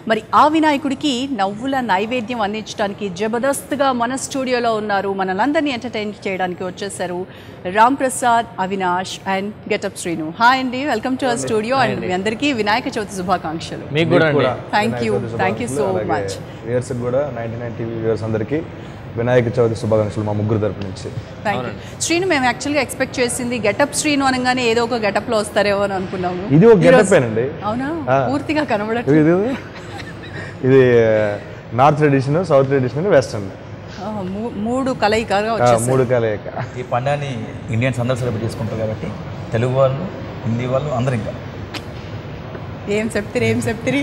మరి ఆ వినాయకుడికి నవ్వుల నైవేద్యం అందించడానికి జబర్దస్త్గా మన స్టూడియోలో ఉన్నారు మనలందరినీ ఎంటర్టైన్ చేయడానికి వచ్చేసారు Ram Prasad Avinash and getup Srinu hi అండి welcome to our studio and మీ అందరికీ వినాయక చవితి శుభాకాంక్షలు మీకు కూడా అండి thank you thank you so much viewers కూడా నైన్టీ నైన్ టీవీ వ్యూయర్స్ అందరికీ వినాయక చవితి శుభాకాంక్షలు మా ముగ్గురు తరపు నుంచి థ్యాంక్ యూ శ్రీను మేము యాక్చువల్గా ఎక్స్పెక్ట్ చేసింది గెటప్ శ్రీను అనగానే ఏదో ఒక గెటప్లో వస్తారేమో అని అనుకున్నాము ఇది ఒక గెటప్పేనండి అవునా పూర్తిగా కనబడట్లేదు ఇది ఇది- ఇది north tradition south tradition western ఆ, మూ- మూడు కలయికగా వచ్చేసారు మూడు కలయిక ఈ పండుగని ఇండియన్స్ అందరూ సెలబ్రేట్ చేసుకుంటారు కాబట్టి తెలుగు వాళ్ళు హిందీ వాళ్ళు అందరు ఇంకా ఏం చెప్తిరి ఏం చెప్తిరి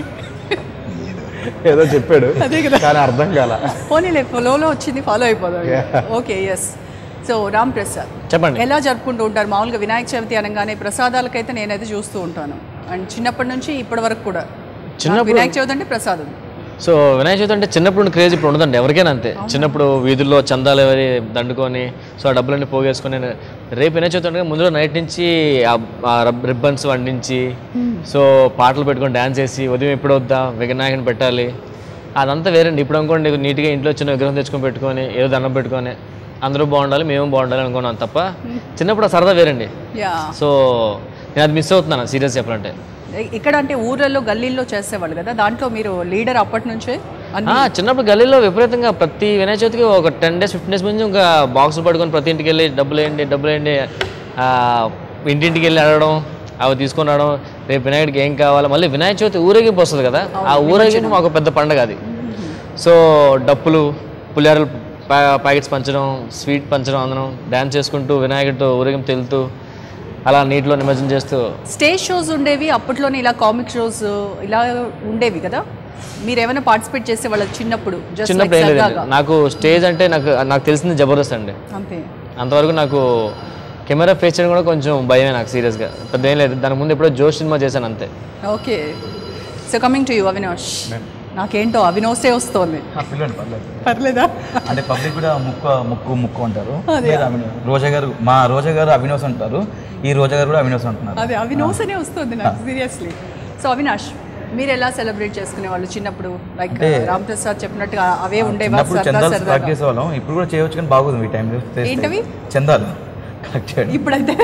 ఏదో చెప్పాడు అదే కదా. కానీ అర్థం కాల పోనీలే ఫ్లోలో వచ్చింది ఫాలో అయిపోదాం okay yes so Ram Prasad చెప్పండి ఎలా జరుపుకుంటూ ఉంటారు మామూలుగా వినాయక చవితి అనగానే ప్రసాదాలకైతే నేనైతే చూస్తూ ఉంటాను అండ్ చిన్నప్పటి నుంచి ఇప్పటి వరకు కూడా నాకు వినాయక చవితి అంటే ప్రసాదం సో వినాయక చవితి అంటే చిన్నప్పుడు క్రేజ్ ఇప్పుడు ఉండదండి ఎవరికైనా అంతే చిన్నప్పుడు వీధుల్లో చందాలు ఎవరి దండుకొని సో ఆ డబ్బులన్నీ పోగేసుకొని రేపు వినాయక చవితి అంటే ముందు నైట్ నుంచి ఆ రిబ్బన్స్ వండించి సో పాటలు పెట్టుకొని డ్యాన్స్ చేసి ఉదయం ఎప్పుడు వద్దా వినాయకుని పెట్టాలి అదంతా వేరండి ఇప్పుడు అనుకోండి నీట్గా ఇంట్లో చిన్న విగ్రహం తెచ్చుకొని పెట్టుకొని ఏదో దండం పెట్టుకొని అందరూ బాగుండాలి మేము బాగుండాలి అనుకున్నాం తప్ప చిన్నప్పుడు ఆ సరదా వేరండి యా సో నేను అది మిస్ అవుతున్నాను సీరియస్ చెప్పాలంటే ఇక్కడ అంటే ఊర్లలో గల్లీల్లో చేసేవాళ్ళు కదా దాంట్లో మీరు లీడర్ అప్పటి నుంచే అన్ని ఆ, చిన్నప్పుడు గల్లీలో విపరీతంగా ప్రతి వినాయక చవితికి ఒక టెన్ డేస్ ఫిఫ్టీన్ డేస్ ముందు ఇంకా బాక్సులు పట్టుకొని ప్రతి ఇంటికి వెళ్ళి డబ్బులు వేయండి డబ్బులు వేయండి ఆ, ఇంటింటికి వెళ్ళి అడగడం అవి తీసుకొని రావడం రేపు వినాయకుడికి ఏం కావాలి మళ్ళీ వినాయక చవితి ఊరేగింపు వస్తుంది కదా ఆ ఊరేగింపు మాకు పెద్ద పండగ అది సో డప్పులు పులిహారలు ప్యా- ప్యాకెట్స్ పంచడం స్వీట్ పంచడం అందరం డ్యాన్స్ చేసుకుంటూ వినాయకుడితో ఊరేగింపు తెలుతూ అలా నీటిలో నిమజ్జనం చేస్తూ స్టేజ్ షోస్ ఉండేవి అప్పట్లోనే ఇలా కామిక్ షోస్ ఇలా ఉండేవి కదా మీరు ఏమైనా పార్టిసిపేట్ చేసేవాళ్ళు చిన్నప్పుడు జస్ట్ చిన్నప్పుడు ఏం లేదండి నాకు స్టేజ్ అంటే నాకు నాకు తెలిసింది జబర్దస్త్ అండి అంతే అంతవరకు నాకు కెమెరా ఫేస్ చేయడం కూడా కొంచెం భయమే నాకు సీరియస్గా పెద్ద ఏం లేదు దానికి ముందు ఎప్పుడో జోష్ సినిమా చేశాను అంతే okay so coming to you Avinash నాకేంటో అవినోసే వస్తోంది పిల్లలు పర్లేదు పర్లేదా అంటే పబ్లిక్ కూడా ముక్కు ముక్కు ముక్కు అంటారు మీరు అవినో- రోజా గారు మా రోజా గారు అవినోస్ అంటారు ఈ రోజా గారు కూడా అవినోస్ అంటున్నారు అదే అవినోసనే వస్తుంది నాకు సీరియస్లీ సో అవినాష్ మీరు ఎలా సెలబ్రేట్ చేసుకునే వాళ్ళు చిన్నప్పుడు లైక్ రామ్ ప్రసాద్ చెప్పినట్టుగా అవే ఉండేవా చిన్నప్పుడు సరదా చందాలు సరదాగా కలెక్ట్ చేసేవాళ్ళం ఇప్పుడు కూడా చేయవచ్చు కానీ బాగుంది ఈ టైంలో చేస్తే. ఏంటవి? చందాలు కలెక్ట్ చేయడం ఇప్పుడైతే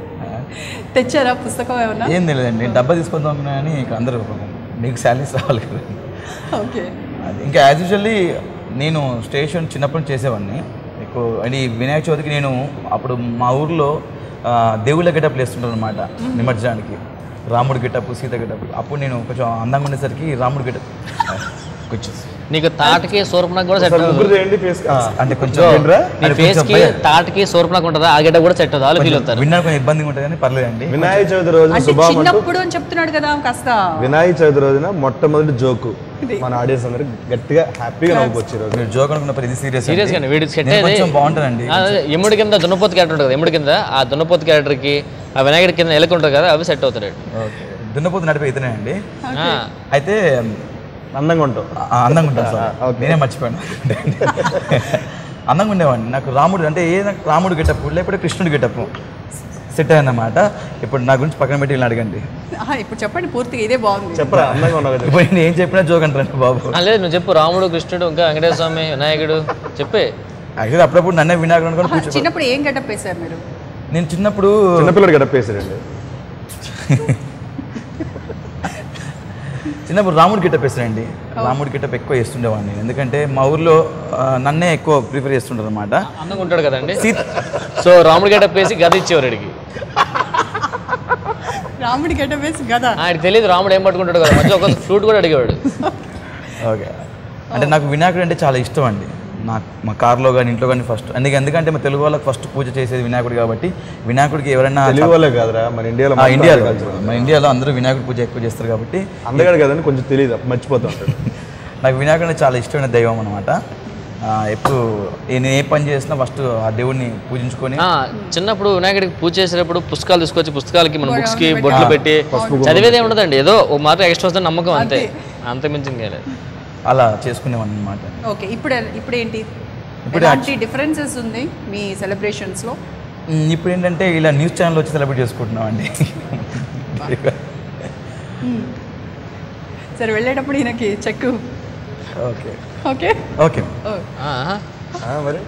తెచ్చారా పుస్తకం ఏమన్నా ఏం తెలియదండి నేను డబ్బా తీసుకుందాం అని ఇక అందరూ మీకు శాలరీస్ రావాలి కదా ఓకే అది ఇంకా యాజ్ యూజువల్లీ నేను స్టేషన్ చిన్నప్పటి నుంచి చేసేవాడిని ఎక్కువ అంటే ఈ వినాయక చవితికి నేను అప్పుడు మా ఊర్లో ఆ, దేవుళ్ళ గెటప్లు వేస్తుంటాను అనమాట నిమజ్జనానికి రాముడు గెటప్ సీత గెటప్ అప్పుడు నేను కొంచెం అందంగా ఉండేసరికి రాముడు గెటప్ కొంచెం నీకు తాటకి సూర్పనకు కూడా సెట్ ముగ్గురు అవ్వదు చేయండి ఫేస్ అంటే కొంచెం ఏంట్రా? నీ ఫేస్ కి తాటకి సూర్పనకు ఉంటుందా ఆ గడ్డ కూడా సెట్ అవ్వదు వాళ్ళు ఫీల్ అవుతారు వినడానికి కొంచెం ఇబ్బందిగా ఉంటుంది కానీ పర్లేదండి వినాయక చవితి రోజున అంటే శుభం అంటూ చిన్నప్పుడు అని చెప్తున్నాడు కదా కాస్త వినాయక చవితి రోజున మొట్టమొదటి జోకు మన ఆడియన్స్ అందరికి గట్టిగా హ్యాపీగా నవ్వుకోవచ్చు ఈ రోజు మీరు జోక్ అనుకున్నప్పుడు ఇది సీరియస్ సీరియస్ గానే వీడి సెట్ నేను కొంచెం బాగుంటుందండి ఎముడి కింద దున్నపోతు క్యారెక్టర్ ఉంటుంది కదా ఎముడి కింద ఆ దున్నపోతు క్యారెక్టర్ కి ఆ వినాయకుడి కింద ఎలక ఉంటుంది కదా అవి సెట్ అవుతాడు ఓకే దున్నపోతు నడిపే ఇతనే అండి ఆ, అయితే అందంగా ఉంటావు ఆ, అందంగా ఉంటాను సార్ నేనే మర్చిపోయాను అందంగా ఉండేవాడిని నాకు రాముడు అంటే ఏ నాకు రాముడు గెటప్ లేకపోతే కృష్ణుడు గెటప్ సెట్ అయ్యిందన్నమాట ఇప్పుడు నా గురించి పక్కన పెట్టి ఇలా అడగండి ఆహా, ఇప్పుడు చెప్పండి పూర్తిగా ఇదే బాగుంది చెప్పరా అందంగా ఉన్నావు కదా ఇప్పుడు నేను ఏం చెప్పినా జోక్ అంటారండి బాబు ఆ, లేదు నువ్వు చెప్పు రాముడు కృష్ణుడు ఇంకా వెంకటేశ్వర స్వామి వినాయకుడు చెప్పే యాక్చువల్లీ అప్పుడప్పుడు నన్నే వినాయకుడు అనుకొని ఆహా, కూర్చో చిన్నప్పుడు ఏం గెటప్ వేశారు మీరు నేను చిన్నప్పుడు చిన్నపిల్లడు గడపేసాడండి చిన్నప్పుడు రాముడు గిట్టప్ వేస్తానండి రాముడు గిట్టప్ ఎక్కువ వేస్తుండేవాడిని ఎందుకంటే మా ఊర్లో ఆ, నన్నే ఎక్కువ ప్రిఫర్ చేస్తుంటారు అనమాట అందంగా ఉంటాడు కదండి సీత సో రాముడి గడ్డ వేసి గద ఇచ్చేవారు వాడికి రాముడి గెటప్ వేసి కదా ఆయనకి తెలియదు రాముడు ఏం పట్టుకుంటాడు కదా మధ్య ఒక ఫ్లూట్ కూడా అడిగేవాడు ఓకే అంటే నాకు వినాయకుడు అంటే చాలా ఇష్టం అండి నాకు మా కార్లో కానీ ఇంట్లో కానీ ఫస్ట్ అందుకే ఎందుకంటే మా తెలుగు వాళ్ళకి ఫస్ట్ పూజ చేసేది వినాయకుడు కాబట్టి వినాయకుడికి ఎవరైనా తెలుగు వాళ్ళే కాదురా మన ఇండియాలో ఆ, ఇండియాలో మన ఇండియాలో అందరూ వినాయకుడి పూజ ఎక్కువ చేస్తారు కాబట్టి అందగాడు కదని కొంచెం తెలియదు మర్చిపోతూ ఉంటాడు నాకు వినాయకుడు అంటే చాలా ఇష్టమైన దైవం అనమాట ఎప్పుడు నేను ఏ పని చేసినా ఫస్ట్ ఆ దేవుడిని పూజించుకొని ఆ, చిన్నప్పుడు వినాయకుడికి పూజ చేసేటప్పుడు పుస్తకాలు తీసుకొచ్చి పుస్తకాలకి మన బుక్స్ కి బొట్లు పెట్టి చదివేది ఏమి ఉండదండి ఏదో ఒక మాట ఎక్స్ట్రా వస్తుంది నమ్మకం అంతే అంత మించింది కాలేదు అలా చేసుకునేవాడిని అనమాట ఓకే ఇప్పుడు ఇప్పుడు ఏంటి ఎలాంటి డిఫరెన్సెస్ ఉంది మీ సెలబ్రేషన్స్లో ఇప్పుడు ఏంటంటే ఇలా న్యూస్ ఛానల్ వచ్చి సెలబ్రేట్ చేసుకుంటున్నాం అండి సరే వెళ్ళేటప్పుడు ఈయనకి చెక్ ఓకే ఓకే ఓకే ఆ, మరి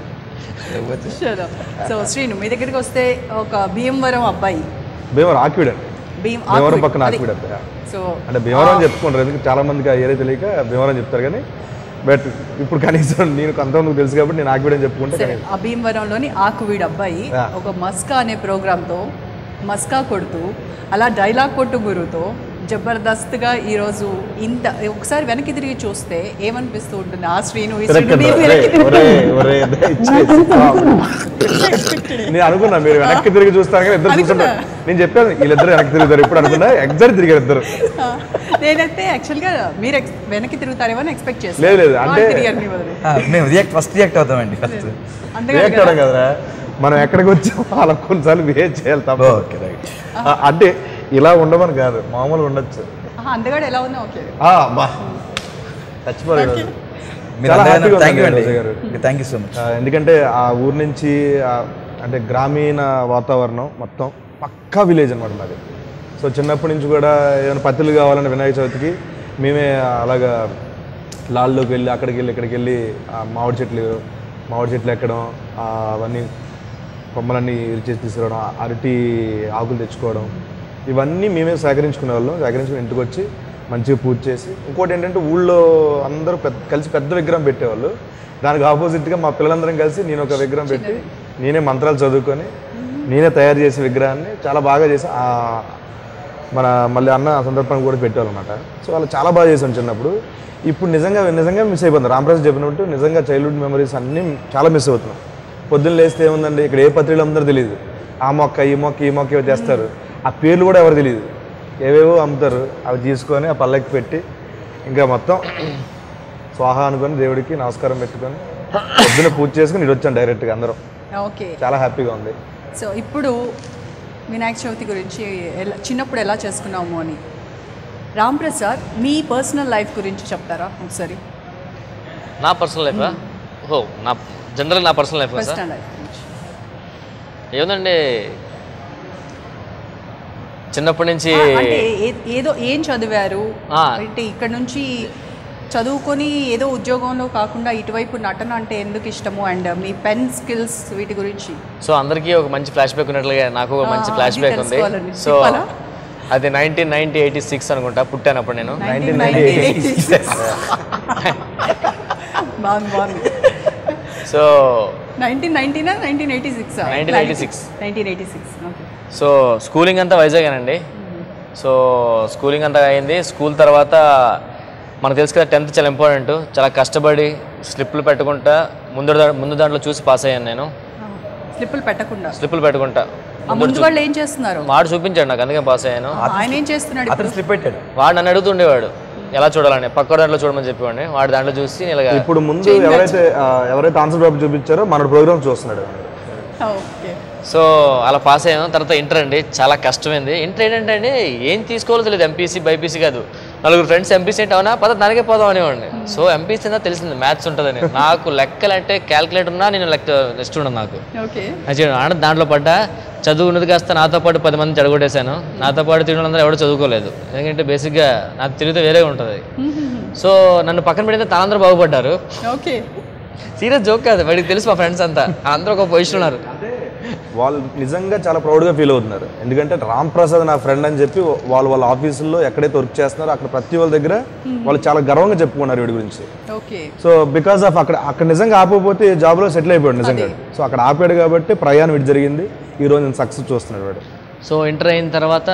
సో శ్రీను మీ దగ్గరికి వస్తే ఒక భీమవరం అబ్బాయి భీమవరం ఆక్విడ్ అండి భీమ్ భీమవరం పక్కన అది. ఆక్విడ్ అండి సో అంటే భీమవరం అని చెప్పుకుంటారు ఎందుకంటే చాలా మందికి ఆ ఏరియా తెలియక భీమవరం చెప్తారు కానీ బట్ ఇప్పుడు కనీసం నేను కొంతమందికి తెలుసు కాబట్టి నేను ఆక్విడ్ అని చెప్పుకుంటే సరే కనీసం ఆ భీమవరంలోని ఆకువీడు అబ్బాయి Yeah. ఒక మస్కా అనే ప్రోగ్రాంతో మస్కా కొడుతూ అలా డైలాగ్ కొట్టు గురుతో జబర్దస్త్గా ఈరోజు ఇంత ఒకసారి వెనక్కి తిరిగి చూస్తే ఏమనిపిస్తూ ఉంటుంది ఆ శ్రీను ఈ శ్రీను తిరగద్దు. మీరు ఒరే, వెనక్కి తిరిగి- ఒరే, ఒరే, దయచేసి. నేను అనుకున్నా మీరు వెనక్కి తిరిగి చూస్తారు కానీ ఇద్దరు చూస్తుంటారు నేను చెప్పాను వీళ్ళిద్దరు వెనక్కి తిరుగుతారు ఇప్పుడు అనుకున్నా ఎగ్జాక్ట్ తిరిగారు ఇద్దరు నేనైతే యాక్చువల్గా మీరు ex- వెనక్కి తిరుగుతారేమో అని ఎక్స్పెక్ట్ చేస్తాను లేదు, లేదు, అంటే- తిరిగారు మీ వదిలి. మేము రియాక్ట్ ఫస్ట్ రియాక్ట్ అవుతామండి ఫస్ట్ అందుకని రియాక్ట్ అవ్వడం కదరా మనం ఎక్కడికి వచ్చామో వాళ్ళకి కొన్నిసార్లు బిహేవ్ చేయాలి తప్ప ఓకే రైట్ ఆ, అంటే ఇలా ఉండమని కాదు మామూలుగా ఉండొచ్చు ఆహా, అందగాడు ఎలా ఉన్నా ఓకే ఆ, బా చచ్చిపోలేదు ఈరోజు. మీరు చాలా హ్యాపీగా థ్యాంక్ యూ ఉందండి అండి రోజా గారు. థ్యాంక్ యూ సో మచ్ ఆ, ఎందుకంటే ఆ ఊరు నుంచి ఆ, అంటే గ్రామీణ వాతావరణం మొత్తం పక్కా విలేజ్ అనమాట మాది సో చిన్నప్పటి నుంచి కూడా ఏదైనా పత్తులు కావాలంటే వినాయక చవితికి మేమే అలాగా లాల్లోకి వెళ్ళి అక్కడికి వెళ్ళి ఇక్కడికి వెళ్ళి ఆ మామిడి చెట్లు మామిడి చెట్లు ఎక్కడం ఆ, అవన్నీ కొమ్మలన్నీ ఇరిచేసి తీసుకురావడం ఆ అరటి ఆకులు తెచ్చుకోవడం ఇవన్నీ మేమే సేకరించుకునే వాళ్ళం సేకరించుకుని ఇంటికి వచ్చి మంచిగా పూజ చేసి ఇంకోటి ఏంటంటే ఊళ్ళో అందరూ పెద్ద కలిసి పెద్ద విగ్రహం పెట్టేవాళ్ళు దానికి ఆపోజిట్గా మా పిల్లలందరం కలిసి నేను ఒక విగ్రహం పెట్టి నేనే మంత్రాలు చదువుకొని నేనే తయారు చేసే విగ్రహాన్ని చాలా బాగా చేసి ఆ మన మళ్ళీ అన్న ఆ సందర్భాన్ని కూడా పెట్టాలన్నమాట సో వాళ్ళు చాలా బాగా చేశాం చిన్నప్పుడు ఇప్పుడు నిజంగా నిజంగా మిస్ అయిపోతుంది రామరాజు చెప్పినట్టు నిజంగా చైల్డ్హుడ్ మెమరీస్ అన్నీ చాలా మిస్ అవుతున్నాం పొద్దున్న లేస్తే ఏముందండి ఇక్కడ ఏ పత్రికలు అమ్ముతారో తెలియదు ఆ మొక్క ఈ మొక్క ఈ మొక్క ఇవి తెస్తారు ఆ పేర్లు కూడా ఎవరు తెలియదు ఏవేవో అమ్ముతారు అవి తీసుకొని ఆ పల్లకి పెట్టి ఇంకా మొత్తం స్వాహ అనుకొని దేవుడికి నమస్కారం పెట్టుకొని పొద్దున్న పూజ చేసుకుని ఇటు వచ్చాను డైరెక్ట్గా అందరం ఓకే చాలా హ్యాపీగా ఉంది సో ఇప్పుడు వినాయక చవితి గురించి ఎలా చిన్నప్పుడు ఎలా చేసుకున్నాము అని రామ్ ప్రసాద్ మీ పర్సనల్ లైఫ్ గురించి చెప్తారా ఒకసారి నా పర్సనల్ లైఫా ఓ నా జనరల్ నా personal life sir personal life గురించి ఏముందండి చిన్నప్పటి నుంచి ఆ, అంటే ఏ- ఏదో ఏం చదివారు ఆ. అంటే ఇక్కడ నుంచి చదువుకొని ఏదో ఉద్యోగంలో కాకుండా ఇటువైపు నటన అంటే ఎందుకు ఇష్టము అండ్ మీ పెన్ స్కిల్స్ వీటి గురించి సో అందరికీ ఒక మంచి ఫ్లాష్ బ్యాక్ ఉన్నట్లుగా నాకు ఒక మంచి ఆ, ఫ్లాష్ అది బ్యాక్ ఉంది తెలుసుకోవాలండి. సో చెప్పాలా? అది నైన్టీన్ నైన్టీ ఎయిటీ సిక్స్ అనుకుంటా పుట్టానప్పుడు నేను 1998. బాగుంది బాగుంది సో నైన్టీన్ నైన్టీనా nineteen eighty six 1986. Nineteen eighty six okay so schooling అంతా వైజాగేనండి సో స్కూలింగ్ అంతా అయింది స్కూల్ తర్వాత మనకు తెలుసు కదా టెన్త్ చాలా ఇంపార్టెంట్ చాలా కష్టపడి స్లిప్లు పెట్టుకుంటా ముందు దా- ముందు దాంట్లో చూసి పాస్ అయ్యాను నేను స్లిప్పులు పెట్టకుండా స్లిప్లు పెట్టుకుంటా ఆ ముందు వాళ్ళు ఏం చేస్తున్నారు వాడు చూపించాడు నాకు అందుకే పాస్ అయ్యాను ఆయన ఏం చేస్తున్నాడు అతను స్లిప్ పెట్టాడు వాడు నన్ను అడుగుతుండేవాడు ఎలా చూడాలని పక్క దాంట్లో చూడమని చెప్పేవాడిని వాడు దాంట్లో చూసి నేను ఇలాగా ఇప్పుడు ముందు ఎవరైతే ఆ, ఎవరైతే ఆన్సర్ పేపర్ చూపించారో మన ప్రోగ్రామ్ చూస్తున్నాడు ఓకే సో అలా పాస్ అయ్యాను తర్వాత ఇంటర్ అండి చాలా కష్టమైంది ఇంటర్ ఏంటంటే అండి ఏం తీసుకోవాలో తెలియదు ఎంపీసీ బైపీసీ కాదు నలుగురు ఫ్రెండ్స్ ఎంపీసీ అంటే అవునా పద దానికే పోదాం అనేవాడిని సో ఎంపీసీ అంతా తెలిసింది మ్యాథ్స్ ఉంటుందని నాకు లెక్కలు అంటే క్యాల్కులేటర్ ఉన్నా నేను లెక్క నెక్స్ట్ ఉండదు నాకు ఓకే మంచిగా ఆడ దాంట్లో పడ్డా చదువు ఉన్నది కాస్త నాతో పాటు పది మంది చెడగొట్టేశాను నాతో పాటు తిరిగిన వాళ్ళందరూ ఎవరు చదువుకోలేదు ఎందుకంటే బేసిక్గా నాకు తిరిగితే వేరేగా ఉంటుంది సో నన్ను పక్కన పెడితే తానందరూ బాగుపడ్డారు ఓకే సీరియస్ జోక్ కాదు వాడికి తెలుసు మా ఫ్రెండ్స్ అంతా అందరూ ఒక పొజిషన్ ఉన్నారు వాళ్ళు నిజంగా చాలా ప్రౌడ్గా ఫీల్ అవుతున్నారు ఎందుకంటే రామ్ ప్రసాద్ నా ఫ్రెండ్ అని చెప్పి వాళ్ళు వాళ్ళ ఆఫీసుల్లో ఎక్కడైతే వర్క్ చేస్తున్నారో అక్కడ ప్రతి వాళ్ళ దగ్గర వాళ్ళు చాలా గర్వంగా చెప్పుకున్నారు వీడి గురించి ఓకే సో బికాస్ ఆఫ్ అక్కడ అక్కడ నిజంగా ఆపకపోతే జాబ్లో సెటిల్ అయిపోయాడు నిజంగా సో అక్కడ ఆపాడు కాబట్టి ప్రయాణం ఇటు జరిగింది ఈ రోజు నేను సక్సెస్ చూస్తున్నాడు వాడు సో ఇంటర్ అయిన తర్వాత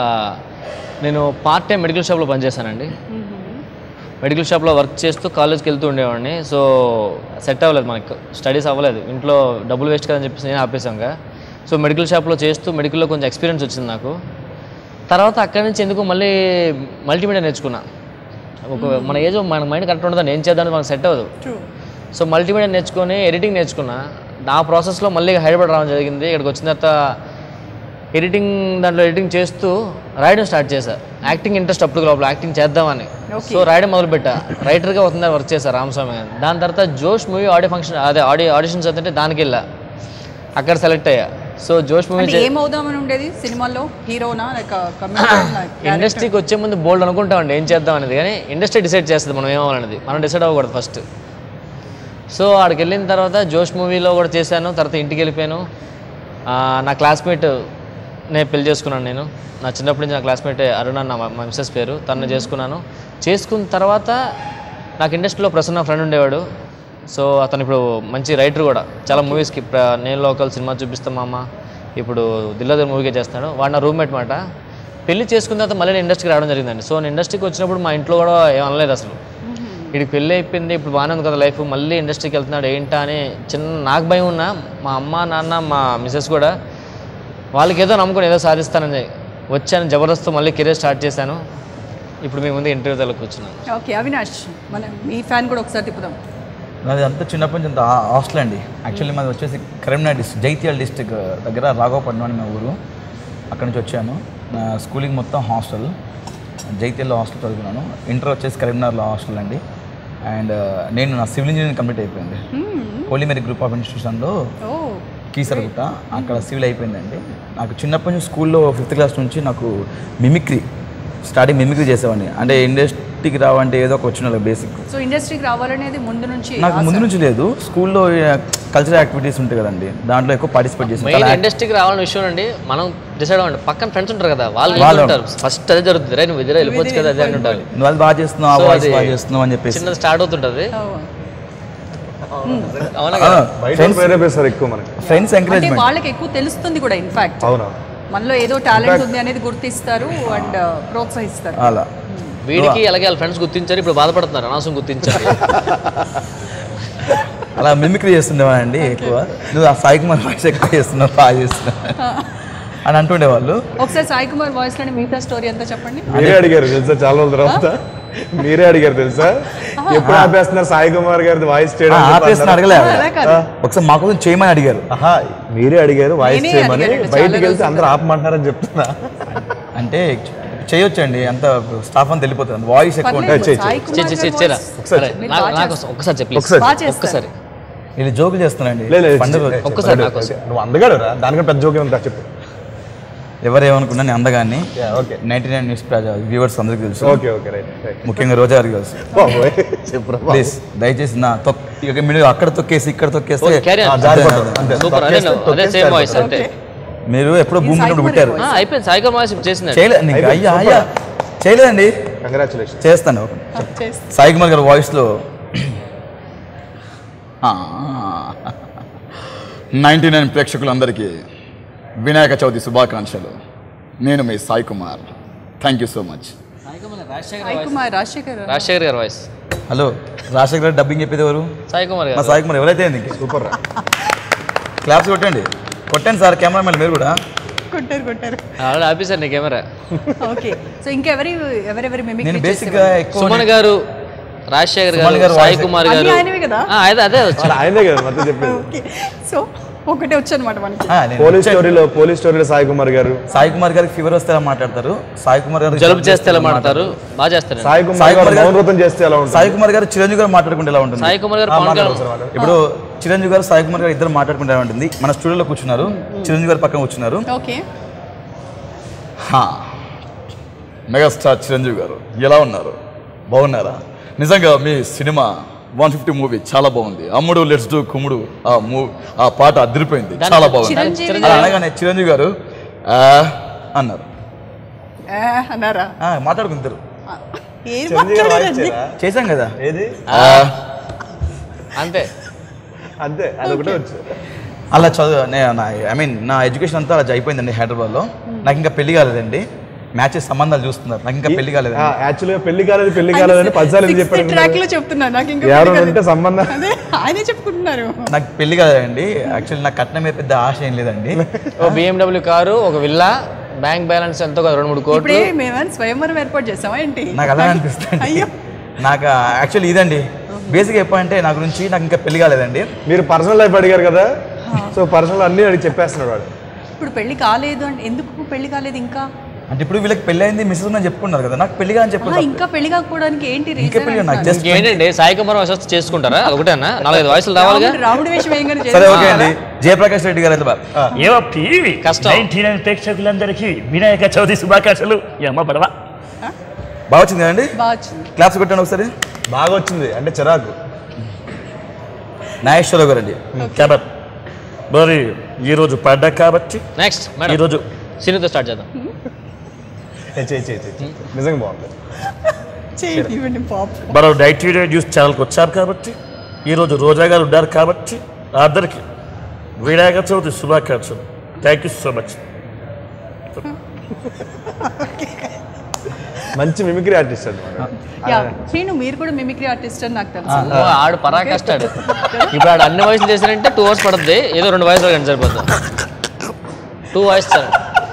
నేను పార్ట్ టైం మెడికల్ షాప్లో పనిచేశానండి మెడికల్ షాప్లో వర్క్ చేస్తూ కాలేజ్కి వెళ్తూ ఉండేవాడిని సో సెట్ అవ్వలేదు మనకు స్టడీస్ అవ్వలేదు ఇంట్లో డబ్బులు వేస్ట్ కదని చెప్పేసి నేను ఆపేసాంగా సో మెడికల్ షాప్లో చేస్తూ మెడికల్లో కొంచెం ఎక్స్పీరియన్స్ వచ్చింది నాకు తర్వాత అక్కడి నుంచి ఎందుకు మళ్ళీ మల్టీమీడియా నేర్చుకున్నా ఒక మన ఏజ్ మన మైండ్ కరెక్ట్ ఉండదు ఏం చేద్దాం మనకు సెట్ అవ్వదు ట్రూ సో మల్టీమీడియా నేర్చుకొని ఎడిటింగ్ నేర్చుకున్నా నా ప్రాసెస్లో మళ్ళీ హైదరాబాద్ రావడం జరిగింది ఇక్కడికి వచ్చిన తర్వాత ఎడిటింగ్ దాంట్లో ఎడిటింగ్ చేస్తూ రాయడం స్టార్ట్ చేశా యాక్టింగ్ ఇంట్రెస్ట్ అప్పుడు లోపల యాక్టింగ్ చేద్దామని సో రాయడం మొదలుపెట్టా రైటర్గా అవుతుంది వర్క్ చేశా రామస్వామి గారు దాని తర్వాత జోష్ మూవీ ఆడియో ఫంక్షన్ అదే ఆడియో ఆడిషన్స్ అవుతుంటే దానికి వెళ్ళా అక్కడ సెలెక్ట్ అయ్యా సో జోష్ మూవీ అంటే ఏమవుదామని ఉండేది సినిమాలో హీరోనా లేక కమెడియన్ ఇండస్ట్రీకి వచ్చే ముందు బోల్డ్ అనుకుంటామండి ఏం చేద్దాం అనేది కానీ ఇండస్ట్రీ డిసైడ్ చేస్తుంది మనం ఏమవ్వాలనేది మనం డిసైడ్ అవ్వకూడదు ఫస్ట్ సో ఆడికి వెళ్ళిన తర్వాత జోష్ మూవీలో కూడా చేశాను తర్వాత ఇంటికి వెళ్ళిపోయాను ఆ, నా క్లాస్మేట్ నేను పెళ్లి చేసుకున్నాను నేను నా చిన్నప్పటి నుంచి నా క్లాస్మేట్ అరుణ నా మా మిస్సెస్ పేరు తను చేసుకున్నాను చేసుకున్న తర్వాత నాకు ఇండస్ట్రీలో ప్రసన్న ఫ్రెండ్ ఉండేవాడు సో అతను ఇప్పుడు మంచి రైటర్ కూడా చాలా మూవీస్కి ప్ర- నేను లోకల్ సినిమా చూపిస్తాం మా అమ్మ ఇప్పుడు దిల్లాదర్ మూవీకే చేస్తాడు వాడు నా రూమ్మేట్ మాట పెళ్లి చేసుకున్న తర్వాత మళ్ళీ నేను ఇండస్ట్రీకి రావడం జరిగిందండి సో నేను ఇండస్ట్రీకి వచ్చినప్పుడు మా ఇంట్లో కూడా ఏం అనలేదు అసలు వీడికి పెళ్ళి అయిపోయింది ఇప్పుడు బాగానే ఉంది కదా లైఫ్ మళ్ళీ ఇండస్ట్రీకి వెళ్తున్నాడు ఏంటా అని చిన్న నాకు భయం ఉన్నా మా అమ్మ నాన్న మా మిసెస్ కూడా వాళ్ళకి ఏదో నమ్ముకొని ఏదో సాధిస్తానని వచ్చాను జబర్దస్త్ మళ్ళీ కెరీర్ స్టార్ట్ చేశాను ఇప్పుడు మీ ముందు ఇంటర్వ్యూ తల కూర్చున్నాను ఓకే అవినాష్ మన మీ ఫ్యాన్ కూడా ఒకసారి తిప్పుదాం నాది అంతా చిన్నప్పటి నుంచి అంత హాస్టల్ అండి యాక్చువల్లీ మాది వచ్చేసి కరీంనగర్ డిస్ట్రిక్ట్ జైత్యాల డిస్ట్రిక్ట్ దగ్గర రాఘవపట్నం అని మా ఊరు అక్కడ నుంచి వచ్చాను నా స్కూలింగ్ మొత్తం హాస్టల్ జైత్యాల్లో హాస్టల్ చదువుకున్నాను ఇంటర్ వచ్చేసి కరీంనగర్లో హాస్టల్ అండి అండ్ నేను నా సివిల్ ఇంజనీరింగ్ కంప్లీట్ అయిపోయింది పోలిమెరిక్ గ్రూప్ ఆఫ్ ఇన్స్టిట్యూషన్లో ఓ కీసరగుట్ట అక్కడ సివిల్ అయిపోయిందండి నాకు చిన్నప్పటి నుంచి స్కూల్లో ఫిఫ్త్ క్లాస్ నుంచి నాకు మిమిక్రీ స్టార్టింగ్ మిమిక్రీ చేసేవాడిని అంటే ఇండస్ట్రీకి రావంటే ఏదో ఒక వచ్చిన బేసిక్ సో ఇండస్ట్రీకి రావాలనేది ముందు నుంచి నాకు ముందు నుంచి లేదు స్కూల్లో కల్చరల్ యాక్టివిటీస్ ఉంటాయి కదండి దాంట్లో ఎక్కువ పార్టిసిపేట్ మెయిన్ చేసి ఇండస్ట్రీకి రావాలని విషయం అండి మనం డిసైడ్ అవ్వండి పక్కన ఫ్రెండ్స్ ఉంటారు కదా వాళ్ళు వాళ్ళు ఉంటారు ఫస్ట్ అదే జరుగుతుంది రే నువ్వు ఎదురు వెళ్ళిపోవచ్చు కదా అదే అని ఉంటారు నువ్వు అది బాగా చేస్తున్నావు So వాయిస్ అది బాగా చేస్తున్నావు అని చెప్పేసి చిన్నది స్టార్ట్ అవుతుంటది ఓ. అవునా కదా బయట ప్రేరేపిస్తారు ఎక్కువ మనకి ఫ్రెండ్స్ అంటే ఎంకరేజ్మెంట్ వాళ్ళకి ఎక్కువ తెలుస్తుంది కూడా ఇన్ఫాక్ట్ అవునా మనలో ఏదో టాలెంట్ ఉంది అనేది గుర్తిస్తారు అండ్ ప్రోత్సహిస్తారు అలా వీడికి అలాగే వాళ్ళ ఫ్రెండ్స్ గుర్తించారు ఇప్పుడు బాధపడుతున్నారు అనవసరం గుర్తించారు అలా మిమిక్రీ చేస్తుండేవాడండి ఎక్కువ నువ్వు ఆ సాయి కుమార్ వాయిస్ ఎక్కువ చేస్తున్నావు బాగా చేస్తున్నావు అని అంటుండేవాళ్ళు ఒకసారి సాయి కుమార్ వాయిస్ లోని మిగతా స్టోరీ అంతా చెప్పండి మీరే అడిగారు తెలుసా చాలా రోజుల తర్వాత మీరే అడిగారు తెలుసా ఎప్పుడు ఆపేస్తున్నారు సాయి కుమార్ గారి వాయిస్ చేయడం ఆ, అని చెప్పి ఆపేస్తున్నా అన్నారు. అడగలే ఆవిడ. అలా కాదు ఒకసారి మా కోసం చేయమని అడిగారు ఆహా, మీరే అడిగారు వాయిస్ నేనే చేయమని అడిగాను, బయటికి చాలా వెళ్తే అందరూ ఆపమంటారని చెప్తున్నా అంటే చేయొచ్చండి అంత స్టాఫ్ అంతా వెళ్ళిపోతుంది వాయిస్ ఎక్కువ ఉంటుంది పర్లేదు, చెయ్, సాయి చి- కుమార్ చి- గారి చి- చిరా. voice సరే, మీరు నాకు బాగా నాకు ఒకసారి చెప్పి ఒకసారి. బాగా చేస్తారు. ఒక్కసారి వీళ్ళు జోకులు చేస్తున్నారండి లేదు, లేదు, పండుగ చెయ్, చెయ్, ఒక్కసారి చెయ్, నా కోసం. నువ్వు అందగాడు రా దానికంటే పెద్ద జోక్యం ఉందా చెప్పు ఎవరేమనుకున్నా నేను అందగాన్ని okay ninety nine news viewers అందరికీ తెలుసు ఓకే ఓకే రైట్ రైట్ ముఖ్యంగా రోజా గారికి తెలుసు బాబోయ్ చెప్పురా బాబు. ప్లీజ్ దయచేసి నా తొక్ ఇక మీరు అక్కడ తొక్కేసి ఇక్కడ తొక్కేస్తే క్యారీ ఆ, జారిపోతుంది అంతే. సూపర్ అదే తొక్కేస్తే- అదే తొక్కేస్తే సేమ్ వాయిస్ జారిపోతుంది. అంతే మీరు ఎప్పుడో భూమి సాయి నుండి కుమార్ పుట్టారు voice. ఆ, అయిపోయింది సాయికర్ వాయిస్ చేసింది చేయలేదు నీకు అయిపోయింది, అయ్యా సూపర్. అయ్యా చేయలేదండి కంగ్రాచులేషన్ చేస్తాను చేస్తారు. సాయి కుమార్ గారి వాయిస్లో నైంటీ నైన్ ప్రేక్షకులందరికీ వినాయక చవితి శుభాకాంక్షలు నేను మీ Sai Kumar thank you so much Sai Kumar Rajasekhar Rajasekhar గారి వాయిస్ హలో రాజశేఖర్ గారు డబ్బింగ్ చెప్పేది ఎవరు సాయి కుమార్ మా గారు సాయి కుమార్ ఎవరైతే ఏంది సూపర్ రా క్లాప్స్ కొట్టండి కొట్టండి సార్ కెమెరామెన్ మీరు కూడా కొట్టారు కొట్టారు ఆల్రెడీ ఆపేశారు నీ కెమెరా ఓకే సో ఇంకెవరి ఎవరెవరి నేను మిమిక్రీ బేసిక్గా ఎక్కువ సుమన్ గారు రాజశేఖర్ సుమన్ గారు గారు సాయి voice- కుమార్ అన్నీ గారు ఆయనవే కదా? ఆ, అదే అదే వచ్చారు అలా ఆయనే కదా మొత్తం చెప్పేది ఓకే సో ఒకటే వచ్చనమాట మనకి ఆ, నేను పోలీస్ స్టోరీలో పోలీస్ స్టోరీలో సాయి కుమార్ గారు సాయి కుమార్ గారికి ఫీవర్ వస్తే ఎలా మాట్లాడతారు సాయి కుమార్ గారు జలుబు చేస్తే ఎలా మాట్లాడతారు బాగా చేస్తారు సాయి కుమార్ సాయి గారు కుమార్ గారు- మౌన వ్రతం చేస్తే ఎలా ఉంటుంది సాయి కుమార్ గారు చిరంజీవి గారు మాట్లాడుకుంటే ఎలా ఉంటుంది సాయి కుమార్ గారు ఆ, పవన్ మాట్లాడు కళ్యాణ్ ఒకసారి మాట్లాడు. ఇప్పుడు చిరంజీవి గారు సాయి కుమార్ గారు ఇద్దరు మాట్లాడుకుంటే ఎలా ఉంటుంది మన స్టూడియోలో కూర్చున్నారు చిరంజీవి గారు పక్కన కూర్చున్నారు ఓకే హా. మెగాస్టార్ చిరంజీవి గారు ఎలా ఉన్నారు బాగున్నారా నిజంగా మీ సినిమా వన్ ఫిఫ్టీ మూవీ చాలా బాగుంది అమ్ముడు లెట్స్ డూ కుమ్ముడు ఆ మూ ఆ పాట అదిరిపోయింది చాలా బాగుంది చిరంజీవి అలా అనగానే చిరంజీవి గారు "ఆ" అన్నారు ఆ, అన్నారా "ఆ, మాట్లాడుకుంటారు ఆ, ఏం చిరంజీవి గారు వాయిస్ మాట్లాడారండి చేయరా? చేశాం కదా ఏది "ఆ" అంతే అంతే అది ఒకటే వచ్చు అలా చదువు నే- నా ఐ మీన్ నా ఎడ్యుకేషన్ అంతా అలా అయిపోయిందండి హైదరాబాద్లో నాకు ఇంకా పెళ్లి కాలేదండి మ్యాచెస్ సంబంధాలు చూస్తున్నారు నాకు ఇంకా పెళ్లి కాలేదండి యాక్చువల్గా పెళ్లి కాలేదు పెళ్లి కాలేదని పదిసార్లు ఎందుకు చెప్పాడు ట్రాక్ లో చెప్తున్నారు నాకు ఇంకా ఎవరు పెళ్లి ఉంటే కాలేదు. సంబంధం అదే ఆయనే చెప్పుకుంటున్నారు నాకు పెళ్లి కాలేదండి యాక్చువల్లీ నాకు కట్నం మీద పెద్ద ఆశ ఏం లేదండి ఓ బిఎండబ్ల్యూ కారు ఒక విల్లా బ్యాంక్ బ్యాలెన్స్ ఎంతో కదా రెండు మూడు కోట్లు ఇప్పుడే మేమని స్వయంవరం ఏర్పాటు చేసామా ఏంటి నాకు అలా అనిపిస్తుంది అయ్యో నాకు యాక్చువల్లీ ఇదండి బేసిక్ చెప్పాలంటే నా గురించి నాకు ఇంకా పెళ్లి కాలేదండి మీరు పర్సనల్ లైఫ్ అడిగారు కదా సో పర్సనల్ అన్ని అడిగి చెప్పేస్తున్నాడు వాడు ఇప్పుడు పెళ్లి కాలేదు అంటే ఎందుకు పెళ్లి కాలేదు ఇంకా అంటే ఇప్పుడు వీళ్ళకి పెళ్ళి అయింది మిస్సెస్ అని చెప్పుకున్నారు కదా నాకు పెళ్లిగా అని ఆ, చెప్పారు ఇంకా పెళ్లి కాకపోవడానికి ఏంటి ఇంకా పెళ్లి రీజన్ నాకు జస్ట్ ఇంకేంటండి సాయి కుమార్ వస్తే చేసుకుంటారా అది ఒకటేనా నాలుగైదు వయసులు రావాలిగా రాముడి వేషం వేయంగానే సరే ఓకే చేస్తారా? అండి జయప్రకాష్ రెడ్డి గారు అయితే బా- ఆ, ఏవో టీవీ కష్టం. నైన్టీ నైన్ ప్రేక్షకులందరికీ వినాయక చవితి శుభాకాంక్షలు ఈ అమ్మ పడవ బాగా వచ్చింది కదండి బాగా వచ్చింది క్లాప్స్ కొట్టాను ఒకసారి బాగా వచ్చింది అంటే చిరాకు నాగేశ్వరరావు గారు అండి కాబట్టి మరి ఈరోజు పండగ కాబట్టి నెక్స్ట్ మేడం ఈరోజు సినిమాతో స్టార్ట్ చేద్దాం ఏ, చేయి చేయి చేయి చేయి. నిజంగా బాగుంది చేయండి ఇవ్వండి పాప మనం నైట్ వీడియో న్యూస్ ఛానల్కి వచ్చారు కాబట్టి ఈరోజు రోజా గారు ఉన్నారు కాబట్టి అందరికీ వినాయక చవితి శుభాకాంక్షలు థ్యాంక్ యూ సో మచ్ మంచి మిమిక్రీ ఆర్టిస్ట్ అనమాట యా శ్రీను మీరు కూడా మిమిక్రీ ఆర్టిస్ట్ అని నాకు తెలుసు ఓ, ఆడు పరాకష్టాడు ఇప్పుడు ఆడు అన్ని వయసులు చేశారంటే టూ అవర్స్ పడుతుంది ఏదో రెండు వయసులు కానీ సరిపోతుంది టూ వాయిస్ సార్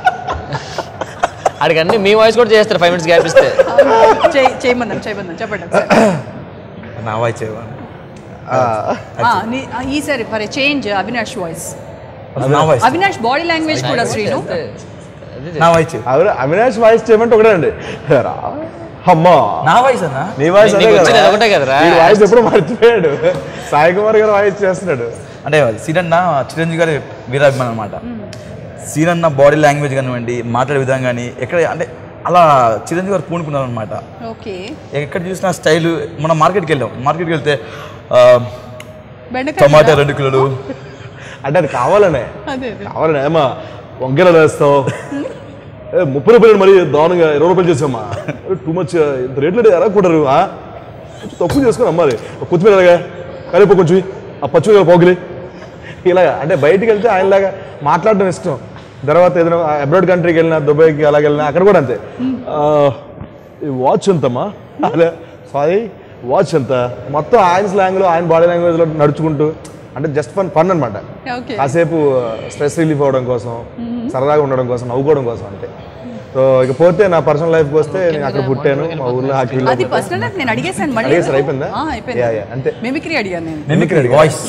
ఆడికి అన్ని మీ వాయిస్ కూడా చేస్తారు ఫైవ్ మినిట్స్ గ్యాప్ ఇస్తే చేయి- చేయమన్నాం చేయమన్నాం చెప్పండి ఒకసారి. నా వాయిస్ చేయవా ఆ, నీ- ఆ, ఈసారి ఫర్ చేంజ్ అవినాష్ వాయిస్ నా వాయిస్ అవినాష్ బాడీ లాంగ్వేజ్ కూడా శ్రీను నా వాయిస్ చేయి. అవును అవినాష్ వాయిస్ చేయమంటే ఒకటే అండి రా, అమ్మా నా వాయిస్ అన్నా నీ వాయిస్ నీకు వచ్చేది ఒకటే కదరా? వాయిస్ ఎప్పుడు మర్చిపోయాడు సాయి కుమార్ గారు వాయిస్ చేస్తున్నాడు అంటే సీనన్న చిరంజీవి గారి వీరాభిమానం అనమాట సీనన్న బాడీ లాంగ్వేజ్ కానివ్వండి మాట్లాడే విధానం కానీ ఎక్కడ అంటే అలా చిరంజీవి గారు పూనుకున్నారు అనమాట ఓకే ఎక్కడ చూసినా స్టైల్ మనం మార్కెట్కి వెళ్ళాం మార్కెట్కి వెళ్తే ఆ, బెండకాయ టమాటా రెండు కిలోలు అంటే అది కావాలనే అదే అదే కావాలనే ఏమా వంకాయలు వేస్తావు ఏ, ముప్పై రూపాయలు మరి దారుణంగా ఇరవై రూపాయలు చేసామా టూ మచ్ ఇంత రేట్లు ఎలా కొట్టరు ఆ? కొంచెం తక్కువ చేసుకొని అమ్మాలి కొత్తిమీర ఎలాగా కరివేపు కొంచెం ఆ పచ్చి పోగిలి ఇలాగా అంటే బయటికి వెళ్తే ఆయనలాగా మాట్లాడడం ఇష్టం తర్వాత ఏదైనా అబ్రాడ్ కంట్రీకి వెళ్ళినా దుబాయ్కి అలాగ వెళ్ళినా అక్కడ కూడా అంతే ఆ, ఈ వాచ్ ఎంతమ్మా అదే సారీ వాచ్ ఎంత మొత్తం ఆయన స్లాంగ్లో ఆయన బాడీ లాంగ్వేజ్లో నడుచుకుంటూ అంటే జస్ట్ ఫన్ ఫన్ అనమాట ఓకే కాసేపు స్ట్రెస్ రిలీఫ్ అవ్వడం కోసం సరదాగా ఉండడం కోసం నవ్వుకోవడం కోసం అంతే సో ఇక పోతే నా పర్సనల్ లైఫ్కి వస్తే నేను అక్కడ పుట్టాను మా ఊర్లో హాకీలో అది పర్సనల్ లైఫ్ నేను అడిగేసాను మళ్ళీ అడిగేసారు, అయిపోయిందా? ఆ, యా, యా, అయిపోయింది అంతే. మిమిక్రీ అడిగాను నేను మిమిక్రీ వాయిస్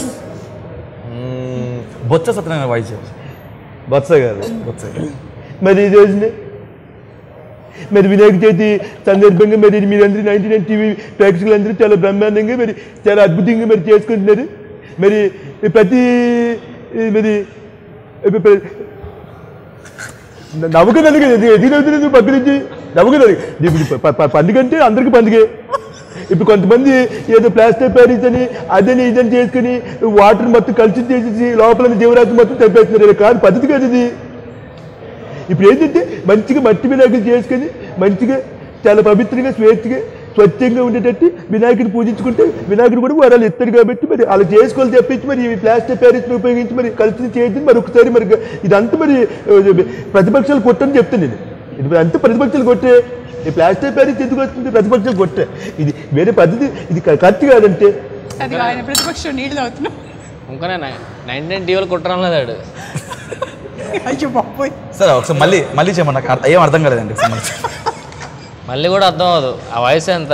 బొచ్చ సత్యనారాయణ వాయిస్ బత్స గారు మరి ఈ రోజున మరి వినాయక చవితి సందర్భంగా మరి మీరందరూ నైన్టీ నైన్ టీవీ ప్రేక్షకులు అందరూ చాలా బ్రహ్మాండంగా మరి చాలా అద్భుతంగా మరి చేసుకుంటున్నారు మరి ప్రతి మరి ప్ర- నవ్వుకున్నాను కదా ఎదిగి నవ్వుతున్నాను పక్క నుంచి నవ్వుకున్నాను ఇప్పుడు ప- ప- పండుగ అంటే అందరికీ పండుగే ఇప్పుడు కొంతమంది ఏదో ప్లాస్టర్ ప్యారిస్ అని అదని ఇదని చేసుకుని వాటర్ మొత్తం కలిసి చేసేసి లోపల జీవరాశి మొత్తం తెప్పేస్తున్నారు ఇలా కాదు పద్ధతి కాదు ఇది ఇప్పుడు ఏంటంటే మంచిగా మట్టి వినాయకులు చేసుకొని మంచిగా చాలా పవిత్రంగా స్వేచ్ఛగా స్వచ్ఛంగా ఉండేటట్టు వినాయకుడిని పూజించుకుంటే వినాయకుడు కూడా వరాలు ఇస్తాడు కాబట్టి మరి అలా చేసుకోవాలి చెప్పించి మరి ఈ ప్లాస్టిక్ ప్యారిస్ని ఉపయోగించి మరి కలిసి చేసి మరి ఒకసారి మరి ఇదంతా మరి ఆ, ప్రతిపక్షాలు కొట్టని చెప్తాను నేను ఇది అంతా ప్రతిపక్షాలు కొట్టే ఈ ప్లాస్టిక్ ప్యారిస్ ఎందుకు వస్తుంది ప్రతిపక్షాలు కొట్టే ఇది వేరే పద్ధతి ఇది క- కరెక్ట్ కాదంటే అది ఆయన ప్రతిపక్షం నీళ్ళు తాగుతున్నాం ఇంకా నైన్ నైన్ టీవీలో కుట్టడం లేదు ఆడు అయ్యో బాబోయ్ సరే ఒకసారి మళ్ళీ మళ్ళీ చేయమని నాకు అర్థం- ఏం అర్థం కాలేదండి మళ్ళీ కూడా అర్థం అవ్వదు ఆ వయసు ఎంత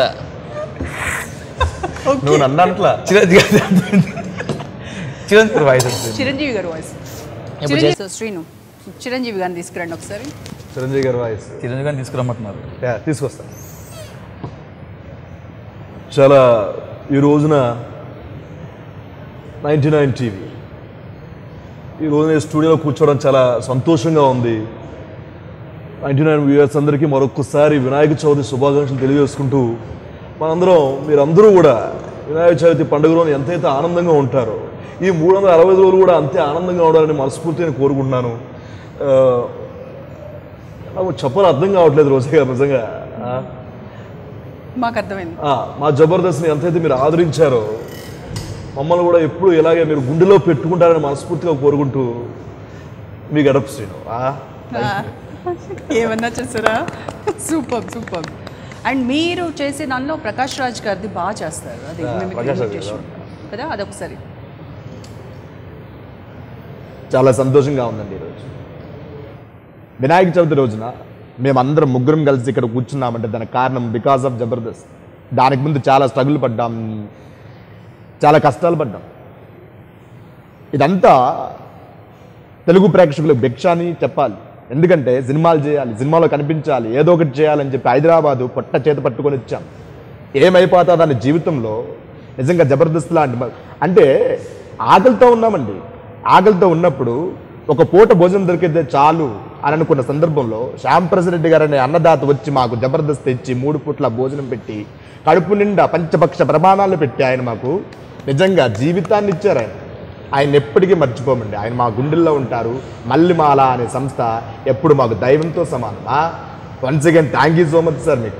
నువ్వు నన్ను అట్లా చిరంజీవి గారి చిరంజీవి గారి వాయిస్ వస్తుంది చిరంజీవి గారు వాయిస్ ఇప్పుడు చిరంజీవి సో శ్రీను చిరంజీవి గారిని తీసుకురండి ఒకసారి చిరంజీవి గారి వాయిస్ చిరంజీవి గారిని తీసుకురమ్మంటున్నారు యా, తీసుకొస్తా చాలా ఈ రోజున నైంటీ నైన్ టీవీ ఈ రోజున ఈ స్టూడియోలో కూర్చోవడం చాలా సంతోషంగా ఉంది నైంటీ నైన్ వ్యూయర్స్ అందరికీ మరొకసారి వినాయక చవితి శుభాకాంక్షలు తెలియజేసుకుంటూ మనందరం మీరందరూ కూడా వినాయక చవితి పండుగ రోజు ఎంతైతే ఆనందంగా ఉంటారో ఈ మూడు వందల అరవై రోజులు కూడా అంతే ఆనందంగా ఉండాలని మనస్ఫూర్తిగా నేను కోరుకుంటున్నాను ఆ, నాకు చెప్పాలి అర్థం కావట్లేదు రోజే గారు నిజంగా ఆ, మాకు అర్థమైంది ఆ, మా జబర్దస్త్ని ఎంతైతే మీరు ఆదరించారో మమ్మల్ని కూడా ఎప్పుడు ఇలాగే మీరు గుండెలో పెట్టుకుంటారని మనస్ఫూర్తిగా కోరుకుంటూ మీ గడప శ్రీను ఆ? ఆ, ఏమన్నా చేస్తారా సూపర్ సూపర్ అండ్ మీరు చేసే దానిలో ప్రకాష్ రాజ్ గారిది బాగా చేస్తారు అది ఆ, mimicry ప్రకాష్ రాజ్ imitation. గారు. కదా అదొకసారి చాలా సంతోషంగా ఉందండి ఈరోజు వినాయక చవితి రోజున మేమందరం ముగ్గురం కలిసి ఇక్కడ కూర్చున్నామంటే దానికి కారణం బికాస్ ఆఫ్ జబర్దస్త్ దానికి ముందు చాలా స్ట్రగుల్ పడ్డాం చాలా కష్టాలు పడ్డాం ఇదంతా తెలుగు ప్రేక్షకులకు భిక్ష అని చెప్పాలి ఎందుకంటే సినిమాలు చేయాలి సినిమాలో కనిపించాలి ఏదో ఒకటి చేయాలని చెప్పి హైదరాబాదు పొట్ట చేత పట్టుకొని వచ్చాం ఏమైపోతుంది అనే జీవితంలో నిజంగా జబర్దస్త్ లాంటి మ- అంటే ఆకలితో ఉన్నామండి ఆకలితో ఉన్నప్పుడు ఒక పూట భోజనం దొరికితే చాలు అని అనుకున్న సందర్భంలో శ్యామ్ రెడ్డి గారు అనే అన్నదాత వచ్చి మాకు జబర్దస్త్ ఇచ్చి మూడు పూట్ల భోజనం పెట్టి కడుపు నిండా పంచపక్ష ప్రమాణాలు పెట్టి ఆయన మాకు నిజంగా జీవితాన్ని ఇచ్చారు ఆయన ఆయన ఎప్పటికీ మర్చిపోమండి ఆయన మా గుండెల్లో ఉంటారు మల్లిమాల అనే సంస్థ ఎప్పుడు మాకు దైవంతో సమానం once again thank you so much sir మీకు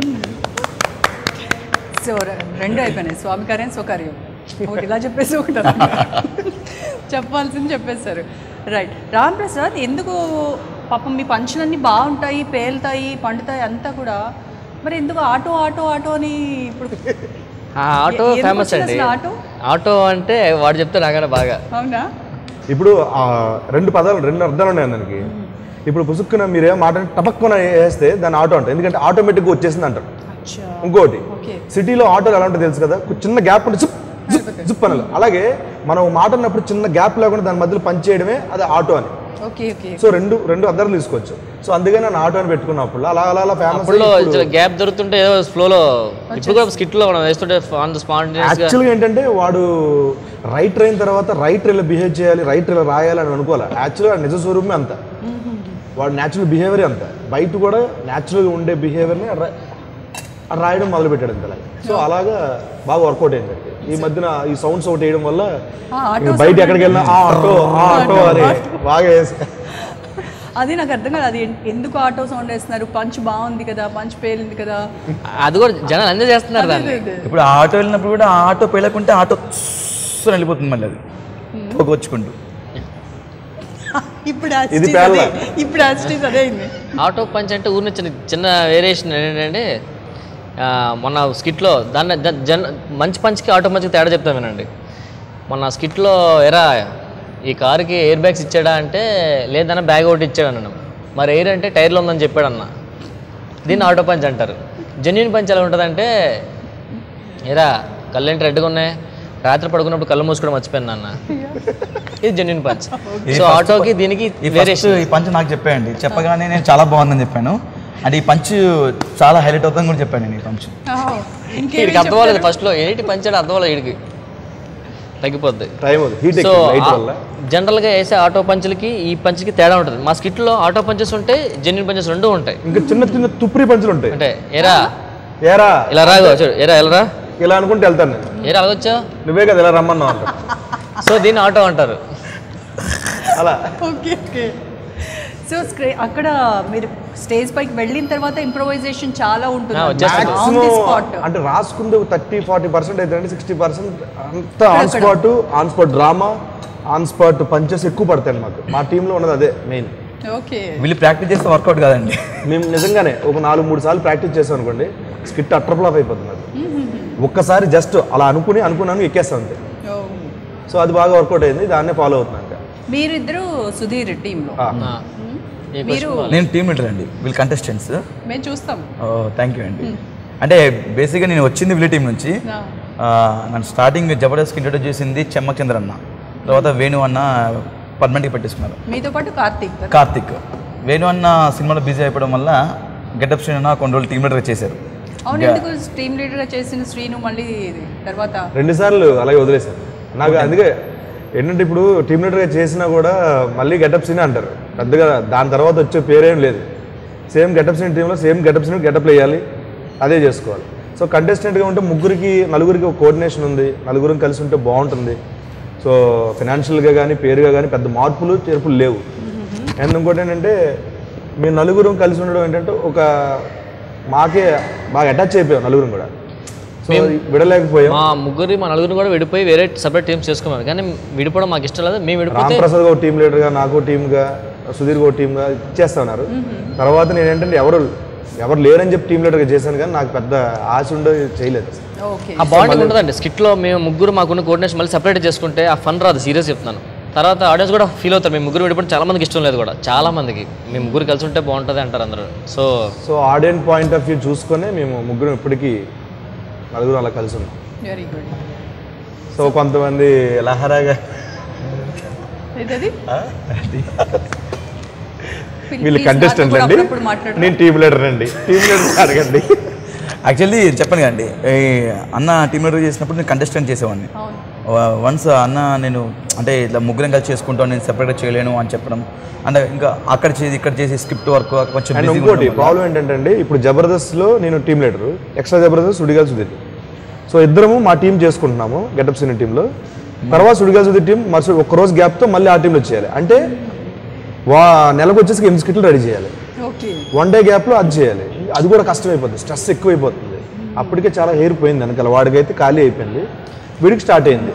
సో రె- రెండు అయిపోయినాయి స్వామి కార్యం స్వకార్యం ఒకటి ఇలా చెప్పేసి ఒకటి అలా. చెప్పాల్సింది చెప్పేశారు రైట్ రామ్ ప్రసాద్ ఎందుకు పాపం మీ పంచులన్నీ బాగుంటాయి పేలుతాయి పండుతాయి అంతా కూడా మరి ఎందుకు ఆటో ఆటో ఆటో అని ఇప్పుడు ఆ ఆటో ఎందుకు ఫేమస్ వచ్చింది అండి అసలు ఆటో? ఆటో అంటే వాడు చెప్తే నాకన్నా బాగా అవునా ఇప్పుడు ఆ రెండు పదాలు రెండు అర్థాలు ఉన్నాయి దానికి ఇప్పుడు పుసుక్కున మీరేం మాట టపక్కున వేస్తే దాన్ని ఆటో అంటారు ఎందుకంటే ఆటోమేటిక్గా వచ్చేసింది అంటారు అచ్చా ఇంకోటి ఓకే సిటీలో ఆటోలు ఎలా ఉంటుందో తెలుసు కదా ఒక చిన్న గ్యాప్ ఉంటే జిప్ జిప్ జిప్ అనాలి అలాగే మనం మాట అన్నప్పుడు చిన్న గ్యాప్ లేకుండా దాని మధ్యలో పంచ్ చేయడమే అది ఆటో అని ఓకే ఓకే సో రెండు రెండు అర్థాలు తీసుకోవచ్చు సో అందుకని నేను ఆటో అని పెట్టుకున్నప్పుడు అలా అలా అలా ఫేమస్ అప్పుడు గ్యాప్ దొరుకుతుంటే ఏదో ఫ్లోలో ఇప్పుడు కూడా స్కిట్ లో మనం వేస్తుంటే ఆన్ ద స్పాంటేనియస్ గా యాక్చువల్గా ఏంటంటే వాడు రైటర్ అయిన తర్వాత రైటర్ ఇలా బిహేవ్ చేయాలి రైటర్ ఇలా రాయాలి అని అనుకోవాలి యాక్చువల్గా నిజ స్వరూపమే అంత వాడు న్యాచురల్ బిహేవియర్ అంత బయట కూడా న్యాచురల్గా ఉండే బిహేవియర్ని రాయడం మొదలు పెట్టాడు అంత సో అలాగా బాగా వర్కౌట్ అయింది ఈ మధ్యన ఈ సౌండ్స్ ఒకటి వేయడం వల్ల ఆ, ఆటో ఇంక బయట ఎక్కడికి వెళ్ళినా ఆ ఆటో ఆ ఆటో అని బాగా వేసి అది నాకు అర్థం కాదు అది ఎన్- ఎందుకు ఆటో సౌండ్ వేస్తున్నారు పంచ్ బాగుంది కదా పంచ్ పేలింది కదా అది కూడా జనాలు ఎంజాయ్ చేస్తున్నారు దాన్ని అదే, అదే. ఇప్పుడు ఆ ఆటో వెళ్ళినప్పుడు కూడా ఆ ఆటో పేలకుంటే ఆటో అని వెళ్ళిపోతుంది మళ్ళీ అది ఒక వచ్చుకుంటూ ఇప్పుడు ఇది యాస్టీస్ పేర్ల. అదే ఇప్పుడు యాస్టీస్ అదే అయింది ఆటో పంచ్ అంటే ఊరిని చిన్న చిన్న వేరియేషన్ ఏంటంటే ఆ, మొన్న స్కిట్లో దాన్ని ద- జన్ మంచి పంచ్కి ఆటో పంచ్కి తేడా చెప్తాను వినండి మొన్న స్కిట్లో ఎరా ఈ కారుకి ఎయిర్ బ్యాగ్స్ ఇచ్చాడా అంటే లేదన్న బ్యాగ్ ఒకటి ఇచ్చాడు అన్నాను మరి ఎయిర్ అంటే టైర్లో ఉందని చెప్పాడు అన్న దీన్ని ఆటో పంచ్ అంటారు జెన్యున్ పంచ్ ఎలా ఉంటుందంటే ఎరా కళ్ళు ఏంటి రెడ్గా ఉన్నాయి రాత్రి పడుకున్నప్పుడు కళ్ళు మూసుకోవడం మర్చిపోయింది అన్న ఇది జెన్యున్ పంచ్ సో ఆటోకి దీనికి ఈ ఫస్ట్ వేరియేషన్ ఈ పంచ్ నాకు చెప్పాయండి చెప్పగానే నేను చాలా బాగుందని చెప్పాను అంటే ఈ పంచ్ చాలా హైలైట్ అవుతుందని కూడా చెప్పాను నేను ఈ పంచ్ ఇంకేమి వీడికి అర్థం అవ్వలేదు ఫస్ట్లో ఏంటి పంచాడు అర్థం అవ్వలేదు వీడికి తగ్గిపోద్ది టైం హీట్ సో ఎక్కువ లైట్ వల్ల జనరల్గా వేసే ఆటో పంచులకి ఈ పంచుకి తేడా ఉంటుంది మా స్కిట్లో ఆటో పంచెస్ ఉంటాయి జెన్యున్ పంచెస్ రెండు ఉంటాయి ఇంకా చిన్న చిన్న తుప్రి పంచులు ఉంటాయి అంటే ఎరా ఏరా ఇలా రాగో చూడు ఎరా ఎలా రా ఇలా అనుకుంటే వెళ్తాను నేను ఎరా అలాగొచ్చా నువ్వే కదా ఇలా రమ్మన్నావు అంట సో దీన్ని ఆటో అంటారు అలా ఓకే ఓకే సో స్క్రీ అక్కడ మీరు స్టేజ్ పైకి వెళ్ళిన తర్వాత ఇంప్రొవైజేషన్ చాలా ఉంటుంది ఆ, వచ్చేస్తుంది. ఆన్ ది స్పాట్ మాక్సిమం అంటే రాసుకుంది థర్టీ ఫార్టీ పర్సెంట్ అయితే సిక్స్టీ పర్సెంట్ అంతా on spot on spot drama on spot punches ఎక్కువ పడతాయి మాకు మా టీంలో ఉన్నది అదే మెయిన్ ఓకే వీళ్ళు ప్రాక్టీస్ చేస్తే వర్కౌట్ కాదండి మేము నిజంగానే ఒక నాలుగు మూడు సార్లు ప్రాక్టీస్ చేసాం అనుకోండి స్కిట్ అట్రప్లాఫ్ అయిపోతుంది అది ఒక్కసారి జస్ట్ అలా అనుకుని అనుకున్నాను ఎక్కేస్తాం అంతే సో అది బాగా వర్కౌట్ అయింది దాన్నే ఫాలో అవుతున్నాను ఇంకా మీరిద్దరు సుధీర్ టీంలో ఆ. ఆ. ఈ మీరు question నేను టీమ్ లీడర్ అండి వీళ్ళు కంటెస్టెంట్స్ మేము చూస్తాం థ్యాంక్ యూ అండి అంటే బేసిక్గా నేను వచ్చింది వీళ్ళ టీం నుంచి ఆ, ఆ, నన్ను స్టార్టింగ్ జబర్దస్త్ ఇంట్రొడ్యూస్ చేసింది చెమ్మచంద్ర అన్న తర్వాత వేణు అన్న పర్మనెంట్గా పెట్టేసుకున్నారు మీతో పాటు కార్తీక్ కదా? కార్తిక్ వేణు అన్న సినిమాలో బిజీ అయిపోవడం వల్ల గెటప్ శ్రీను అన్న కొన్ని రోజులు టీమ్ లీడర్గా చేశారు అవును ఎందుకు టీమ్ లీడర్ గా చేసిన శ్రీను మళ్ళీ తర్వాత రెండు సార్లు అలాగే వదిలేశాను నాకు అందుకే ఏంటంటే ఇప్పుడు టీమ్ లీడర్గా చేసినా కూడా మళ్ళీ గెటప్ సీన్ అంటారు పెద్దగా దాని తర్వాత వచ్చే పేరేం లేదు సేమ్ గెటప్ సీన్ టీంలో సేమ్ గెటప్ సీన్ గెటప్లు వేయాలి అదే చేసుకోవాలి సో కంటెస్టెంట్గా ఉంటే ముగ్గురికి నలుగురికి ఒక కోఆర్డినేషన్ ఉంది నలుగురం కలిసి ఉంటే బాగుంటుంది సో ఫినాన్షియల్గా కానీ పేరుగా కానీ పెద్ద మార్పులు చేర్పులు లేవు అండ్ ఇంకోటి ఏంటంటే మేము నలుగురం కలిసి ఉండడం ఏంటంటే ఒక మాకే బాగా అటాచ్ అయిపోయాం నలుగురం కూడా సో విడలేకపోయాం మా ముగ్గురి మా నలుగురు కూడా విడిపోయి వేరే సపరేట్ టీమ్స్ చేసుకున్నారు కానీ విడిపోవడం మాకు ఇష్టం లేదు మేము విడిపోతే రామ్ ప్రసాద్ ఒక టీం లీడర్గా నాకు టీమ్గా సుధీర్ ఒక టీమ్గా ఇచ్చేస్తా ఉన్నారు తర్వాత నేను ఏంటంటే ఎవరు ఎవరు లేరని చెప్పి టీం లీడర్గా చేశాను కానీ నాకు పెద్ద ఆశ ఉండే చేయలేదు ఓకే ఆ బాండింగ్ ఉంటుందండి స్కిట్లో మేము ముగ్గురు మాకున్న కోఆర్డినేషన్ మళ్ళీ సపరేట్ చేసుకుంటే ఆ ఫన్ రాదు సీరియస్ చెప్తున్నాను తర్వాత ఆడియన్స్ కూడా ఫీల్ అవుతారు మేము ముగ్గురు విడిపోవడం చాలా మందికి ఇష్టం లేదు కూడా చాలా మందికి మేము ముగ్గురు కలిసి ఉంటే బాగుంటుంది అంటారు అందరూ so so audience point of view చూసుకొని మేము ముగ్గురం ఇప్పటికీ నలుగురు అలా కలిసి ఉన్నాం వెరీ గుడ్ సో కొంతమంది లహరాగా ఏదది వీళ్ళు Please కంటెస్టెంట్ నాతో కూడా అండి అప్పుడప్పుడు మాట్లాడరా? నేను టీమ్ లీడర్ అండి టీమ్ లీడర్ అడగండి యాక్చువల్లీ చెప్పాను కదండి ఈ అన్న టీమ్ లీడర్ చేసినప్పుడు నేను కంటెస్టెంట్ చేసేవాడిని వన్స్ అన్న నేను అంటే ఇట్లా ముగ్గురం కలిసి చేసుకుంటాను నేను సెపరేట్గా చేయలేను అని చెప్పడం అంటే ఇంకా అక్కడ చేసి ఇక్కడ చేసి స్క్రిప్ట్ వర్క్ కొంచెం అండ్ busy గా ఇంకోటి ఉండడం వల్ల- ప్రాబ్లం ఏంటంటే అండి ఇప్పుడు జబర్దస్త్లో నేను team leader extra Jabardasth Sudigali Sudheer so ఇద్దరము మా టీం చేసుకుంటున్నాము గెటప్ సినీ టీంలో తర్వాత సుడిగాల్ సుధీర్ టీం మరుసటి ఒక్క రోజు గ్యాప్తో మళ్ళీ ఆ టీంలో చేయాలి అంటే వా నెలకు వచ్చేసి ఎనిమిది స్కిట్లు రెడీ చేయాలి ఓకే వన్ డే గ్యాప్లో అది చేయాలి అది కూడా కష్టమైపోతుంది స్ట్రెస్ ఎక్కువైపోతుంది అప్పటికే చాలా హెయిర్ పోయింది వెనకాల వాడికైతే ఖాళీ అయిపోయింది వీడికి స్టార్ట్ అయింది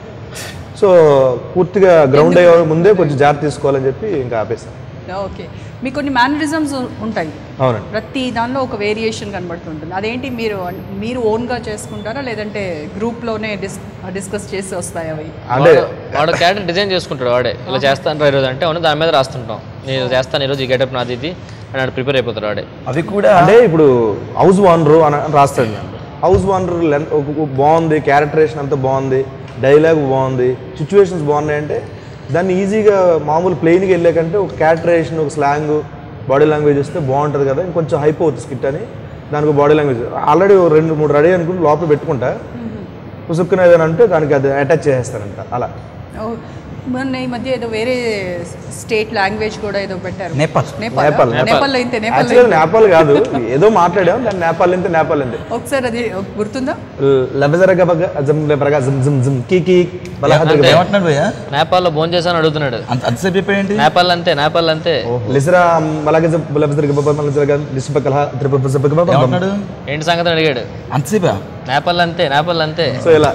సో పూర్తిగా గ్రౌండ్ అయ్యే ముందే కొంచెం జాగ్రత్త తీసుకోవాలని చెప్పి ఇంకా ఆపేసాను ఓకే మీకు కొన్ని మేనరిజమ్స్ ఉంటాయి అవునండి ప్రతి దానిలో ఒక వేరియేషన్ కనబడుతుంటుంది అదేంటి మీరు మీరు ఓన్గా చేసుకుంటారా లేదంటే గ్రూప్లోనే డిస్ డిస్కస్ చేసి వస్తాయి అవి అంటే వాడు- వాడు క్యారెక్టర్ డిజైన్ చేసుకుంటాడు వాడే ఇలా చేస్తాను ఈరోజు అంటే అవును దాని మీద రాస్తుంటాం నేను చేస్తాను ఈరోజు ఈ గెటప్ నాది ఇది అని వాడు ప్రిపేర్ అయిపోతాడు వాడే అవి కూడా అంటే ఇప్పుడు హౌస్ ఓనరు అని అని రాస్తాడు నేను హౌస్ ఓనర్ లెన్ బాగుంది క్యారెక్టరేషన్ అంతా బాగుంది డైలాగ్ బాగుంది సిచ్యువేషన్స్ బాగున్నాయి అంటే దాన్ని ఈజీగా మామూలు ప్లెయిన్కి వెళ్ళే కంటే ఒక క్యారెక్టరేషన్ ఒక స్లాంగ్ బాడీ లాంగ్వేజ్ ఇస్తే బాగుంటుంది కదా ఇంకొంచెం హైప్ అవుతుంది స్కిట్ అని దానికి బాడీ లాంగ్వేజ్ ఆల్రెడీ రెండు మూడు రెడీ అనుకుని లోపల పెట్టుకుంటా పుసుక్కున ఏదైనా అంటే దానికి అది అటాచ్ చేసేస్తారంట అలా ఓ, మొన్న ఈ మధ్య ఏదో వేరే స్టేట్ లాంగ్వేజ్ కూడా ఏదో పెట్టారు నేపాల్. నేపాల్ నేపాల్. నేపాల్లో ఇంతే నేపాల్ యాక్చువల్గా నేపాల్ కాదు ఏదో మాట్లాడాం దాన్ని నేపాల్ ఇంతే నేపాల్ ఇంతే ఒకసారి అది గుర్తుందా లబజరగబగ జమ్ లబరగ జమ్ జమ్ జమ్ కీ కీ బలహద్రగ ఏమంటున్నాడు భయ్యా నేపాల్లో భోజనం చేశాను అడుగుతున్నాడు అంత అంతసేపు చెప్పాడు ఏంటి నేపాల్ అంతే నేపాల్ అంతే లిసరా మలాగ జబ్ లబజరగ బబ మలజరగ లిస్బకల త్రిప జబగ బబ ఏమంటున్నాడు ఏంటి సంగతి అని అడిగాడు అంతసేపా నేపాల్ అంతే నేపాల్ అంతే సో ఇలా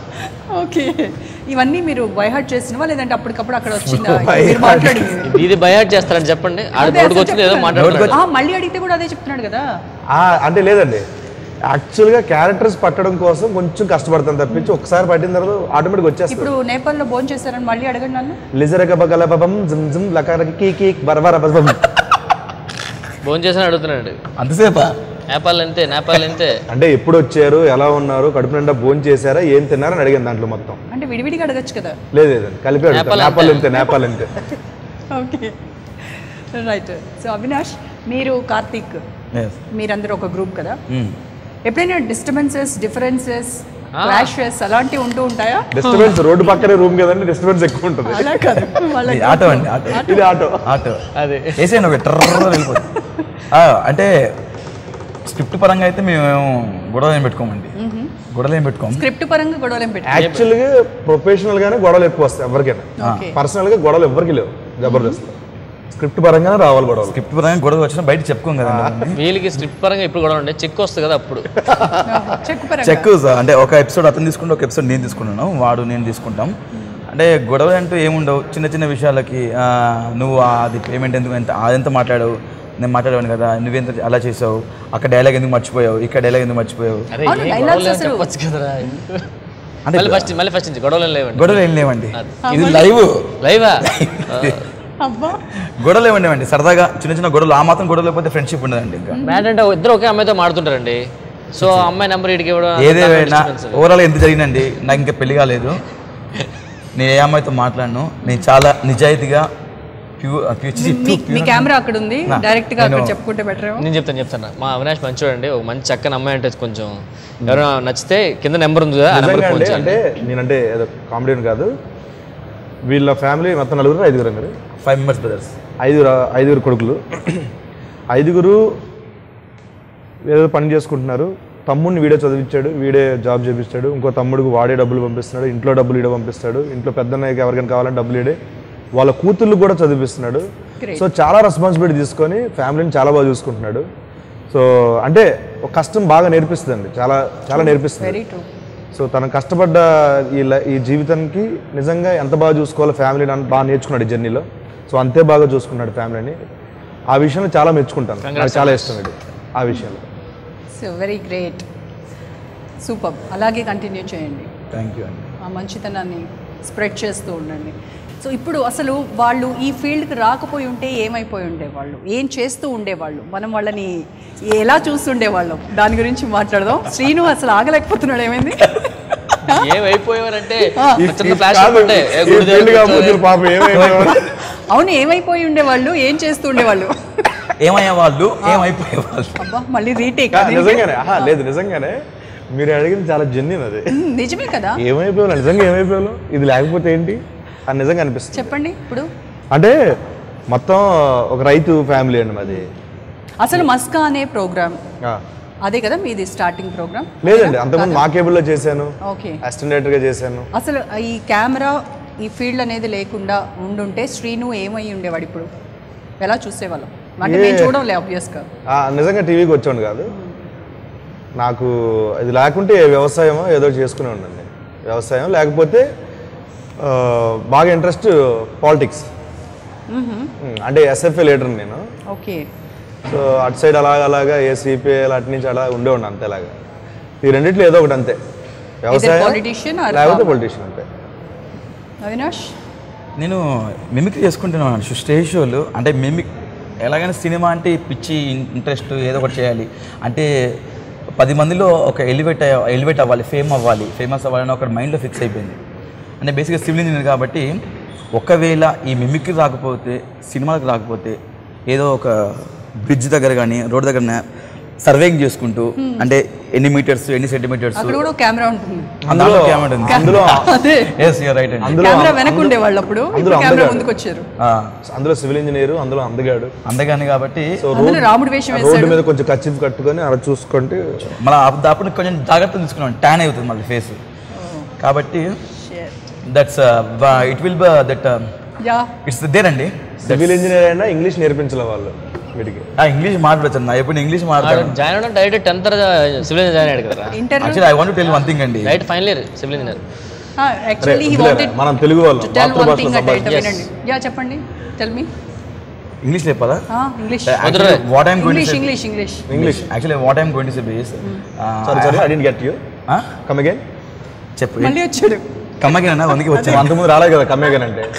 ఓకే ఇవన్నీ మీరు బైహార్ట్ చేసినవా లేదంటే అప్పటికప్పుడు అక్కడ వచ్చిందా By మీరు heart. మాట్లాడింది ఇది బయాట్ చేస్తారని చెప్పండి ఆడ అదే నోటికి అసలు వచ్చింది ఏదో చెప్తున్నాడు. మాట్లాడుతున్నాడు ఆ, మళ్ళీ అడిగితే కూడా అదే చెప్తున్నాడు కదా ఆ, అంటే లేదండి యాక్చువల్గా క్యారెక్టర్స్ పట్టడం కోసం కొంచెం కష్టపడతాను తప్పించి ఒకసారి పట్టిన తర్వాత ఆటోమేటిక్ వచ్చేస్తుంది ఇప్పుడు నేపాల్లో భోజనం చేశారని మళ్ళీ అడగండి నన్ను లిజరగ బగల బబం జమ్ జమ్ లకరగ కీ కీ బరబర బబం భోజనం చేశాను అడుగుతున్నాడు అంతసేపా నేపాల్ అంతే నేపాల్ అంతే అంటే ఎప్పుడు వచ్చారు ఎలా ఉన్నారు కడుపు నిండా భోజనం చేశారా ఏం తిన్నారని అడిగాను దాంట్లో మొత్తం అంటే విడివిడిగా అడగచ్చు కదా లేదు లేదండి కలిపి అడుగుతాను. నేపాల్ నేపాల్ అంతే. అంతే నేపాల్ అంతే ఓకే రైట్ సో అవినాష్ మీరు కార్తీక్ Yes. మీరందరూ ఒక గ్రూప్ కదా Hmm. ఎప్పుడైనా డిస్టర్బెన్సెస్ డిఫరెన్సెస్ క్లాషెస్ అలాంటివి ఉంటూ ఉంటాయా డిస్టర్బెన్స్ రోడ్డు పక్కనే రూమ్ కదండి డిస్టర్బెన్స్ ఎక్కువ ఉంటుంది అలా కాదు వాళ్ళ ఇది ఆటో అండి ఆటో ఇది ఆటో ఆటో అదే వేసేయండి ఒక ట్రర్ వెళ్ళిపోతుంది ఆ, అంటే స్క్రిప్ట్ పరంగా అయితే మేము గొడవలు ఏం పెట్టుకోమండి గొడవలు ఏం పెట్టుకోము స్క్రిప్ట్ పరంగా గొడవలు ఏం పెట్టి యాక్చువల్గా ప్రొఫెషనల్ గానే గొడవలు ఎక్కువ వస్తాయి ఎవరికైనా ఓకే పర్సనల్ గా గొడవలు ఎవరికి లేవు జబర్దస్త్ స్క్రిప్ట్ పరంగానే రావాలి గొడవలు స్క్రిప్ట్ పరంగా గొడవ వచ్చినా బయట చెప్పుకోం కదండి వీళ్ళకి స్క్రిప్ట్ పరంగా ఇప్పుడు కూడా ఉండే చెక్ వస్తుంది కదా అప్పుడు చెక్ పరంగా చెక్ అంటే ఒక ఎపిసోడ్ అతను తీసుకుంటే ఒక ఎపిసోడ్ నేను తీసుకుంటున్నాను వాడు నేను తీసుకుంటాం అంటే గొడవ అంటూ ఏముండవు చిన్న చిన్న విషయాలకి ఆ, నువ్వు అది పేమెంట్ ఎందుకు ఎంత అదెంత మాట్లాడావు నేను మాట్లాడాను కదా నువ్వెంత అలా చేసావు అక్కడ డైలాగ్ ఎందుకు మర్చిపోయావు ఇక్కడ డైలాగ్ ఎందుకు మర్చిపోయావు అరే అవును, ఏ dialogues గొడవలు ఏమో అసలు- చెప్పొచ్చు కదరా అంటే మళ్ళీ ఫస్ట్ మళ్ళీ ఫస్ట్ నుంచి గొడవలు ఏం లేవండి గొడవలు ఏం లేవండి ఇది లైవ్ లైవా అబ్బా గొడవలు ఏమండి అండి సరదాగా చిన్న చిన్న గొడవలు ఆ మాత్రం గొడవలు లేకపోతే ఫ్రెండ్షిప్ ఉండదండి ఇంకా మ్యాట్ అంటే ఇద్దరు ఒకే అమ్మాయితో మాడుతుంటారండి సో ఆ అమ్మాయి నెంబర్ ఇడికి ఇవ్వడం ఏదేమైనా ఓవరాల్ ఎంత జరిగిందండి నాకు ఇంకా పెళ్లి కాలేదు నేను ఏ అమ్మాయితో మాట్లాడను నేను చాలా నిజాయితీగా ప్యూర్ మీ- మీ కెమెరా అక్కడ ఉంది నా, డైరెక్ట్ గా అక్కడ నేను- చెప్పుకుంటే బెటర్ ఏమో నేను చెప్తాను చెప్తాను మా అవినాష్ మంచోడండి ఒక మంచి చక్కని అమ్మాయి అంటే కొంచెం ఎవరైనా నచ్చితే కింద నెంబర్ ఉంది కదా ఆ నెంబర్ నిజంగా ఫోన్ అండి అంటే చేయండి నేనంటే ఏదో కామెడీ కాదు వీళ్ళ ఫ్యామిలీ మొత్తం నలుగురు ఐదుగురు మీరు ఫైవ్ మెంబర్స్ బ్రదర్స్ ఐదుగురు ఐదుగురు కొడుకులు ఐదుగురు ఏదో పని చేసుకుంటున్నారు తమ్ముడిని వీడే చదివించాడు వీడే జాబ్ చేపిస్తాడు ఇంకో తమ్ముడికి వాడే డబ్బులు పంపిస్తున్నాడు ఇంట్లో డబ్బులు ఈడే పంపిస్తాడు ఇంట్లో పెద్దన్నయ్యకి ఎవరికైనా కావాలంటే డబ్బులు ఈడే వాళ్ళ కూతుర్లు కూడా చదివిస్తున్నాడు Great. సో చాలా రెస్పాన్సిబిలిటీ తీసుకొని ఫ్యామిలీని చాలా బాగా చూసుకుంటున్నాడు సో అంటే ఒక కష్టం బాగా నేర్పిస్తుందండి చాలా చాలా నేర్పిస్తుంది వెరీ ట్రూ సో తను కష్టపడ్డ ఈ లై- ఈ జీవితానికి నిజంగా ఎంత బాగా చూసుకోవాలో ఫ్యామిలీని అంత బాగా నేర్చుకున్నాడు ఈ జర్నీలో సో అంతే బాగా చూసుకున్నాడు ఫ్యామిలీని ఆ విషయంలో చాలా మెచ్చుకుంటాను నాకు చాలా ఇష్టం ఇది ఆ విషయంలో సో వెరీ గ్రేట్ సూపర్ అలాగే కంటిన్యూ చేయండి థ్యాంక్ యూ అండి ఆ మంచితనాన్ని స్ప్రెడ్ చేస్తూ ఉండండి సో ఇప్పుడు అసలు వాళ్ళు ఈ ఫీల్డ్కి రాకపోయి ఉంటే ఏమైపోయి ఉండేవాళ్ళు ఏం చేస్తూ ఉండేవాళ్ళు మనం వాళ్ళని ఎలా చూస్తుండేవాళ్ళం దాని గురించి మాట్లాడదాం శ్రీను అసలు ఆగలేకపోతున్నాడు ఏమైంది ఏమైపోయారంటే ఈ- చిన్న ఈ ఫ్లాష్ కాదు, ఉంటే ఏ ఈ గుడి దగ్గర పెళ్లి కూర్చొని- కాకపోతే పాపం ఏమైపోయారు? అవును ఏమైపోయి ఉండేవాళ్ళు ఏం చేస్తూ ఉండేవాళ్ళు ఏమయ్యే వాళ్ళు ఏమైపోయే వాళ్ళు అబ్బా మళ్ళీ రీటేక్ ఆ, నిజంగానే ఆహా లేదు నిజంగానే మీరు అడిగింది చాలా జెన్యున్ అది నిజమే కదా ఏమైపోయావు నిజంగా ఏమైపోయావు ఇది లేకపోతే ఏంటి అని నిజంగా అనిపిస్తుంది చెప్పండి ఇప్పుడు అంటే మొత్తం ఒక రైతు ఫ్యామిలీ అండి మాది అసలు మస్కా అనే ప్రోగ్రామ్ ఆ, అదే కదా మీది స్టార్టింగ్ ప్రోగ్రామ్ లేదండి అంతకుముందు మా కేబుల్లో చేశాను ఓకే అసిస్టెంట్ గా చేశాను అసలు ఈ కెమెరా ఈ ఫీల్డ్ అనేది లేకుండా ఉండుంటే శ్రీను ఏమై ఉండేవాడు ఇప్పుడు ఎలా చూసేవాళ్ళం అంటే మేము చూడంలే ఆబ్వియస్గా ఆ, నిజంగా టీవీకి వచ్చాను కాదు నాకు ఇది లేకుంటే వ్యవసాయమో ఏదో చేసుకునే ఉండండి వ్యవసాయం లేకపోతే ఆ, బాగా ఇంట్రెస్ట్ పాలిటిక్స్ అంటే ఎస్ఎఫ్ఏ లీడర్ నేను ఓకే సో అటు సైడ్ అలాగ అలాగా ఏ సిపిఐ అటు నుంచి అలా ఉండేవాడిని అంతే అలాగా ఈ రెండిట్లో ఏదో ఒకటి అంతే వ్యవసాయం politician or లేకపోతే farmer? పొలిటీషియన్ అంతే అవినాష్ నేను మిమిక్రీ చేసుకుంటున్నాను స్టేజ్ షోలు అంటే మిమిక్ ఎలాగైనా సినిమా అంటే పిచ్చి ఇంట్రెస్ట్ ఏదో ఒకటి చేయాలి అంటే పది మందిలో ఒక ఎలివేట్ ఎలివేట్ అవ్వాలి ఫేమ్ అవ్వాలి ఫేమస్ అవ్వాలని ఒక మైండ్లో ఫిక్స్ అయిపోయింది అంటే బేసిక్గా సివిల్ ఇంజనీర్ కాబట్టి ఒకవేళ ఈ మిమిక్రీ రాకపోతే సినిమాలకు రాకపోతే ఏదో ఒక బ్రిడ్జ్ దగ్గర కానీ రోడ్ దగ్గర సర్వేయింగ్ చేసుకుంటూ అంటే ఎన్ని మీటర్స్ ఎన్ని సెంటీమీటర్స్ అక్కడ కూడా కెమెరా ఉంటుంది అందులో కెమెరా ఉంది అందులో అదే ఎస్ యూర్ రైట్ అండి అందులో కెమెరా వెనకుండేవాళ్ళు అప్పుడు అందులో కెమెరా అందగాడు. ముందుకు వచ్చారు ఆ, అందులో సివిల్ ఇంజనీర్ అందులో అందగాడు అందుకని కాబట్టి సో అందులో రాముడు వేషం రోడ్డు వేశాడు మీద కొంచెం కచ్చిఫ్ కట్టుకొని అలా చూసుకుంటే మళ్ళీ అప్పుడు కొంచెం జాగ్రత్తగా తీసుకున్నాం ట్యాన్ అవుతుంది మళ్ళీ ఫేస్ కాబట్టి that's it will that yeah it's there అండి సివిల్ ఇంజనీర్ అయినా ఇంగ్లీష్ నేర్పించాలి వాళ్ళు వీడికి ఇంగ్లీష్ మాట్లాడచ్చు నా ఎప్పుడు ఇంగ్లీష్ మాట్లాడాను జాయిన్ అవడం direct tenth civil engineer join అయ్యాడు కదా interview actually I want tell one thing అండి right final year civil engineer actually he వదిలేరా? వాంటెడ్ మనం తెలుగు వాళ్ళం టు టెల్ వన్ మాతృభాషలో థింగ్ అంటే సంభాషించాలి. వినండి యా చెప్పండి టెల్ మీ ఇంగ్లీష్ చెప్పాలా English what I'm going English English English English actually what I'm going to say base sorry sorry I didn't get you come again చెప్పు మళ్ళీ వచ్చాడు కమ్మకి అన్న వందకి వచ్చాను అంతకుముందు రాలేదు కదా కమ్ అగైన్ అంటే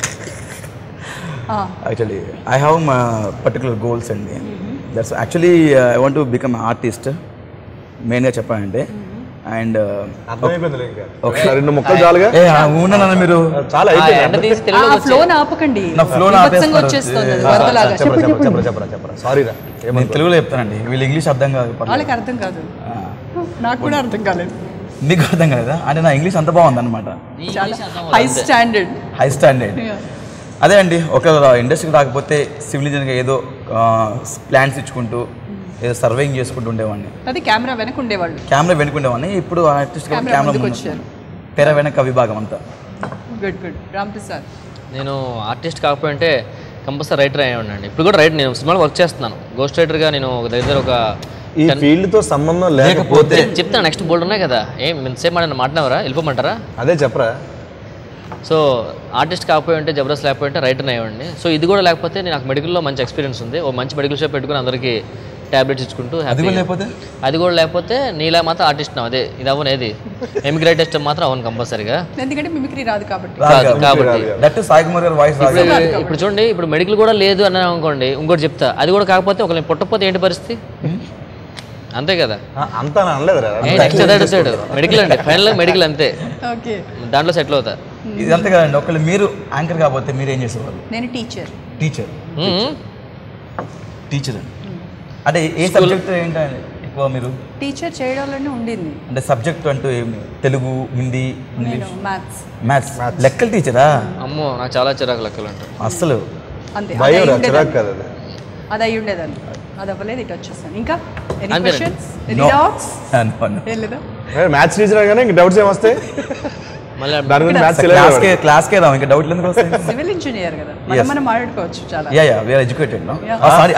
actually I have my particular goals అండి that's actually I want to become artist మెయిన్గా చెప్పాలంటే అండ్ అర్థమైపోయింది ఇంకా ఒకసారి రెండు ముక్కలు చాలుగా ఏ ఉన్నానన్న మీరు చాలా ఎండ అయిపోయింది తీసి తెలుగులో ఆ ఫ్లో ఆపకండి నా flow ని విభత్సంగా ఆపేస్తున్నారు. వచ్చేస్తుంది అది ఆ, వరదలాగా చెప్పరా చెప్పండి చెప్పరా చెప్పండి చెప్పరా చెప్పరా సారీ రా నేను ఏమంటారు తెలుగులో చెప్తానండి వీళ్ళు ఇంగ్లీష్ అర్థం కాదు పర్లేదు. వాళ్ళకి అర్థం కాదు నాకు కూడా అర్థం కాలేదు మీకు అర్థం కాలేదా అంటే నా ఇంగ్లీష్ అంత బాగుంది అనమాట చాలా హై స్టాండర్డ్ హై స్టాండర్డ్ అదే అండి ఒక ఇండస్ట్రీకి రాకపోతే సివిల్ ఇంజనీర్గా ఏదో ప్లాన్స్ ఇచ్చుకుంటూ ఏదో సర్వేయింగ్ చేసుకుంటూ ఉండేవాడిని అది కెమెరా వెనక ఉండేవాళ్ళు కెమెరా వెనుకుండేవాడిని ఇప్పుడు ఆర్టిస్ట్ కెమెరా కెమెరా ముందుకు ముందు వచ్చారు తెర వెనక విభాగం అంతా గుడ్ గుడ్ రామ్ ప్రసాద్ నేను ఆర్టిస్ట్ కాకపోతే కంపల్సరీ రైటర్ అయ్యి ఉండండి ఇప్పుడు కూడా రైట్ నేను సినిమాలో వర్క్ చేస్తున్నాను గోస్ట్ రైటర్గా నేను ఒక దగ్గర ఒక ఈ ఫీల్డ్ తో సంబంధం లేకపోతే చెప్తాను నెక్స్ట్ బోల్డ్ ఉన్నాయి కదా ఏం ఇంతసేపు మాట మాట్లాడవరా వెళ్ళిపోమంటారా అదే చెప్పరా సో ఆర్టిస్ట్ కాకపోయి ఉంటే జబర్దస్త్ లేకపోయి ఉంటే రైటర్ అయ్యండి సో ఇది కూడా లేకపోతే నేను నాకు మెడికల్లో మంచి ఎక్స్పీరియన్స్ ఉంది ఓ మంచి మెడికల్ షాప్ పెట్టుకుని అందరికీ టాబ్లెట్స్ ఇచ్చుకుంటూ అది హ్యాపీ కూడా లేకపోతే అది కూడా లేకపోతే నీలా మాత్రం ఆర్టిస్ట్ అదే ఇది అవ్వను ఏది ఎమిగ్రేట్ టెస్ట్ మాత్రం అవును కంపల్సరీగా ఎందుకంటే మిమిక్రీ రాదు కాబట్టి కాదు కాబట్టి దట్ సాయి కుమార్ గారి వాయిస్ రాదు ఇప్పుడు ఇప్పుడు చూడండి ఇప్పుడు మెడికల్ కూడా లేదు అని అనుకోండి ఇంకోటి చెప్తా అది కూడా కాకపోతే ఒకరిని పుట్టకపోతే ఏంటి పరిస్థితి అంతే కదా ఆ, అంతా అని అనలేదురా నెక్స్ట్ అదే అడుగుతాడు మెడికల్ అండి ఫైనల్ మెడికల్ అంతే ఓకే దాంట్లో సెటిల్ అవుతా ఇదంతా కదండి ఒకళ్ళు మీరు యాంకర్ కాకపోతే మీరు ఏం చేసేవారు నేను టీచర్ టీచర్ మ్మ్. టీచర్ అంటే ఏ సబ్జెక్ట్ ఏంటండి ఎక్కువ మీరు టీచర్ చేయడంలోనే ఉండింది అంటే సబ్జెక్ట్ అంటూ ఏమి తెలుగు హిందీ నేను ఇంగ్లీష్ మ్యాథ్స్ మ్యాథ్స్ లెక్కల టీచరా అమ్మో నాకు చాలా చిరాకు లెక్కలు అంటారు అస్సలు అంతే అది భయం అయి రా ఉండేదాన్ని. చిరాకు కదా అది అది అయి ఉండేదాన్ని అది అవ్వలేదు ఇటు వచ్చేసాను ఇంకా ఎనీ అంతేనండి. Questions any No. Doubts No, no. ఏం లేదా మ్యాథ్స్ టీచర్ కానీ ఇంక డౌట్స్ ఏమొస్తాయి మళ్ళీ దాని గురించి మ్యాథ్స్ క్లాస్కే క్లాస్కే రావు ఇంకా డౌట్లు ఎందుకు వస్తాయి సివిల్ ఇంజనీర్ కదా మనం Yes. మనం మాట్లాడుకోవచ్చు చాలా yeah yeah we are educated no Yeah. Sorry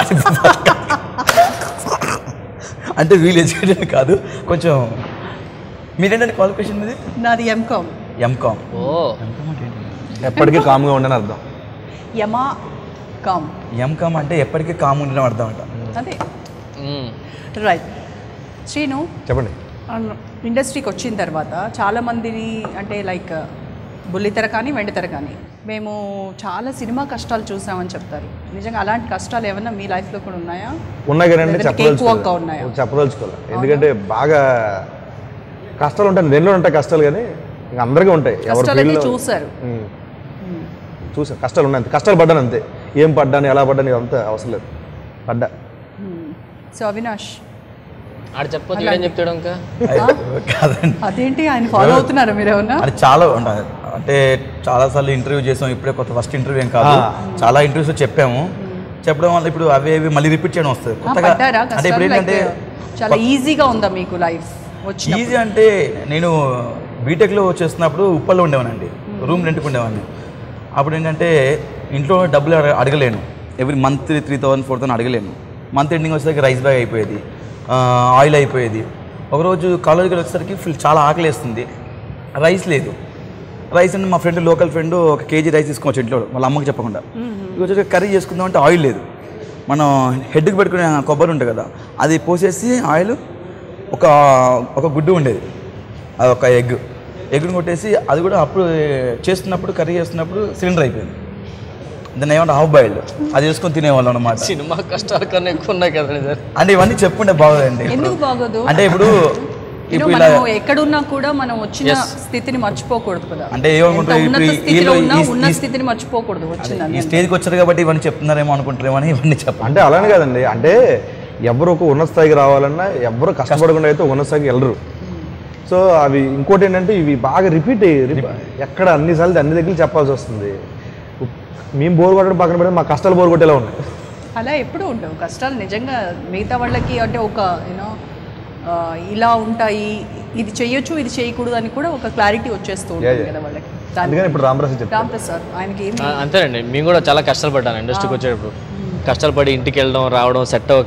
అంటే వీళ్ళు ఎడ్యుకేటెడ్ కాదు కొంచెం మీరేంటంటే క్వాలిఫికేషన్ ఇది నాది ఎంకామ్ ఎంకామ్ ఓ ఎప్పటికీ కామ్గా ఉండని అర్థం యమా కామ్ ఎంకామ్ అంటే ఎప్పటికీ కామ్ ఉండడం అర్థం అంట అదే మ్మ్. రైట్ శ్రీను చెప్పండి ఇండస్ట్రీకి వచ్చిన తర్వాత చాలామందిని అంటే లైక్ బుల్లితెర కానీ వెండితెర కానీ మేము చాలా సినిమా కష్టాలు చూసామని చెప్తారు నిజంగా అలాంటి కష్టాలు ఏమైనా మీ లైఫ్లో కూడా ఉన్నాయా ఉన్నాయి కానీ లేదంటే ఎక్కువగా ఉన్నాయా? చెప్పదలుచుకోవాలి చెప్పదలుచుకోవాలి ఎందుకంటే బాగా కష్టాలు ఉంటాయి రెండులో ఉంటాయి కష్టాలు కానీ ఇంకా అందరికీ ఉంటాయి ఎవరి కష్టాలు అయితే ఫీల్డ్లో చూసారు చూసాను కష్టాలు ఉన్నాయి అంతే కష్టాలు పడ్డాను అంతే ఏం పడ్డాను ఎలా పడ్డాను ఇదంతా అవసరం లేదు పడ్డా సో అవినాష్ ఆడు చెప్పొచ్చు ఏం చెప్తాడు ఇంకా కాదండి అదేంటి ఆయన ఫాలో అవుతున్నారా మీరు ఏమన్నా అది చాలా ఉండ- అంటే చాలాసార్లు ఇంటర్వ్యూ చేసాం ఇప్పుడే కొత్త ఫస్ట్ ఇంటర్వ్యూ ఏం కాదు చాలా ఇంటర్వ్యూస్ చెప్పాము చెప్పడం వల్ల ఇప్పుడు అవి అవి మళ్ళీ రిపీట్ చేయడం వస్తుంది ఆ, కొత్తగా పడ్డారా అంటే ఇప్పుడు కష్టం ఏంటంటే లైక్ చాలా ఈజీగా ఉందా మీకు లైఫ్ వచ్చిన ఈజీ అంటే నేను బీటెక్లో చేస్తున్నప్పుడు ఉప్పల్లో ఉండేవానండి రూమ్ రెంట్కి ఉండేవాడిని అప్పుడు ఏంటంటే ఇంట్లో డబ్బులు అడగ- అడగలేను every month three thousand four thousand అడగలేను మంత్ ఎండింగ్ వచ్చేసరికి రైస్ బ్యాగ్ అయిపోయేది ఆ, ఆయిల్ అయిపోయేది ఒకరోజు కాలేజీకి వచ్చేసరికి ఫుల్ చాలా ఆకలి వేస్తుంది రైస్ లేదు రైస్ అంటే మా ఫ్రెండ్ లోకల్ ఫ్రెండ్ ఒక కేజీ రైస్ తీసుకోవచ్చు ఇంట్లో వాళ్ళ అమ్మకి చెప్పకుండా వచ్చేసి కర్రీ చేసుకుందాం అంటే ఆయిల్ లేదు మనం హెడ్కి పెట్టుకునే కొబ్బరి ఉంటుంది కదా అది పోసేసి ఆయిల్ ఒక ఒక గుడ్డు ఉండేది అది ఒక ఎగ్ ఎగ్ని కొట్టేసి అది కూడా అప్పుడు చేస్తున్నప్పుడు కర్రీ చేస్తున్నప్పుడు సిలిండర్ అయిపోయింది దాన్ని ఏమంటే హాఫ్ బాయిల్డ్ అది చేసుకొని తినేవాళ్ళం అనమాట సినిమా కష్టాల కన్నా ఎక్కువ ఉన్నాయి కదండి సార్ అంటే ఇవన్నీ చెప్పుకుంటే బాగోదండి ఇప్పుడు. ఎందుకు బాగోదు అంటే ఇప్పుడు You know, ఇప్పుడు ఇలా మనం ఎక్కడున్నా కూడా మనం వచ్చిన స్థితిని మర్చిపోకూడదు కదా అంటే ఏమనుకుంటారు ఎంత ఉన్నత ఇప్పుడు ఈ- స్థితిలో ఈ- ఉన్నా ఈ- ఉన్న ఈ- స్థితిని మర్చిపోకూడదు ఈ వచ్చిందని స్టేజ్కి వచ్చారు కాబట్టి ఇవన్నీ చెప్తున్నారేమో అనుకుంటారేమో అని ఇవన్నీ చెప్పండి అంటే అలానే కాదండి అంటే ఎవరు ఒక ఉన్నత స్థాయికి రావాలన్నా ఎవరు కష్టపడకుండా అయితే ఉన్నత స్థాయికి వెళ్ళరు సో అవి ఇంకోటి ఏంటంటే ఇవి బాగా రిపీట్ అయ్యి రిప- ఎక్కడ అన్నిసార్లు అన్ని దగ్గర చెప్పాల్సి వస్తుంది మేము బోర్ కొట్టడం పక్కన పెడితే మా కష్టాలు బోర్ కొట్టేలా ఉన్నాయి అలా ఎప్పుడు ఉండవు కష్టాలు నిజంగా మిగతా వాళ్ళకి అంటే ఒక యూనో ఇలా ఉంటాయి ఇది చెయ్యొచ్చు ఇది చేయకూడదు అని కూడా ఒక క్లారిటీ వచ్చేస్తూ ఉంటుంది కదా వాళ్ళకి దాని అందుకని ఇప్పుడు రామరాజు చెప్తాను రామ్ ప్రసాద్ ఆయనకి ఏమి ఆ, అంతేనండి మేము కూడా చాలా కష్టాలు పడ్డాను ఇండస్ట్రీకి వచ్చేటప్పుడు కష్టాలు పడి ఇంటికి వెళ్ళడం రావడం సెట్ అవ్వక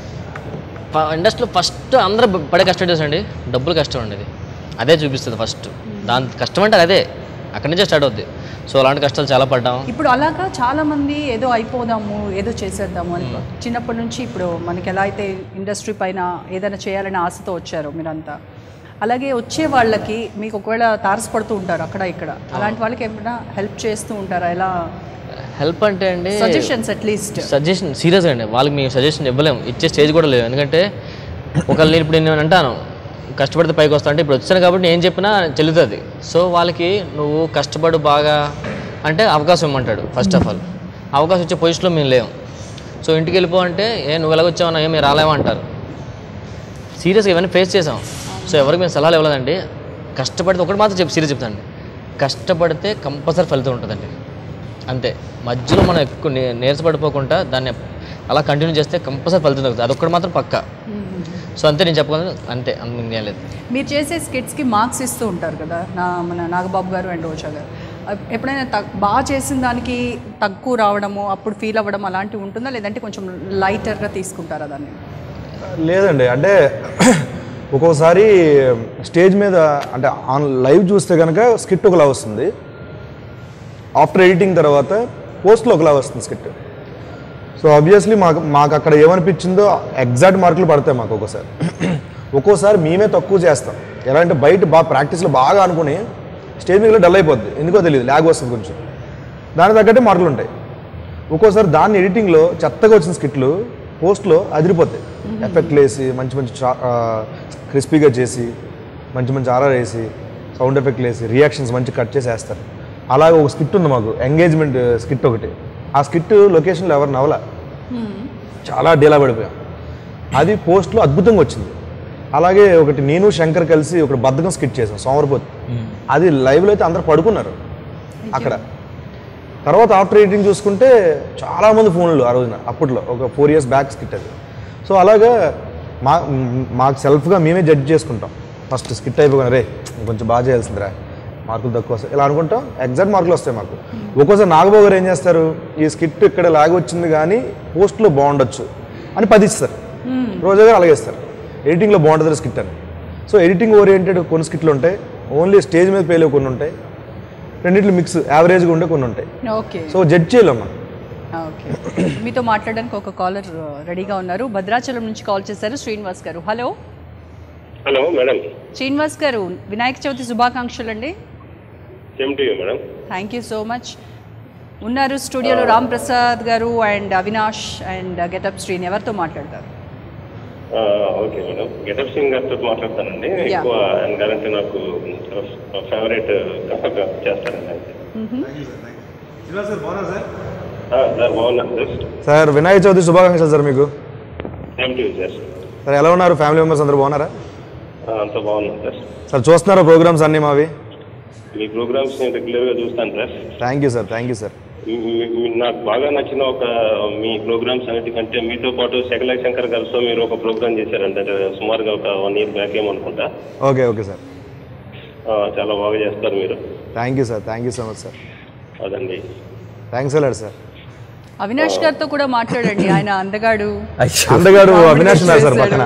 ఇండస్ట్రీలో ఫస్ట్ అందరూ పడే కష్టం అండి డబ్బులు కష్టం ఉండేది అదే చూపిస్తుంది ఫస్ట్ దాని కష్టం అంటే అదే అక్కడి నుంచే స్టార్ట్ అవుద్ది సో అలాంటి కష్టాలు చాలా పడ్డాం ఇప్పుడు అలాగా చాలా మంది ఏదో అయిపోదాము ఏదో చేసేద్దాము అని చిన్నప్పటి నుంచి ఇప్పుడు మనకి ఎలా అయితే ఇండస్ట్రీ పైన ఏదైనా చేయాలనే ఆశతో వచ్చారో మీరంతా అలాగే వచ్చే వాళ్ళకి మీకు ఒకవేళ తారసపడుతూ ఉంటారు అక్కడ ఇక్కడ అలాంటి వాళ్ళకి ఏమైనా హెల్ప్ చేస్తూ ఉంటారా ఎలా హెల్ప్ అంటే అండి సజెషన్స్ అట్లీస్ట్ సజెషన్ సీరియస్ అండి వాళ్ళకి మేము సజెషన్ ఇవ్వలేము ఇచ్చే స్టేజ్ కూడా లేదు ఎందుకంటే ఒకళ్ళు నేను ఇప్పుడు నేను అంటాను కష్టపడితే పైకి వస్తా అంటే ఇప్పుడు వచ్చాను కాబట్టి నేను చెప్పినా చెల్లుతుంది సో వాళ్ళకి నువ్వు కష్టపడు బాగా అంటే అవకాశం ఇమ్మంటాడు ఫస్ట్ ఆఫ్ ఆల్ అవకాశం వచ్చే పొజిషన్లో మేము లేము సో ఇంటికి వెళ్ళిపో అంటే ఏ నువ్వు ఎలాగొచ్చావన్నా ఏమి రాలేమో అంటారు సీరియస్గా ఇవన్నీ ఫేస్ చేసాం సో ఎవరికి మేము సలహాలు ఇవ్వలేదండి కష్టపడితే ఒకటి మాత్రం చెప్పి సీరియస్ చెప్తానండి కష్టపడితే కంపల్సరీ ఫలితం ఉంటుందండి అంతే మధ్యలో మనం ఎక్కువ నీ- నీరసపడిపోకుండా దాన్ని అలా కంటిన్యూ చేస్తే కంపల్సరీ ఫలితం దొరుకుతుంది అదొక్కటి మాత్రం పక్క సో అంతే నేను చెప్పగలను అంతే అందుకు ఏం లేదు మీరు చేసే స్కిట్స్కి మార్క్స్ ఇస్తూ ఉంటారు కదా నా మన నాగబాబు గారు అండ్ రోజా గారు అప్- ఎప్పుడైనా తక్- బాగా చేసిన దానికి తక్కువ రావడము అప్పుడు ఫీల్ అవ్వడం అలాంటివి ఉంటుందా లేదంటే కొంచెం లైటర్గా తీసుకుంటారా దాన్ని లేదండి అంటే ఒక్కోసారి స్టేజ్ మీద అంటే ఆన్ లైవ్ చూస్తే కనుక స్కిట్ ఒకలా వస్తుంది ఆఫ్టర్ ఎడిటింగ్ తర్వాత పోస్ట్లో ఒకలా వస్తుంది స్కిట్ సో ఆబ్వియస్లీ మాకు మాకు అక్కడ ఏమనిపించిందో ఎగ్జాక్ట్ మార్కులు పడతాయి మాకు ఒక్కోసారి ఒక్కోసారి మేమే తక్కువ చేస్తాం ఎలా అంటే బయట బాగా ప్రాక్టీస్లో బాగా అనుకుని స్టేజ్ మీద డల్ అయిపోద్ది ఎందుకో తెలియదు ల్యాగ్ వస్తుంది కొంచెం దానికి తగ్గట్టే మార్కులు ఉంటాయి ఒక్కోసారి దాన్ని ఎడిటింగ్లో చెత్తగా వచ్చిన స్కిట్లు పోస్ట్లో అదిరిపోతాయి ఎఫెక్ట్లు వేసి మంచి మంచి క్రిస్పీగా చేసి మంచి మంచి ఆర్ఆర్ వేసి సౌండ్ ఎఫెక్ట్లు వేసి రియాక్షన్స్ మంచి కట్ చేసి వేస్తారు అలాగే ఒక స్కిట్ ఉంది మాకు ఎంగేజ్మెంట్ స్కిట్ ఒకటి ఆ స్కిట్ లొకేషన్లో ఎవరు నవల చాలా డీలా పడిపోయాం అది పోస్ట్లో అద్భుతంగా వచ్చింది అలాగే ఒకటి నేను శంకర్ కలిసి ఒకటి బద్ధకం స్కిట్ చేసాం సోమరపోతు అది లైవ్లో అయితే అందరు పడుకున్నారు అక్కడ తర్వాత ఆఫ్టర్ ఎడిటింగ్ చూసుకుంటే చాలామంది ఫోన్లు ఆ రోజున అప్పట్లో ఒక ఫోర్ ఇయర్స్ బ్యాక్ స్కిట్ అది సో అలాగా మా మ్, మాకు సెల్ఫ్గా మేమే జడ్జ్ చేసుకుంటాం ఫస్ట్ స్కిట్ అయిపోయిన రే కొంచెం బాగా చేయాల్సిందిరా మార్కులు తక్కువ వస్తాయి ఇలా అనుకుంటాం ఎగ్జాక్ట్ మార్కులు వస్తాయి మాకు ఒక్కోసారి నాగబాబు గారు ఏం చేస్తారు ఈ స్కిట్ ఇక్కడ లాగి వచ్చింది కానీ పోస్ట్లో బాగుండొచ్చు అని పది ఇస్తారు రోజా గారు అలాగే ఇస్తారు ఎడిటింగ్లో బాగుంటుంది స్కిట్ అని సో ఎడిటింగ్ ఓరియంటెడ్ కొన్ని స్కిట్లు ఉంటాయి ఓన్లీ స్టేజ్ మీద పేలే కొన్ని ఉంటాయి రెండిట్లు మిక్స్ యావరేజ్గా ఉండే కొన్ని ఉంటాయి ఓకే సో జడ్జ్ చేయలేం మనం ఓకే మీతో మాట్లాడడానికి ఒక కాలర్ రెడీగా ఉన్నారు భద్రాచలం నుంచి కాల్ చేశారు శ్రీనివాస్ గారు హలో హలో మేడం శ్రీనివాస్ గారు వినాయక చవితి శుభాకాంక్షలు అండి same to you madam thank you so much ఉన్నారు స్టూడియోలో Ram Prasad garu and Avinash and getup Srini ఎవరితో మాట్లాడతారు ఓకే మేడం గెటప్ సింగ్ గారితో మాట్లాడతానండి ఎక్కువ ఆయన గారంటే నాకు ఫేవరెట్ చేస్తానండి అయితే ఆ, సార్ బాగున్నాను సార్ సార్ వినాయక చవితి శుభాకాంక్షలు సార్ మీకు సేమ్ టు సార్ సార్ ఎలా ఉన్నారు ఫ్యామిలీ మెంబర్స్ అందరూ బాగున్నారా ఆ, అంతా బాగున్నాను సార్ సార్ చూస్తున్నారా ప్రోగ్రామ్స్ అన్నీ మావి మీ ప్రోగ్రామ్స్ నేను రెగ్యులర్గా చూస్తాను sir thank you sir thank you sir మీ- మీ- మీ- నాకు బాగా నచ్చిన ఒక మీ ప్రోగ్రామ్స్ అన్నిటికంటే మీతో పాటు శకల శంకర్ గారితో మీరు ఒక ప్రోగ్రామ్ చేశారంటే అది సుమారుగా ఒక వన్ ఇయర్ బ్యాక్ ఏమనుకుంటా ఓకే ఓకే సార్ ఆ, చాలా బాగా చేస్తారు మీరు thank you sir thank you so much sir అదండి థ్యాంక్స్ అలాడు సార్ అవినాష్ గారితో కూడా మాట్లాడండి ఆయన అందగాడు అందగాడు అవినాష్ ఉన్నారు సార్ పక్కన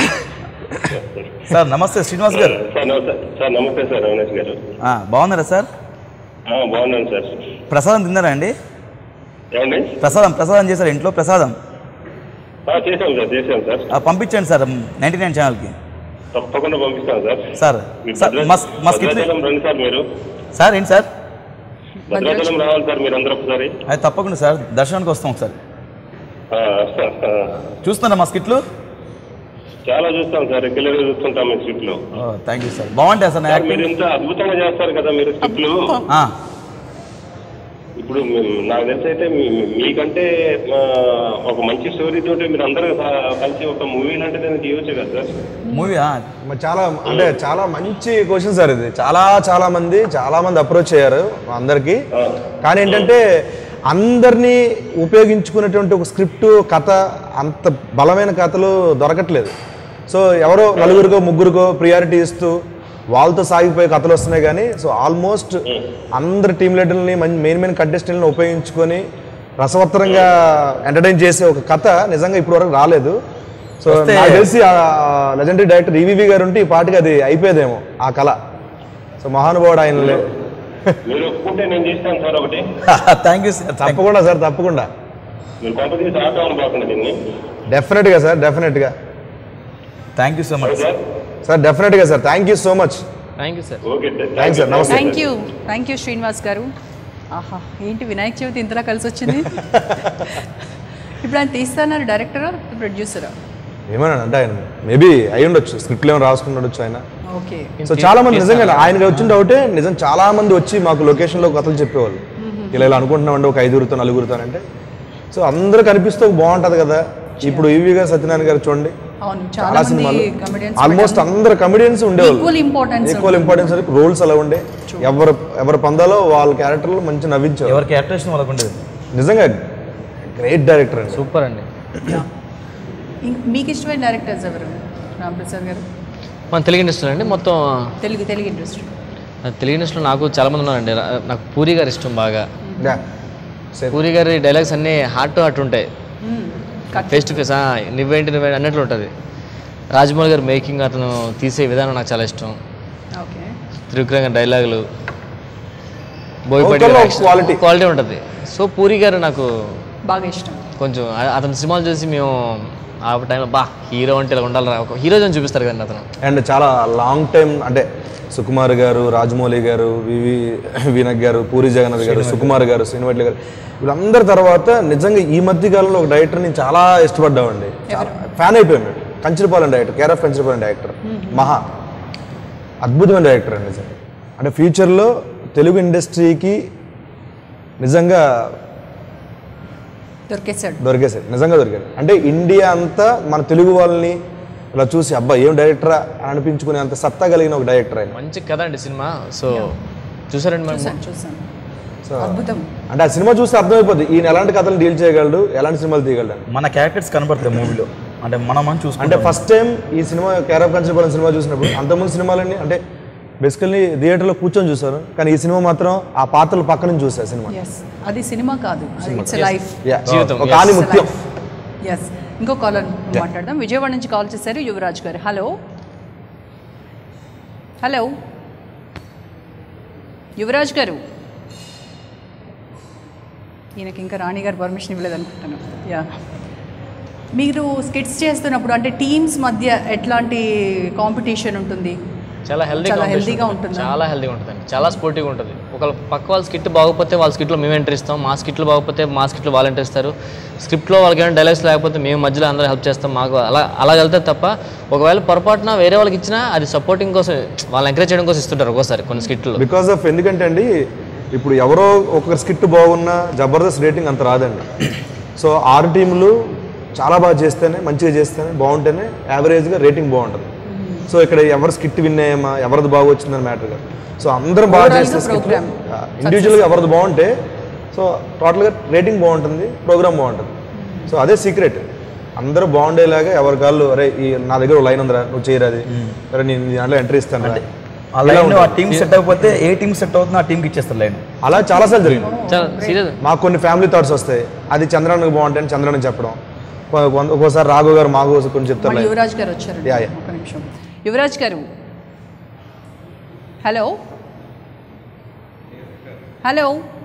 సార్ నమస్తే శ్రీనివాస్ గారు సార్ నమస్తే సార్ నమస్తే సార్ అవినాష్ గారు ఆ, బాగున్నారా సార్ ఆ, బాగున్నాను సార్ ప్రసాదం తిన్నారా అండి ఏమండి ప్రసాదం ప్రసాదం చేశారు ఇంట్లో ప్రసాదం ఆ, చేశాం సార్ చేశాం సార్ ఆ, పంపించండి సార్ నైంటీ నైన్ ఛానల్కి తప్పకుండా పంపిస్తాను సార్ సార్ మీరు సార్ భద్రా- మా మా స్కిట్ భద్రాచలం రండి సార్ మీరు సార్ ఏంటి సార్ భద్రాచలం రావాలి సార్ మీరు అందరూ ఒకసారి అది తప్పకుండా సార్ దర్శనానికి వస్తాం ఒకసారి ఆ, ఆ, చూస్తున్నారా మా స్కిట్లు చాలా చూస్తాం సార్ రెగ్యులర్గా చూస్తుంటాం మీ స్క్రిప్ట్లో థ్యాంక్ యూ సార్ బాగుంటాయి సార్ నా సార్ మీరు యాక్టింగ్ ఇంత అద్భుతంగా చేస్తారు కదా మీరు స్క్రిప్ట్లు ఆ, ఇప్పుడు మేము- నాకు తెలిసి అయితే మీ- మీకంటే ఆ, ఒక మంచి స్టోరీ తోటి మీరు అందరూ క- కలిసి ఒక మూవీ లాంటిది ఏదైనా తీయవచ్చు కదా సార్ మూవీ ఆ, మరి చాలా అంటే చాలా మంచి క్వశ్చన్ సార్ ఇది చాలా చాలా మంది చాలా మంది అప్రోచ్ అయ్యారు అందరికి కానీ ఏంటంటే అందరినీ ఉపయోగించుకునేటువంటి ఒక స్క్రిప్ట్ కథ అంత బలమైన కథలు దొరకట్లేదు సో ఎవరో నలుగురికో ముగ్గురికో ప్రియారిటీ ఇస్తూ వాళ్ళతో సాగిపోయే కథలు వస్తున్నాయి కానీ సో ఆల్మోస్ట్ అందరు టీమ్ లీడర్ని మెయిన్ మెయిన్ కంటెస్టెంట్ని ఉపయోగించుకొని రసవత్తరంగా ఎంటర్టైన్ చేసే ఒక కథ నిజంగా ఇప్పటివరకు రాలేదు సో వస్తే- నాకు తెలిసి లెజెండరీ డైరెక్టర్ ఈవీవి గారు ఉంటే ఈ పాటకి అది అయిపోయేదేమో ఆ కళ సో మహానుభావుడు ఆయన మీరు ఒప్పుకుంటే నేను చేస్తాను సార్ ఒకటి థ్యాంక్ యూ సార్ థ్యాంక్ తప్పకుండా సార్ తప్పకుండా మీరు కొంత తీసి ఆటం బాగుంది దీన్ని డెఫినెట్గా సార్ డెఫినెట్గా thank you so much sir sir డెఫినెట్గా sir thank you so much thank you sir okay sir thanks sir namaste thank you thank you Srinivas garu ఆహా ఏంటి వినాయక చవితి ఇంతలా కలిసి వచ్చింది ఇప్పుడు ఆయన తీస్తున్నారు డైరెక్టరా ప్రొడ్యూసరా ఏమన్నా అంటే ఆయన మేబీ అయి ఉండొచ్చు స్క్రిప్ట్లు ఏమైనా రాసుకుని ఉండొచ్చు ఆయన ఓకే సో చాలా మంది నిజంగా ఆయన వచ్చిన డౌటే నిజం చాలా మంది వచ్చి మాకు లొకేషన్లో కథలు చెప్పేవాళ్ళు ఇలా ఇలా అనుకుంటున్నామండి ఒక ఐదుగురితో నలుగురితో అంటే సో అందరూ కనిపిస్తూ బాగుంటది కదా ఇప్పుడు ఈవీ గారు సత్యనారాయణ గారు చూడండి అవును చాలా చాలా మంది సినిమాలు కమెడియన్స్ ఆల్మోస్ట్ అందరు కమెడియన్స్ ఉండేవాళ్ళు equal importance equal importance roles అలా ఉండే ఎవరు ఎవరి పందాలో వాళ్ళ క్యారెక్టర్లు మంచి నవ్వించారు ఎవరికి యాక్టరేషన్ వాళ్ళకు ఉండేది నిజంగా గ్రేట్ డైరెక్టర్ అండి సూపర్ అండి మీకు ఇష్టమైన డైరెక్టర్స్ ఎవరు రామప్రసాద్ గారు మన తెలుగు ఇండస్ట్రీలో అండి మొత్తం తెలుగు తెలుగు ఇండస్ట్రీ ఆ తెలుగు ఇండస్ట్రీలో నాకు చాలా మంది ఉన్నారండి రా- నాకు పూరి గారు ఇష్టం బాగా yeah same puri garu dialogues అన్నీ హార్ట్ టు హార్ట్ ఉంటాయి ఫేస్ టు ఫేస్ నువ్వేంటి నువ్వేంటి అన్నట్లు ఉంటుంది రాజమౌళి గారు మేకింగ్ అతను తీసే విధానం నాకు చాలా ఇష్టం ఓకే త్రివిక్రమ్ గారి డైలాగులు ఒక్కొక్కరిలో ఒక quality. క్వాలిటీ ఉంటుంది సో పూరి గారు నాకు బాగా ఇష్టం కొంచెం ఆ- అతని సినిమాలు చూసి మేము ఆ టైంలో బా హీరో అంటే ఇలా ఉండాలి ఒక హీరో అని చూపిస్తారు కదండి అతను అండ్ చాలా లాంగ్ టైం అంటే సుకుమార్ గారు రాజమౌళి గారు వివి వినక్ గారు పూరి జగన్నాథ్ గారు సుకుమార్ గారు శ్రీనివాట్లి గారు వీళ్ళందరి తర్వాత నిజంగా ఈ మధ్య కాలంలో ఒక డైరెక్టర్ నేను చాలా ఇష్టపడ్డామండి ఫ్యాన్ అయిపోయాం మేము Kancharapalem director care of Kancharapalem director మహా అద్భుతమైన డైరెక్టర్ అండి నిజంగా అంటే ఫ్యూచర్లో తెలుగు ఇండస్ట్రీకి నిజంగా దొరికేశాడు దొరికేసాడు నిజంగా దొరికాడు అంటే ఇండియా అంతా మన తెలుగు వాళ్ళని ఇలా చూసి అబ్బా ఏం డైరెక్టరా అని అనిపించుకునే అంత సత్తా కలిగిన ఒక డైరెక్టర్ ఆయన మంచి కథ అండి సినిమా సో చూసారండి మనం చూసాను చూసాను సో అద్భుతం అంటే ఆ సినిమా చూస్తే అర్థమైపోద్ది ఈయన ఎలాంటి కథలు డీల్ చేయగలడు ఎలాంటి సినిమాలు తీయగలడు అని. మన క్యారెక్టర్స్ కనబడతాయి మూవీలో అంటే మనం మనం అంటే చూసుకుంటే ఫస్ట్ టైం ఈ సినిమా కేర్ ఆఫ్ కంచిపాలెం సినిమా చూసినప్పుడు అంతకుముందు సినిమాలన్నీ అంటే బేసికల్లీ థియేటర్లో కూర్చొని చూశాను కానీ ఈ సినిమా మాత్రం ఆ పాత్రల పక్క నుంచి చూసా సినిమా ఎస్ అది సినిమా కాదు ఇట్స్ లైఫ్ Yeah. జీవితం, ఒక yes. ఆని ముత్యం ఎస్ ఇంకో కాలర్ మాట్లాడదాం విజయవాడ నుంచి కాల్ చేశారు యువరాజ్ గారు హలో హలో యువరాజ్ గారు ఈయనకి ఇంకా రాణి గారు పర్మిషన్ ఇవ్వలేదు అనుకుంటాను యా మీరు స్కిట్స్ చేస్తున్నప్పుడు అంటే టీమ్స్ మధ్య ఎట్లాంటి కాంపిటీషన్ ఉంటుంది చాలా హెల్దీగా చాలా healthy-గా ఉంటుందా? చాలా హెల్దీగా ఉంటుందండి చాలా స్పోర్టివ్గా ఉంటుంది ఒకవేళ పక్క వాళ్ళ స్కిట్ బాగోకపోతే వాళ్ళ స్కిట్లో మేము ఎంటర్ ఇస్తాం మా స్కిట్లు బాగోకపోతే మా స్కిట్లో వాళ్ళు ఎంటర్ ఇస్తారు స్క్రిప్ట్లో వాళ్ళకి ఏమైనా డైలాగ్స్ లేకపోతే మేము మధ్యలో అందరూ హెల్ప్ చేస్తాం మాకు అలా అలా వెళ్తే తప్ప ఒకవేళ పొరపాటున వేరే వాళ్ళకి ఇచ్చినా అది సపోర్టింగ్ కోసం వాళ్ళని ఎంకరేజ్ చేయడం కోసం ఇస్తుంటారు ఒక్కోసారి కొన్ని స్కిట్లు బికాస్ ఆఫ్ ఎందుకంటే అండి ఇప్పుడు ఎవరో ఒక స్కిట్ బాగున్నా జబర్దస్త్ రేటింగ్ అంత రాదండి సో ఆరు టీములు చాలా బాగా చేస్తేనే మంచిగా చేస్తేనే బాగుంటేనే యావరేజ్గా రేటింగ్ బాగుంటుంది సో ఇక్కడ ఎవరు స్కిట్ విన్ అయ్యామా ఎవరిది బాగా వచ్చిందని మ్యాటర్ కాదు సో అందరం బాగా Overall చేస్తే గా program ఇండివిజువల్గా ఎవరిది బాగుంటే సో టోటల్గా రేటింగ్ బాగుంటుంది ప్రోగ్రామ్ బాగుంటుంది సో అదే సీక్రెట్ అందరూ బాగుండేలాగా ఎవరి కాళ్ళు అరే ఈ నా దగ్గర ఓ లైన్ ఉందిరా నువ్వు చేయరాది అరే నేను నీ దాంట్లో ఎంట్రీ ఇస్తాను రా. ఆ లైన్ ఆ టీం సెట్ అయిపోతే ఏ టీం సెట్ అవుతుందో ఆ టీంకి ఇచ్చేస్తారు లైన్ అలా చాలాసార్లు జరిగింది చాలా సీరియస్ మాకు కొన్ని ఫ్యామిలీ థాట్స్ వస్తాయి అది చంద్రానికి బాగుంటాయని చంద్రానికి చెప్పడం కొ- కొ- ఒక్కోసారి రాఘవ్ గారు మాకు కొన్ని చెప్తారు మళ్ళీ like, యువరాజ్ గారు వచ్చారు యా, యా. ఒక నిమిషం యువరాజ్ గారు హలో హలో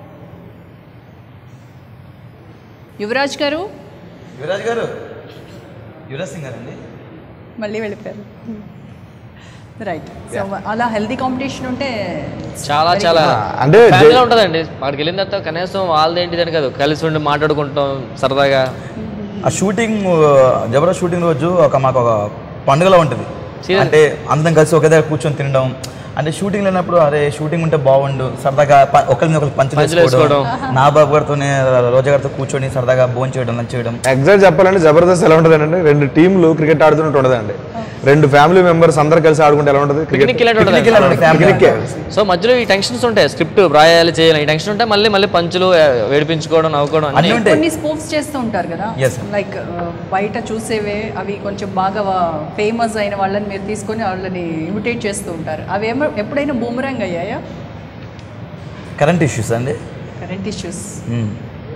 యువరాజ్ గారు యువరాజ్ గారు యువరాజ్ సింగ్ గారండి మళ్ళీ వెళ్ళిపోయారు రైట్ సో అలా హెల్దీ కాంపిటీషన్ ఉంటే చాలా చాలా అంటే ఫ్యామిలీలో జై- ఉంటుందండి అక్కడికి వెళ్ళిన తర్వాత కనీసం వాళ్ళది ఏంటిదని కాదు కలిసి ఉండి మాట్లాడుకుంటాం సరదాగా ఆ షూటింగ్ జబర్దస్త్ షూటింగ్ రోజు ఒక మాకు ఒక పండుగలా ఉంటుంది Serious? అంటే అందరం కలిసి ఒకే దగ్గర కూర్చొని తినడం అంటే షూటింగ్ లేనప్పుడు అరే షూటింగ్ ఉంటే బాగుండు సరదాగా ప- ఒకరి మీద ఒకరు పంచులు పంచులు వేసుకోవడం నా బాబు గారితోనే రోజా గారితో కూర్చొని సరదాగా భోజనం చేయడం లంచ్ చేయడం ఎగ్జాక్ట్ చెప్పాలంటే జబర్దస్త్ ఎలా ఉంటుంది అంటే రెండు టీంలు క్రికెట్ ఆడుతున్నట్టు ఉండదండి రెండు ఫ్యామిలీ మెంబర్స్ అందరు కలిసి ఆడుకుంటే ఎలా ఉంటుంది క్రికెట్ పిక్నిక్ వెళ్ళినట్టు పిక్నిక్ ఉంటుంది. వెళ్ళాలి ఫ్యామిలీ పిక్నిక్ సో మధ్యలో ఈ టెన్షన్స్ ఉంటాయి స్క్రిప్ట్ రాయాలి చేయాలి ఈ టెన్షన్ ఉంటాయి మళ్ళీ మళ్ళీ పంచులు ఆ, వేడిపించుకోవడం నవ్వుకోవడం అన్నీ అన్ని ఉంటాయి కొన్ని స్పోర్ట్స్ చేస్తూ ఉంటారు కదా Yes. లైక్ బయట చూసేవే అవి కొంచెం బాగా ఫేమస్ అయిన వాళ్ళని మీరు తీసుకొని వాళ్ళని ఇమిటేట్ చేస్తూ ఉంటారు అవి ఏమో ఎప్పుడైనా బూమరంగ్ అయ్యాయా కరెంట్ ఇష్యూస్ అండి కరెంట్ ఇష్యూస్ మ్మ్.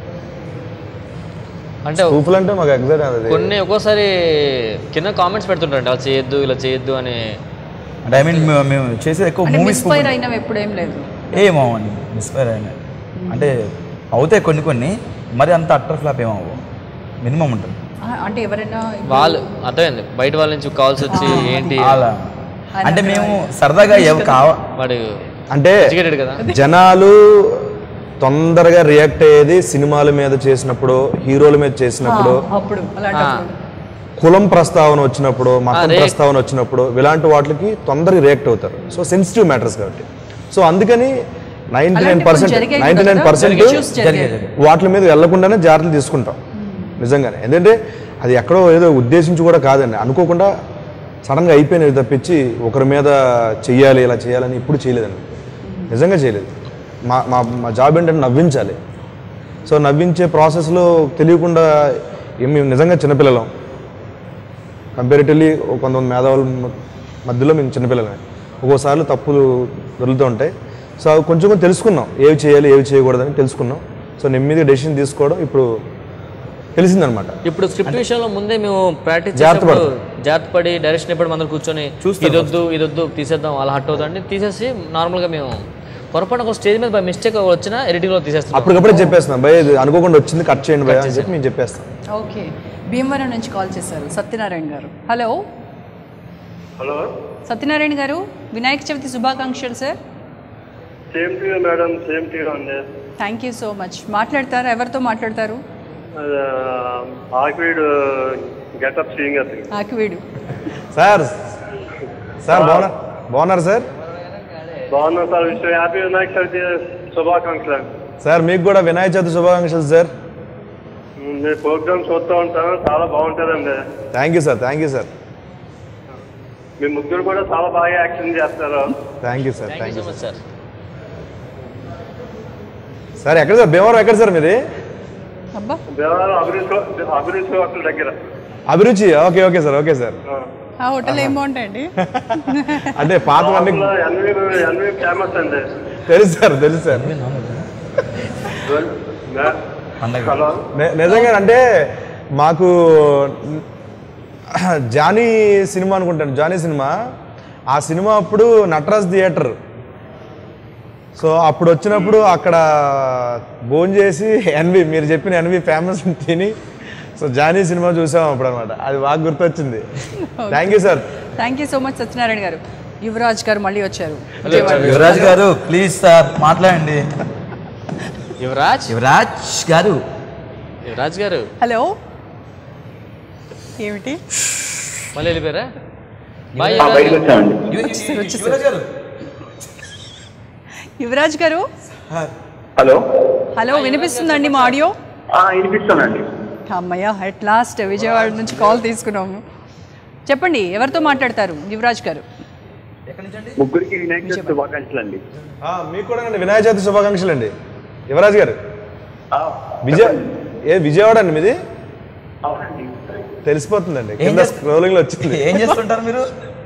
అంటే ప్రూఫ్లు అంటే మాకు ఎగ్జాక్ట్ అది కొన్ని ఒక్కోసారి కింద కామెంట్స్ పెడుతుంటారండి అలా చేయొద్దు ఇలా చేయొద్దు అని అంటే ఐ మీన్ మేము చేసేది ఎక్కువ అంటే మూవీస్ మిస్ఫైర్ అయినవి ఎప్పుడేం లేదు ఏమో అండి మిస్ఫైర్ అయినాయి అంటే అవుతాయి కొన్ని కొన్ని మరి అంత అట్టర్ ఫ్లాప్ ఏమవు మినిమం ఉంటుంది ఆ, అంటే ఎవరైనా ఇప్పుడు వాళ్ళు అర్థమైంది బయట వాళ్ళ నుంచి కాల్స్ వచ్చి ఏంటి అలా అంటే మేము సరదాగా ఎవ కావ వాడు అంటే ఎడ్యుకేటెడ్ కదా జనాలు తొందరగా రియాక్ట్ అయ్యేది సినిమాల మీద చేసినప్పుడు హీరోల మీద చేసినప్పుడు అప్పుడు అలాంటప్పుడు కులం ప్రస్తావన వచ్చినప్పుడు మతం react- ప్రస్తావన వచ్చినప్పుడు ఇలాంటి వాటికి తొందరగా రియాక్ట్ అవుతారు సో సెన్సిటివ్ మ్యాటర్స్ కాబట్టి సో అందుకని నైంటీ నైన్ అలాంటి పర్సెంట్ కొన్ని జరిగాయి నైంటీ నైన్ కదా? పర్సెంట్ Issues జరిగాయి. వాటి మీద వెళ్లకుండానే జాగ్రత్తలు తీసుకుంటాం నిజంగానే ఎందుకంటే అది ఎక్కడో ఏదో ఉద్దేశించి కూడా కాదండి అనుకోకుండా సడన్గా అయిపోయినవి తప్పించి ఒకరి మీద చెయ్యాలి ఇలా చేయాలని ఇప్పుడు చేయలేదండి నిజంగా చేయలేదు మా మా మా జాబ్ ఏంటంటే నవ్వించాలి సో నవ్వించే ప్రాసెస్లో తెలియకుండా ఏం మేము నిజంగా చిన్నపిల్లలం కంపారిటివ్లీ కొంతమంది మేధావుల మ- మధ్యలో మేము చిన్నపిల్లలమే ఒక్కోసార్లు తప్పులు దొరుకుతూ ఉంటాయి సో అవి కొంచెం కొంచెం తెలుసుకున్నాం ఏవి చేయాలి ఏవి చేయకూడదని తెలుసుకున్నాం సో నెమ్మదిగా డెసిషన్ తీసుకోవడం ఇప్పుడు తెలిసిందనమాట ఇప్పుడు స్క్రిప్ట్ విషయంలో ముందే మేము ప్రాక్టీస్ జాగ్రత్త చేసినప్పుడు జాగ్రత్త పడి డైరెక్షన్ ఎప్పుడు అందరూ కూర్చొని ఇదొద్దు ఇదొద్దు తీసేద్దాం అలా హట్ అవుతుంది తీసేసి నార్మల్గా మేము పొరపాటు ఒక స్టేజ్ మీద బై మిస్టేక్ వచ్చినా ఎడిటింగ్లో తీసేస్తాం అప్పటికప్పుడే చెప్పేస్తున్నాం భయ ఇది అనుకోకుండా వచ్చింది కట్ చేయండి భయ అని చెప్పి మేము చెప్పేస్తాం ఓకే భీమవరం నుంచి కాల్ చేశారు సత్యనారాయణ గారు హలో హలో సత్యనారాయణ గారు వినాయక చవితి శుభాకాంక్షలు sir same to madam same to అండి థ్యాంక్ యూ సో మచ్ మాట్లాడతారు ఎవరితో మాట్లాడతారు ఆక్వీడ్ గెటప్ సీయింగ్ అతను ఆకివీడు సార్ సార్ బాగున్నారు బాగున్నారు సార్ బాగున్నాం sir wish happy Vinayaka Chavithi శుభాకాంక్షలు అండి సార్ మీకు కూడా వినాయక చవితి శుభాకాంక్షలు సార్ మీ ప్రోగ్రామ్ చూస్తూ ఉంటాను చాలా బాగుంటుందండి thank you sir thank you sir మీ ముగ్గురు కూడా చాలా బాగా యాక్షన్ చేస్తారు thank you sir thank you so much sir sir ఎక్కడ సార్ భీమవరం ఎక్కడ సార్ మీది అబ్బా దేవాలయం అభిరుచి అభిరుచి హోటల్ దగ్గర Abhiruchi okay okay sir okay sir ఆ. ఆ హోటల్ ఏం బాగుంటాయండి అంటే పాతవన్నీ లోపల ఎన్వి ఎన్వి ఫేమస్ అండి తెలుసు సార్ తెలుసు సార్ మే- పండగ హలో ని- నిజంగా అంటే మాకు జానీ సినిమా అనుకుంటాను జానీ సినిమా ఆ సినిమా అప్పుడు నటరాజ్ థియేటర్ సో అప్పుడు వచ్చినప్పుడు అక్కడ భోజనం చేసి ఎన్వి మీరు చెప్పిన ఎన్వి ఫేమస్ తిని సో జానీ సినిమా చూసాం అప్పుడు అనమాట అది బాగా గుర్తొచ్చింది thank you sir thank you so much Satyanarayana garu Yuvaraj గారు మళ్ళీ వచ్చారు యువరాజ్ గారు ప్లీజ్ సార్ మాట్లాడండి యువరాజ్ యువరాజ్ గారు యువరాజ్ గారు హలో ఏమిటి మళ్ళీ వెళ్ళిపోయారా బాయ్ బయటకు యువరాజ్ గారు. వచ్చామండి యు- యు- యు- యువరాజ్ గారు యువరాజ్ గారు హలో హలో వినిపిస్తుందండి మా ఆడియో వినిపిస్తానండి అమ్మయ్య అట్ లాస్ట్ విజయవాడ నుంచి కాల్ తీసుకున్నాము చెప్పండి ఎవరితో మాట్లాడతారు యువరాజ్ గారు ముగ్గురికి వినాయక చవితి శుభాకాంక్షలు అండి ఆ, మీకు కూడా అండి వినాయక చవితి శుభాకాంక్షలు అండి యువరాజ్ గారు విజయ ఏ విజయవాడ అండి మీది అవునండి తెలిసిపోతుందండి ఏం కింద చేస్త- స్క్రోలింగ్ లో వచ్చింది ఏం చేస్తుంటారు మీరు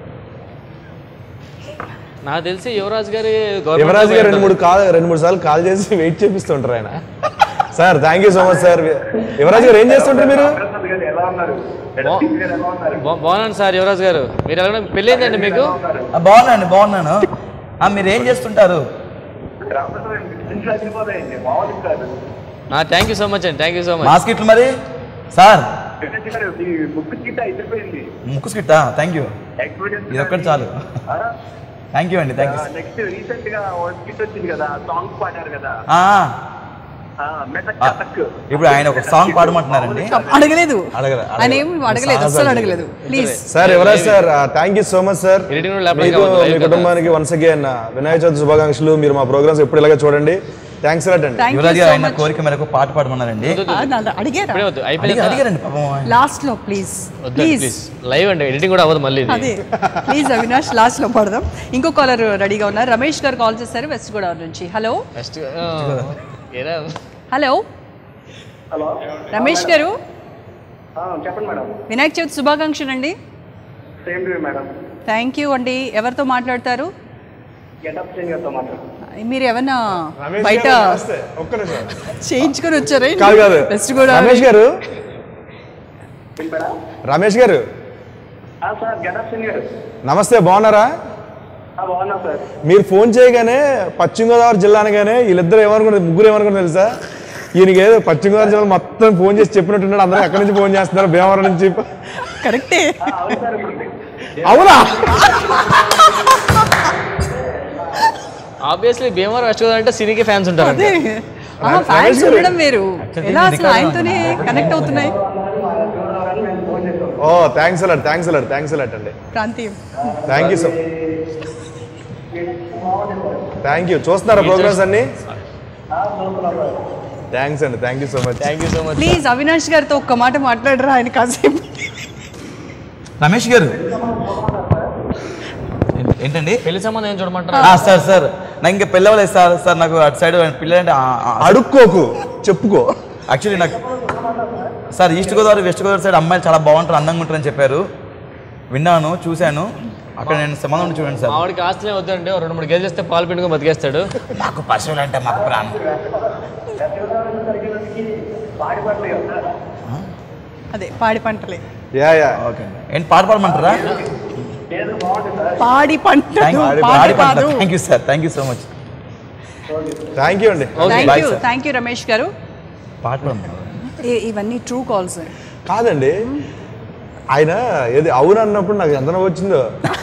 నాకు తెలిసి యువరాజ్ గారి యువరాజ్ గారు రెండు మూడు కాల్ రెండు మూడు సార్లు కాల్ చేసి వెయిట్ చేపిస్తుంటారు ఆయన sir thank you so much sir Yuvaraj garu ఏం చేస్తుంటారు మీరు ప్రసాద్ గారు ఎలా ఉన్నారు బా- టీవీ గారు ఎలా ఉన్నారు బా- బాగున్నాను సార్ యువరాజ్ గారు మీరు ఎలా పెళ్ళైందండి మీకు ఆ, బాగున్నాను బాగున్నాను ఆ, మీరు ఏం చేస్తుంటారు రామప్రసాద్ గారు ఇంట్లో అయిపోతాయండి మామూలు కాదు థ్యాంక్ యూ సో మచ్ అండి థ్యాంక్ యూ సో మచ్ మాస్కిట్లు మరి సార్ వినాయక గారు మీ ముక్కు గిట్ట అయిపోయింది ముక్కు స్కిట్టా థ్యాంక్ యూ ఎక్స్పీరియన్స్ ఇది ఒక్కటి చాలు థ్యాంక్ యూ అండి థ్యాంక్ యూ నెక్స్ట్ రీసెంట్ గా స్కిట్ వచ్చింది కదా సాంగ్స్ పాడారు కదా ఆ, మెటక్ ఆ, కథక్ ఇప్పుడు ఆయన ఒక సాంగ్ పాడమంటున్నారండి అడగలేదు అడగలే, ఆయన ఏం అడగలేదు అస్సలు అడగలేదు please sir Yuvaraj sir thank you so much sir Editing కూడా లేకపోతే మీకు కావద్దు, live మీ కదా. కుటుంబానికి వన్స్ అగైన్ వినాయక చవితి శుభాకాంక్షలు మీరు మా ప్రోగ్రామ్స్ ఎప్పుడు ఇలాగే చూడండి థ్యాంక్స్ లాట్ అండి thank Yuvaraj you garu so ఆయన మచ్ కోరిక మేరకు పాట పాడమన్నారండి అడిగారా ఇప్పుడే వద్దు అయిపోయింది అడిగి- అడిగారండి పాపం ఆయన. లాస్ట్ లో ప్లీజ్ వద్దు ప్లీజ్ ప్లీజ్ లైవ్ అండి ఎడిటింగ్ కూడా అవ్వదు మళ్ళీ ఇది. అదే ప్లీజ్ అవినాష్ లాస్ట్ లో పడదాం ఇంకో కాలర్ రెడీగా ఉన్నారు రమేష్ గారు కాల్ చేశారు వెస్ట్ గోదావరి నుంచి హలో నెక్స్ట్ ఏరా హలో హలో రమేష్ గారు ఆ, చెప్పండి మేడం వినాయక చవితి శుభాకాంక్షలు అండి same to madam thank you అండి ఎవరితో మాట్లాడతారు గెటప్ చేంజ్ గారితో మాట్లాడు మీరు ఏమన్నా రమేష్ బయట గారు నమస్తే. ఒక్క నిమిషం. చేయించుకొని వచ్చారా కాదు కాదు వెస్ట్ గోదావరి రమేష్ గారు ఏంటి మేడం రమేష్ గారు ఆ, సార్ గెటప్ చేంజ్ గారు నమస్తే బాగున్నారా ఆ, బాగున్నా సార్ మీరు ఫోన్ చేయగానే పశ్చిమ గోదావరి జిల్లా అనగానే వీళ్ళిద్దరు ఏమనుకున్నారు ముగ్గురు ఏమనుకున్నారు తెలుసా ఈయనకి ఏదో పశ్చిమ గోదావరి జిల్లా మొత్తం ఫోన్ చేసి చెప్పినట్టున్నాడు అందరూ ఎక్కడి నుంచి ఫోన్ చేస్తున్నారు భీమవరం నుంచి కరెక్టే ఆ, అవును సార్ ఇప్పుడు అవునా ఆబ్వియస్లీ భీమవరం వెస్ట్ గోదావరి అంటే సినీకి ఫ్యాన్స్ ఉంటారు అదే రమేష్ ఫ్యాన్స్ గారు. ఉండడం వేరు Actually, ఎలా ఇది అసలు రికార్డ్ ఆయనతోనే కనెక్ట్ అవుతున్నాయి ఓ thanks a lot thanks a lot thanks a lot అండి ప్రాంతీయం thank you so thank you చూస్తున్నారా ప్రోగ్రామ్స్ అన్ని థ్యాంక్స్ అండి thank you so much thank you so much please Avinash గారితో ఒక్క మాట మాట్లాడరా ఆయన కాసేపు రమేష్ గారు ఏంటి- ఏంటండి పెళ్లి సంబంధం ఏం చూడమంటారా ఆ, సార్ సార్ నాకు ఇంకా పెళ్ళవలేదు సార్ సార్ నాకు అటు సైడ్ పిల్లలంటే అడుక్కోకు చెప్పుకో యాక్చువల్లీ నాకు sir east Godavari west Godavari side అమ్మాయిలు చాలా బాగుంటారు అందంగా ఉంటారని చెప్పారు విన్నాను చూశాను అక్కడ నేను సంబంధం ఉంటే చూడండి సార్ ఆవిడకి ఆస్తులే వద్దండి ఓ రెండు మూడు గేదెలు చేస్తే పాలు పిండుకొని బతికేస్తాడు మాకు పశువులు అంటే మాకు ప్రాణం అదే పాడి పంటలే యా యా ఓకే అండి ఏంటి పాట పాడమంటారా పాడి పంట థ్యాంక్ పాడి కాదు thank you sir thank you so much thank you అండి thank Bye, you sir. Thank you Ramesh garu పాట పాడమంటారా ఈ- ఇవన్నీ ట్రూ కాల్స్ కాదండి ఆయన ఏది అవును అన్నప్పుడు నాకు ఎంత నవ్వు వచ్చిందో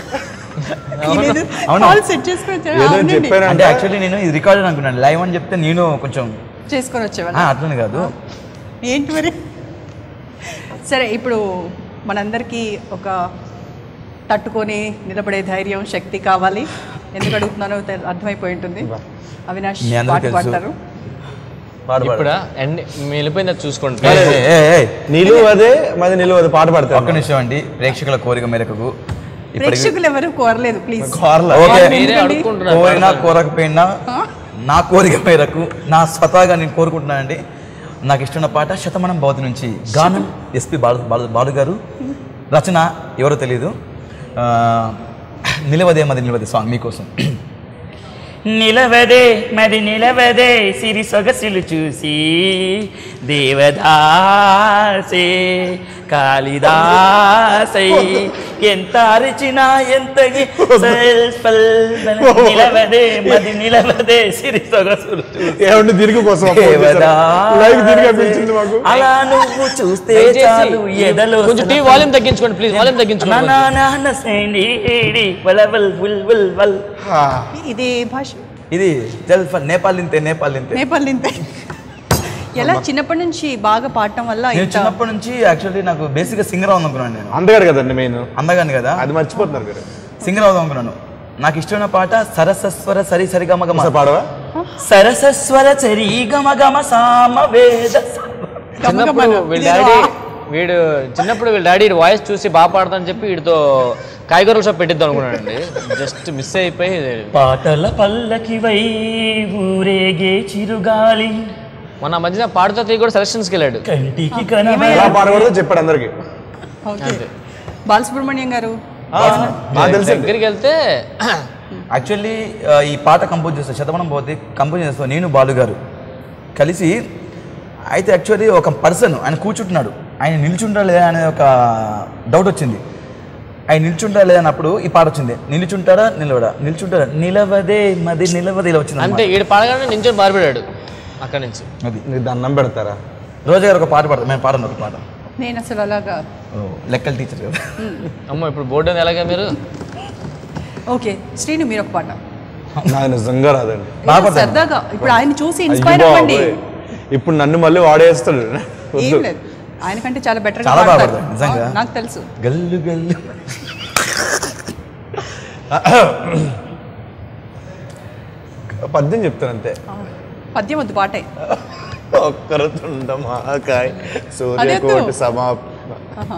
అవునా? కాల్ సెట్ చేసుకొని వచ్చారా? ఏదో అవునండి. అంటే చెప్పానంటే యాక్చువల్లీ నేను ఇది రికార్డ్ అనుకున్నాను లైవ్ అని చెప్తే నేను కొంచెం చేసుకొని వచ్చేవాళ్ళ ఆ, అట్లని కాదు ఏంటి మరి సరే ఇప్పుడు మనందరికీ ఒక తట్టుకొని నిలబడే ధైర్యం శక్తి కావాలి ఎందుకు అడుగుతున్నానో తె- అర్థమైపోయి ఉంటుంది అవినాష్ మీ అందరికీ పాట తెలుసు. పాడతారు పాట పాడు. ఇప్పుడు ఎండ్ వెళ్ళిపోయింది అది చూసుకోండి ఏయ్, ఏయ్, ఏయ్, ఏయ్. నిలువదే మాది నిలువదు పాట ఒక్క పాడతాను నిమిషం అండి ప్రేక్షకుల కోరిక మేరకు ఇప్పటికి ప్రేక్షకులు ఎవరు కోరలేదు ప్లీజ్ కార్ల ఓకే వాళ్ళు మీరే ఎందుకండి? అడుక్కుంటున్నారు కోరినా కోరకపోయినా నా కోరిక మేరకు నా స్వతహాగా నేను కోరుకుంటున్నానండి నాకు ఇష్టమైన పాట శతమనం భవతి నుంచి గానం ఎస్పి బాలు బాలు బాలు గారు రచన ఎవరో తెలియదు ఆ, నిలవదే మది నిలవదే సాంగ్ మీకోసం నిలవదే మరి నిలవదే సిరి సొగసులు చూసి దేవదాసే కాళిదాసై ఎంత అరిచినా ఎంత గి- సల్- పల్- పల్- నిలవదే మది నిలవదే సిరి సొగసులు చూసి ఏమంటే దీనికి కోసం లైవ్ దీనికి పిలిచింది మాకు అలా నువ్వు చూస్తే దయచేసి చాలు ఎదలో కొంచెం టీ వాల్యూమ్ తగ్గించుకోండి ప్లీజ్ వాల్యూమ్ నా తగ్గించుకోండి నా నా నసేండి ఏడి వల వల్ వల్ వల్ వల్ ఆ, ఇది ఏ భాష ఇది జల్ ఫల్ నేపాల్ ఇంతే నేపాల్ ఇంతే నేపాల్ నింతే ఎలా చిన్నప్పటి నుంచి బాగా పాడటం వల్ల నేను ఇంత చిన్నప్పటి నుంచి యాక్చువల్లీ నాకు బేసిక్గా సింగర్ అవుదాం అనుకున్నాను నేను అందగాడు కదండి మెయిన్ అందగాని కదా అది మర్చిపోతున్నారు మీరు సింగర్ అవుదాం అనుకున్నాను నాకు ఇష్టమైన పాట సరసస్వర సరి సరిగమగమ ఒకసారి పాడవా సరసస్వర చరీ గమ గమ సామ వేద చిన్నప్పుడు వీళ్ళ డాడీ వీడు చిన్నప్పుడు వీళ్ళ డాడీ వాయిస్ చూసి బాగా పాడతానని చెప్పి వీడితో కాయగూరల షాప్ పెట్టిద్దాం అనుకున్నానండి జస్ట్ మిస్ అయిపోయి పాటల పల్లకివై ఊరేగే చిరుగాలి మొన్న మధ్యన పాడుతో తీయ కూడా సెలక్షన్స్కి వెళ్ళాడు కంటికి కనవ ఎలా పాడకూడదో చెప్పాడు అందరికి ఓకే బాలసుబ్రహ్మణ్యం గారు నాకు తెలిసి దగ్గరికి వెళ్తే యాక్చువల్లీ ఈ పాట కంపోజ్ చేస్తాను శతమానం పోతే కంపోజ్ చేస్తాను నేను బాలు గారు కలిసి అయితే యాక్చువల్లీ ఒక పర్సన్ ఆయన కూర్చుంటున్నాడు ఆయన నిల్చుంటా లేదా అనే ఒక డౌట్ వచ్చింది ఆయన నిల్చుంటా లేదా అన్నప్పుడు ఈ పాట వచ్చింది నిల్చుంటారా నిలవడా నిల్చుంటారా నిలవదే మది నిలవదే ఇలా వచ్చింది అంటే ఈడు పాడగానే నించొని బారిపడాడు అక్కడి నుంచి అది నీకు దండం పెడతారా రోజా గారు ఒక పాట పాడతారు మేము పాడను ఒక పాట నేను అసలు అలాగా ఓ, లెక్కల టీచర్ కదా అమ్మో ఇప్పుడు బోర్డు ఉంది ఎలాగా మీరు ఓకే శ్రీను మీరు ఒక పాట నాకు నిజంగా రాదండి బాగా ఏదో పడతాను. సరదాగా ఇప్పుడు ఆయన చూసి అయ్యో ఇన్స్పైర్ అవ్వండి బాబోయ్. ఇప్పుడు నన్ను మళ్ళీ వాడేస్తాడు ఏం వద్దు లేదు ఆయన కంటే చాలా బెటర్ చాలా బాగా పాడతాడు, నిజంగా. నాకు తెలుసు గల్లు గల్లు పద్యం చెప్తాను అంతే పద్యం వద్దు పాటే ఒక్కరు తుండమాకాయ్ అదే సూర్యకోటి తు. సమాప్ ఆహా.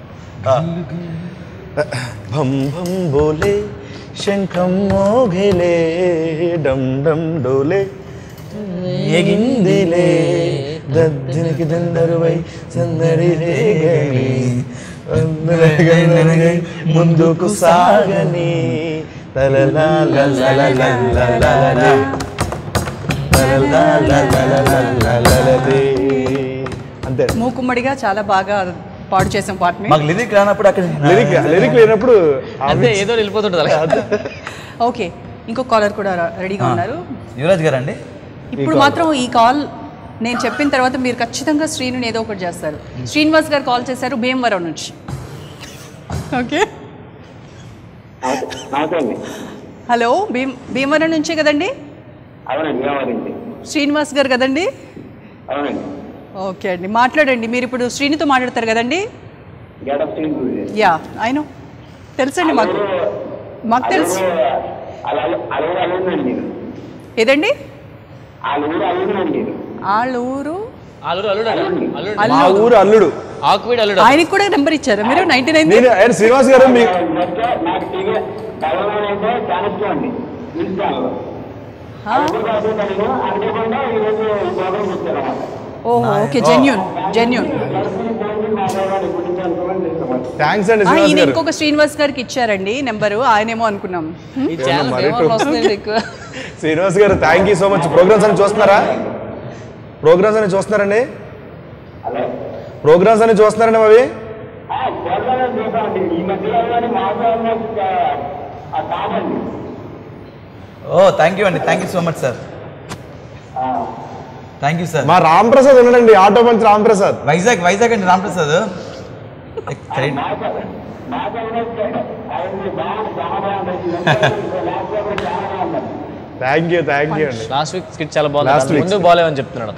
భం భం బోలే శంఖం మోగిలే డమ్ డమ్ డోలే ఎగిందిలే దద్దినికి దండరువై సందడి రేగని అందరగనగై ముందుకు సాగని తలలాలలలలలలలలలే. తలలాలలలలలలలలే. అంతే మూకుమ్మడిగా చాలా బాగా పాడు చేసాం పాటని మాకు లిరిక్ రానప్పుడు అక్కడ లిరిక్ లిరిక్ లేనప్పుడు అంతే ఏదో వెళ్ళిపోతుంటుంది అలా ఓకే ఇంకో కాలర్ కూడా ర- రెడీగా ఉన్నారు యువరాజ్ గారు అండి ఇప్పుడు మాత్రం ఈ కాల్ నేను చెప్పిన తర్వాత మీరు ఖచ్చితంగా శ్రీనుని ఏదో ఒకటి చేస్తారు శ్రీనివాస్ గారు కాల్ చేశారు భీమవరం నుంచి ఓకే నమస్తే అండి హలో భీమ్ భీమవరం నుంచే కదండి అవునండి వ్యవహరించి శ్రీనివాస్ గారు కదండి అవునండి ఓకే అండి మాట్లాడండి మీరు ఇప్పుడు శ్రీనితో మాట్లాడతారు కదండి గెటప్ సీన్ యా అయినో తెలుసండి మాకు మాకు తెలుసు అలా అలూరు అలూరునండి ఏదండి అలూరు అలూరునండి వాళ్ళ ఊరు అల్లుడు అల్లుడు అల్లుడు మా అల్లు ఊరు అల్లుడు ఆకువీడు అల్లుడు ఆయనకి కూడా నెంబర్ ఇచ్చారు మీరు నైన్టీ నైన్ నేను ఆయన శ్రీనివాస్ గారు మీ నెక్స్ట్ నాకు టీవీ డెవలప్మెంట్ అంటే చాలా ఇష్టం అండి న్యూస్ ఛానల్ అనుకోకుండా ఈరోజు ప్రోగ్రామ్ వచ్చారన్నమాట ఓహో ఓకే జెన్యున్ జెన్యున్ థ్యాంక్స్ అండి ఆ, శ్రీనివాస్ ఇది గారు ఇంకొక శ్రీనివాస్ గారికి ఇచ్చారండి నెంబరు ఆయనేమో అనుకున్నాం ఈ ఛానల్ మరి ఏమో వస్తుంది ఎక్కువ Srinivas garu thank you so much programs అని చూస్తున్నారా ప్రోగ్రామ్స్ అని చూస్తున్నారండి ప్రోగ్రామ్స్ అని చూస్తున్నారండి అవి ఈ మధ్యలో కానీ మాకు కాదండి ఓ థ్యాంక్ యూ అండి thank you so much sir thank you sir మా రామ్ ప్రసాద్ ఉన్నాడండి ఆటో మంచి రామ్ ప్రసాద్ వైజాగ్ వైజాగ్ అండి Ramaprasad thank you thank you అండి లాస్ట్ వీక్ స్కిట్ చాలా Last బాగుంది week ముందు బాగాలేవని చెప్తున్నాడు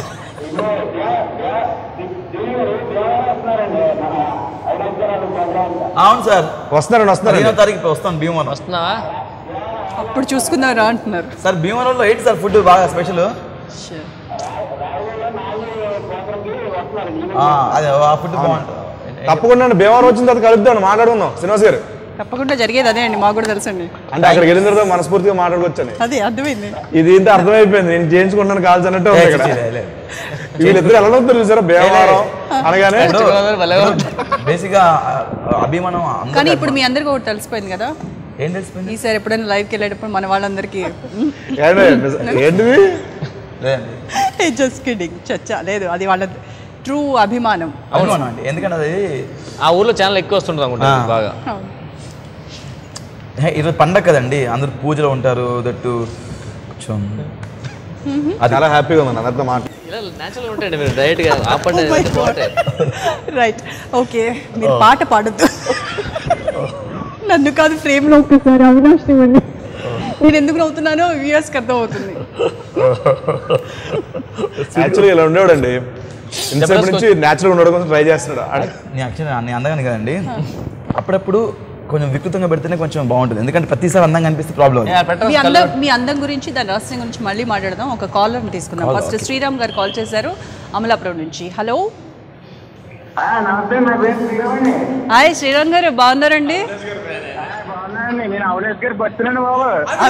అవును సార్ వస్తున్నారండి వస్తున్నారండి పదిహేనో తారీఖు వస్తాను భీమవరం వస్తున్నావా అప్పుడు చూసుకున్నారా అంటున్నారు సార్ భీమవరంలో ఏంటి సార్ ఫుడ్ బాగా స్పెషల్ అదే ఆ ఫుడ్ బాగుంటుంది తప్పకుండా అండి భీమవరం వచ్చిన తర్వాత కలుద్దాం మాట్లాడుకుందాం శ్రీనివాస్ గారు తప్పకుండా జరిగేది అదే అండి మాకు కూడా తెలుసండి అంటే అక్కడికి వెళ్ళిన తర్వాత మనస్ఫూర్తిగా మాట్లాడుకోవచ్చని అదే అర్థమైంది ఇది ఇంత అర్థమైపోయింది నేను చేయించుకుంటాను కాల్స్ అన్నట్టు ఉంది ఇక్కడ వీళ్ళిద్దరు ఎలా అవుతారు చూసారా భీమవరం అనగానే బేసిక్గా అభిమానం అందరికీ కానీ ఇప్పుడు మీ అందరికీ ఒకటి తెలిసిపోయింది కదా ఏం తెలిసిపోయింది ఈసారి ఎప్పుడైనా లైవ్కి వెళ్ళేటప్పుడు మన వాళ్ళందరికీ ఏంటి? ఏంటిది లేదండి జస్ట్ కిడింగ్ చచ్చా లేదు అది వాళ్ళ ట్రూ అభిమానం అభిమానం అండి ఎందుకంటే అది ఆ ఊర్లో ఛానల్ ఎక్కువ వస్తుంటుంది అనుకుంటా ఆ. బాగా హే, ఈరోజు పండగ కదండి అందరూ పూజలో ఉంటారు దట్టు కొంచెం చాలా హ్యాపీగా ఉంది అందరితో మాట ఇలా న్యాచురల్ ఉంటాయండి మీరు డైరెక్ట్ గా ఆపండి బాగుంటాయి రైట్ ఓకే మీరు పాట పాడద్దు నన్ను కాదు ఫ్రేమ్లో ఒక్కసారి అవకాశం ఇవ్వండి నేను ఎందుకు నవ్వుతున్నానో వ్యూయర్స్కి అర్థం అవుతుంది యాక్చువల్లీ ఇలా ఉండేవాడండి ఇంతసేపు నుంచి న్యాచురల్ ఉండడం కోసం ట్రై చేస్తున్నాడు అడ- నేను యాక్చువల్లీ నేను అందగాను కదండి అప్పుడప్పుడు కొంచెం వికృతంగా పెడితేనే కొంచెం బాగుంటుంది ఎందుకంటే ప్రతిసారి అందంగా అనిపిస్తే ప్రాబ్లం ఏ, పెట్టరా మీ అందం మీ అందం గురించి దాని రహస్యం గురించి మళ్ళీ మాట్లాడదాం ఒక కాలర్ తీసుకుందాం ఫస్ట్ శ్రీరామ్ గారు కాల్ చేశారు అమలాపురం నుంచి హలో నమస్తే నా పేరు శ్రీరామండి హాయ్ శ్రీరామ్ గారు బాగున్నారండి బాగున్నానండి నేను అవలేష్ గారు భక్తులండి బాబు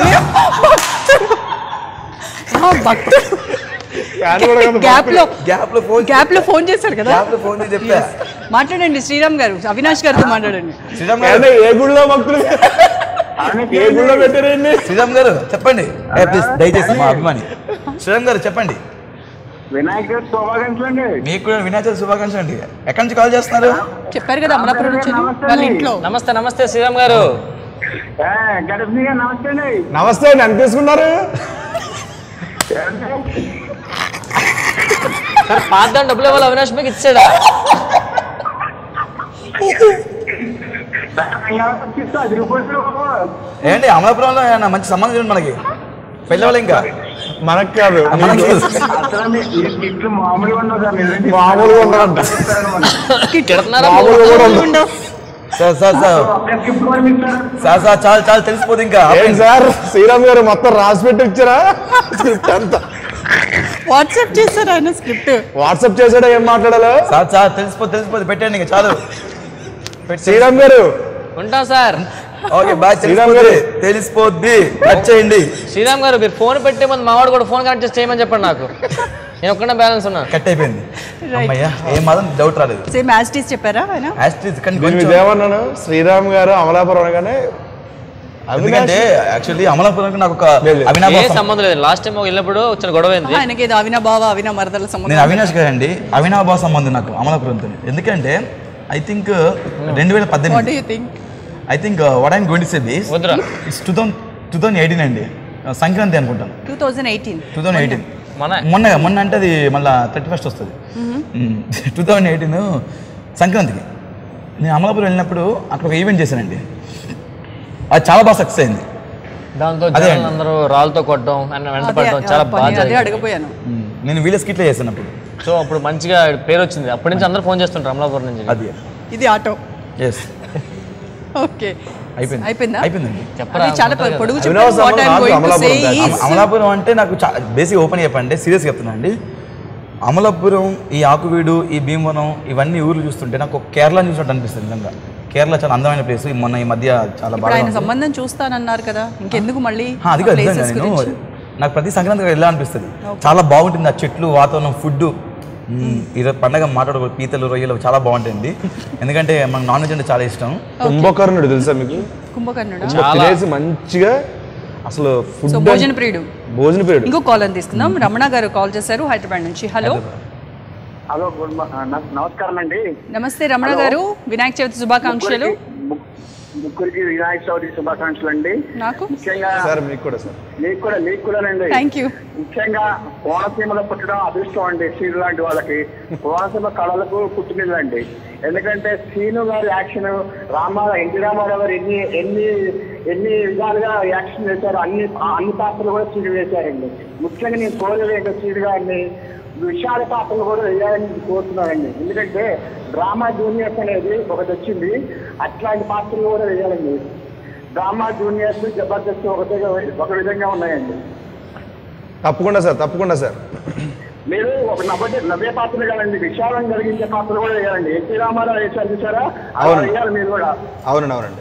ఆ, భక్తుడు గ్యాప్ లో గ్యాప్ లో ఫోన్ గ్యాప్ లో ఫోన్ చేశారు కదా గ్యాప్ లో ఫోన్ చేసి చెప్పా మాట్లాడండి శ్రీరామ్ గారు అవినాష్ గారితో మాట్లాడండి శ్రీరామ్ గారు అంటే ఏ గుడిలో భక్తులు ఏ గుడిలో పెట్టారండి శ్రీరామ్ గారు చెప్పండి ఏ, ప్లీజ్ దయచేసి మా అభిమాని శ్రీరామ్ గారు చెప్పండి వినాయక చవితి శుభాకాంక్షలు అండి మీకు కూడా వినాయక చవితి శుభాకాంక్షలు అండి ఎక్కడి నుంచి కాల్ చేస్తున్నారు చెప్పారు కదా అమలాపురం నుంచి అని. నమస్తే వాళ్ళ అండి. ఇంట్లో నమస్తే నమస్తే శ్రీరామ్ గారు గణపతి గారు నమస్తే అండి నమస్తే అండి ఎంత తీసుకున్నారు సార్ పాత డబ్బులు ఇవ్వాలి అవినాష్ మీకు ఇచ్చాడా ఇస్తా, అది రూపాయలు బాబు ఏంటి అమలాపురంలో ఏమన్నా మంచి సంబంధం చూడండి మనకి పెళ్ళి వాళ్ళు ఇంకా మనకు కాదు మనకి అసలు మీ- ఈ స్కిట్లు మామూలుగా ఉండవు సార్ నిజంగా మామూలుగా ఉండదంట తిడుతున్నారా మామూలుగా కూడా ఉండదు సార్ సార్ సార్ ఒక్క స్కిప్ కూడా ఇస్తారు సార్ సార్ చాలా చాలా తెలిసిపోతుంది ఇంకా ఏంటి సార్ శ్రీరామ్ గారు మొత్తం రాసి పెట్టి ఇచ్చారా స్క్రిప్ట్ అంతా వాట్సాప్ చేశారు ఆయన స్క్రిప్ట్ వాట్సాప్ చేసాడా ఏం మాట్లాడాలో సార్ సార్ తెలిసిపో తెలిసిపోతుంది పెట్టండి ఇంకా చాలు శ్రీరామ్ గారు ఉంటాం సార్ ఓకే బాయ్ శ్రీరామ్ తెలిసిపోద్ది గారు. తెలిసిపోద్ది కట్ చేయండి శ్రీరామ్ గారు మీరు ఫోన్ పెట్టే ముందు మావాడు కూడా ఫోన్ కనెక్ట్ చేసి చేయమని చెప్పండి నాకు నేను ఒక్కడే బ్యాలెన్స్ ఉన్నా కట్ అయిపోయింది అమ్మయ్యా ఏం మాత్రం డౌట్ రాలేదు సేమ్ యాస్టీస్ చెప్పారా ఆయన యాస్ట్రీస్ కానీ నేను కొంచెం ఇదేమన్నాను శ్రీరామ్ గారు అమలాపురం అనగానే ఎందుకంటే యాక్చువల్లీ అమలాపురం నాకు ఒక లేదు, లేదు. అవినాభ ఏ సంబంధం లేదు లాస్ట్ టైం వెళ్ళినప్పుడు వచ్చిన గొడవ అయింది ఆయనకి ఏదో అవినా బావ అవినా మరదల నేను సంబంధం అవినాష్ గారండి అవినాభావ సంబంధం నాకు అమలాపురంతో ఎందుకంటే ఐ థింక్ రెండు వేల వాట్ పద్దెనిమిది you think I think what I'm going to say this వద్దురా it's two thousand two thousand eighteen అండి సంక్రాంతి అనుకుంటాను two thousand eighteen two thousand eighteen మన మొన్న మొన్న అంటే అది మళ్ళీ థర్టీ ఫస్ట్ వస్తుంది టూ థౌజండ్ ఎయిటీన్ సంక్రాంతికి నేను అమలాపురం వెళ్ళినప్పుడు అక్కడ ఒక ఈవెంట్ చేశానండి అది చాలా బాగా సక్సెస్ అయింది దాంతో అదే జనాలు అండి. అందరూ రాళ్ళతో కొట్టడం అండ్ వెంట అదే పడడం చాలా బాగా అదే జరిగింది అడగపోయాను మ్మ్. నేను వీళ్ళ స్కిట్లో చేశాను అప్పుడు సో అప్పుడు మంచిగా పేరు వచ్చింది అప్పటి నుంచి అందరూ ఫోన్ చేస్తుంటారు అమలాపురం నుంచి అది ఇది ఆటో ఎస్ ఓకే అయిపోయింది అయిపోయిందా అయిపోయింది చెప్పరా అది చాలా ఉంటుంది పొడుగు కదా. చెప్పారు అవినావ్ వాట్ ఐఎమ్ సంబంధం గోయింగ్ టు నాకు సే అమలాపురం అమ- అమలాపురం అంటే నాకు బేసిక్ ఓపెన్ చెప్పండి సీరియస్గా చెప్తున్నా అండి అమలాపురం ఈ ఆకువీడు ఈ భీమవరం ఇవన్నీ ఊర్లు చూస్తుంటే నాకు ఒక కేరళ చూసినట్టు అనిపిస్తుంది నిజంగా కేరళ చాలా అందమైన ప్లేస్ మొన్న ఈ మధ్య చాలా ఇప్పుడు బాగా ఆయన ఉంది. సంబంధం చూస్తానన్నారు కదా ఇంకెందుకు మళ్ళీ హా, అది కాదు ప్లేసెస్ నిజంగా నేను గురించి నాకు ప్రతి సంక్రాంతికి వెళ్ళా అనిపిస్తుంది చాలా బాగుంటుంది ఆ చెట్లు వాతావరణం ఫుడ్ ఈరోజు పండగ మాట్లాడుకో పీతలు రొయ్యలు చాలా బాగుంటుంది ఎందుకంటే మనకు నాన్ వెజ్ అంటే చాలా ఇష్టం కుంభకర్ణుడు తెలుసా మీకు కుంభకర్ణుడు తినేసి మంచిగా అసలు సో ఫుడ్ భోజన ప్రియుడు భోజన పీరియడ్ ఇంకో కాల్ అని తీసుకుందాం రమణ గారు కాల్ చేశారు హైదరాబాద్ నుంచి హలో హలో గుడ్ మా- న- నమస్కారం అండి నమస్తే రమణ గారు వినాయక చవితి శుభాకాంక్షలు ముగ్గురికి- ముగ్గురికి వినాయక చవితి శుభాకాంక్షలు అండి నాకు ముఖ్యంగా సార్ మీకు కూడా సార్ మీకు కూడా మీకు కూడానండి థ్యాంక్ యూ ముఖ్యంగా కోనసీమలో పుట్టడం అదృష్టం అండి సీను లాంటి వాళ్ళకి కోనసీమ కళలకు పుట్టినదండి ఎందుకంటే సీను గారి యాక్షన్ రామా ఎన్టీ రామారావు గారు ఎన్ని ఎన్ని ఎన్ని విధాలుగా యాక్షన్ చేశారు అన్ని అన్ని పాత్రలు కూడా సీను వేశారండి ముఖ్యంగా నేను కోరేది ఏంటో సీను గారిని విశాల పాత్రలు కూడా వేయాలని కోరుతున్నానండి ఎందుకంటే డ్రామా జూనియర్స్ అనేది ఒకటి వచ్చింది అట్లాంటి పాత్రలు కూడా వేయాలండి డ్రామా జూనియర్స్ జబర్దస్త్ ఒకటే ఒక విధంగా ఉన్నాయండి తప్పకుండా సార్ తప్పకుండా సార్ మీరు ఒక నవ్వే నవ్వే పాత్రలు కదండి విశాలం కలిగించే పాత్రలు కూడా వేయాలండి ఎన్టీ రామారావు వేశారు చూసారా అలా అవును. వేయాలి మీరు కూడా అవునండి అవునండి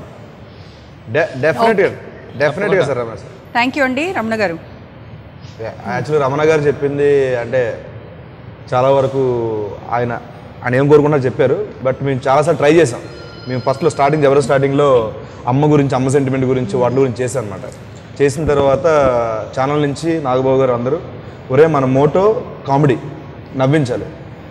డెఫినెట్గా డెఫినెట్గా sir Ramana sir thank you అండి రమణ గారు యాక్చువల్లీ రమణ గారు చెప్పింది అంటే చాలా వరకు ఆయన ఆయన ఏం కోరుకున్నా చెప్పారు బట్ మేము చాలాసార్లు ట్రై చేసాం మేము ఫస్ట్లో స్టార్టింగ్ ఎవరో స్టార్టింగ్లో అమ్మ గురించి అమ్మ సెంటిమెంట్ గురించి వాటి గురించి చేశాం అనమాట చేసిన తర్వాత ఛానల్ నుంచి నాగబాబు గారు అందరూ ఒరే మన మోటో కామెడీ నవ్వించాలి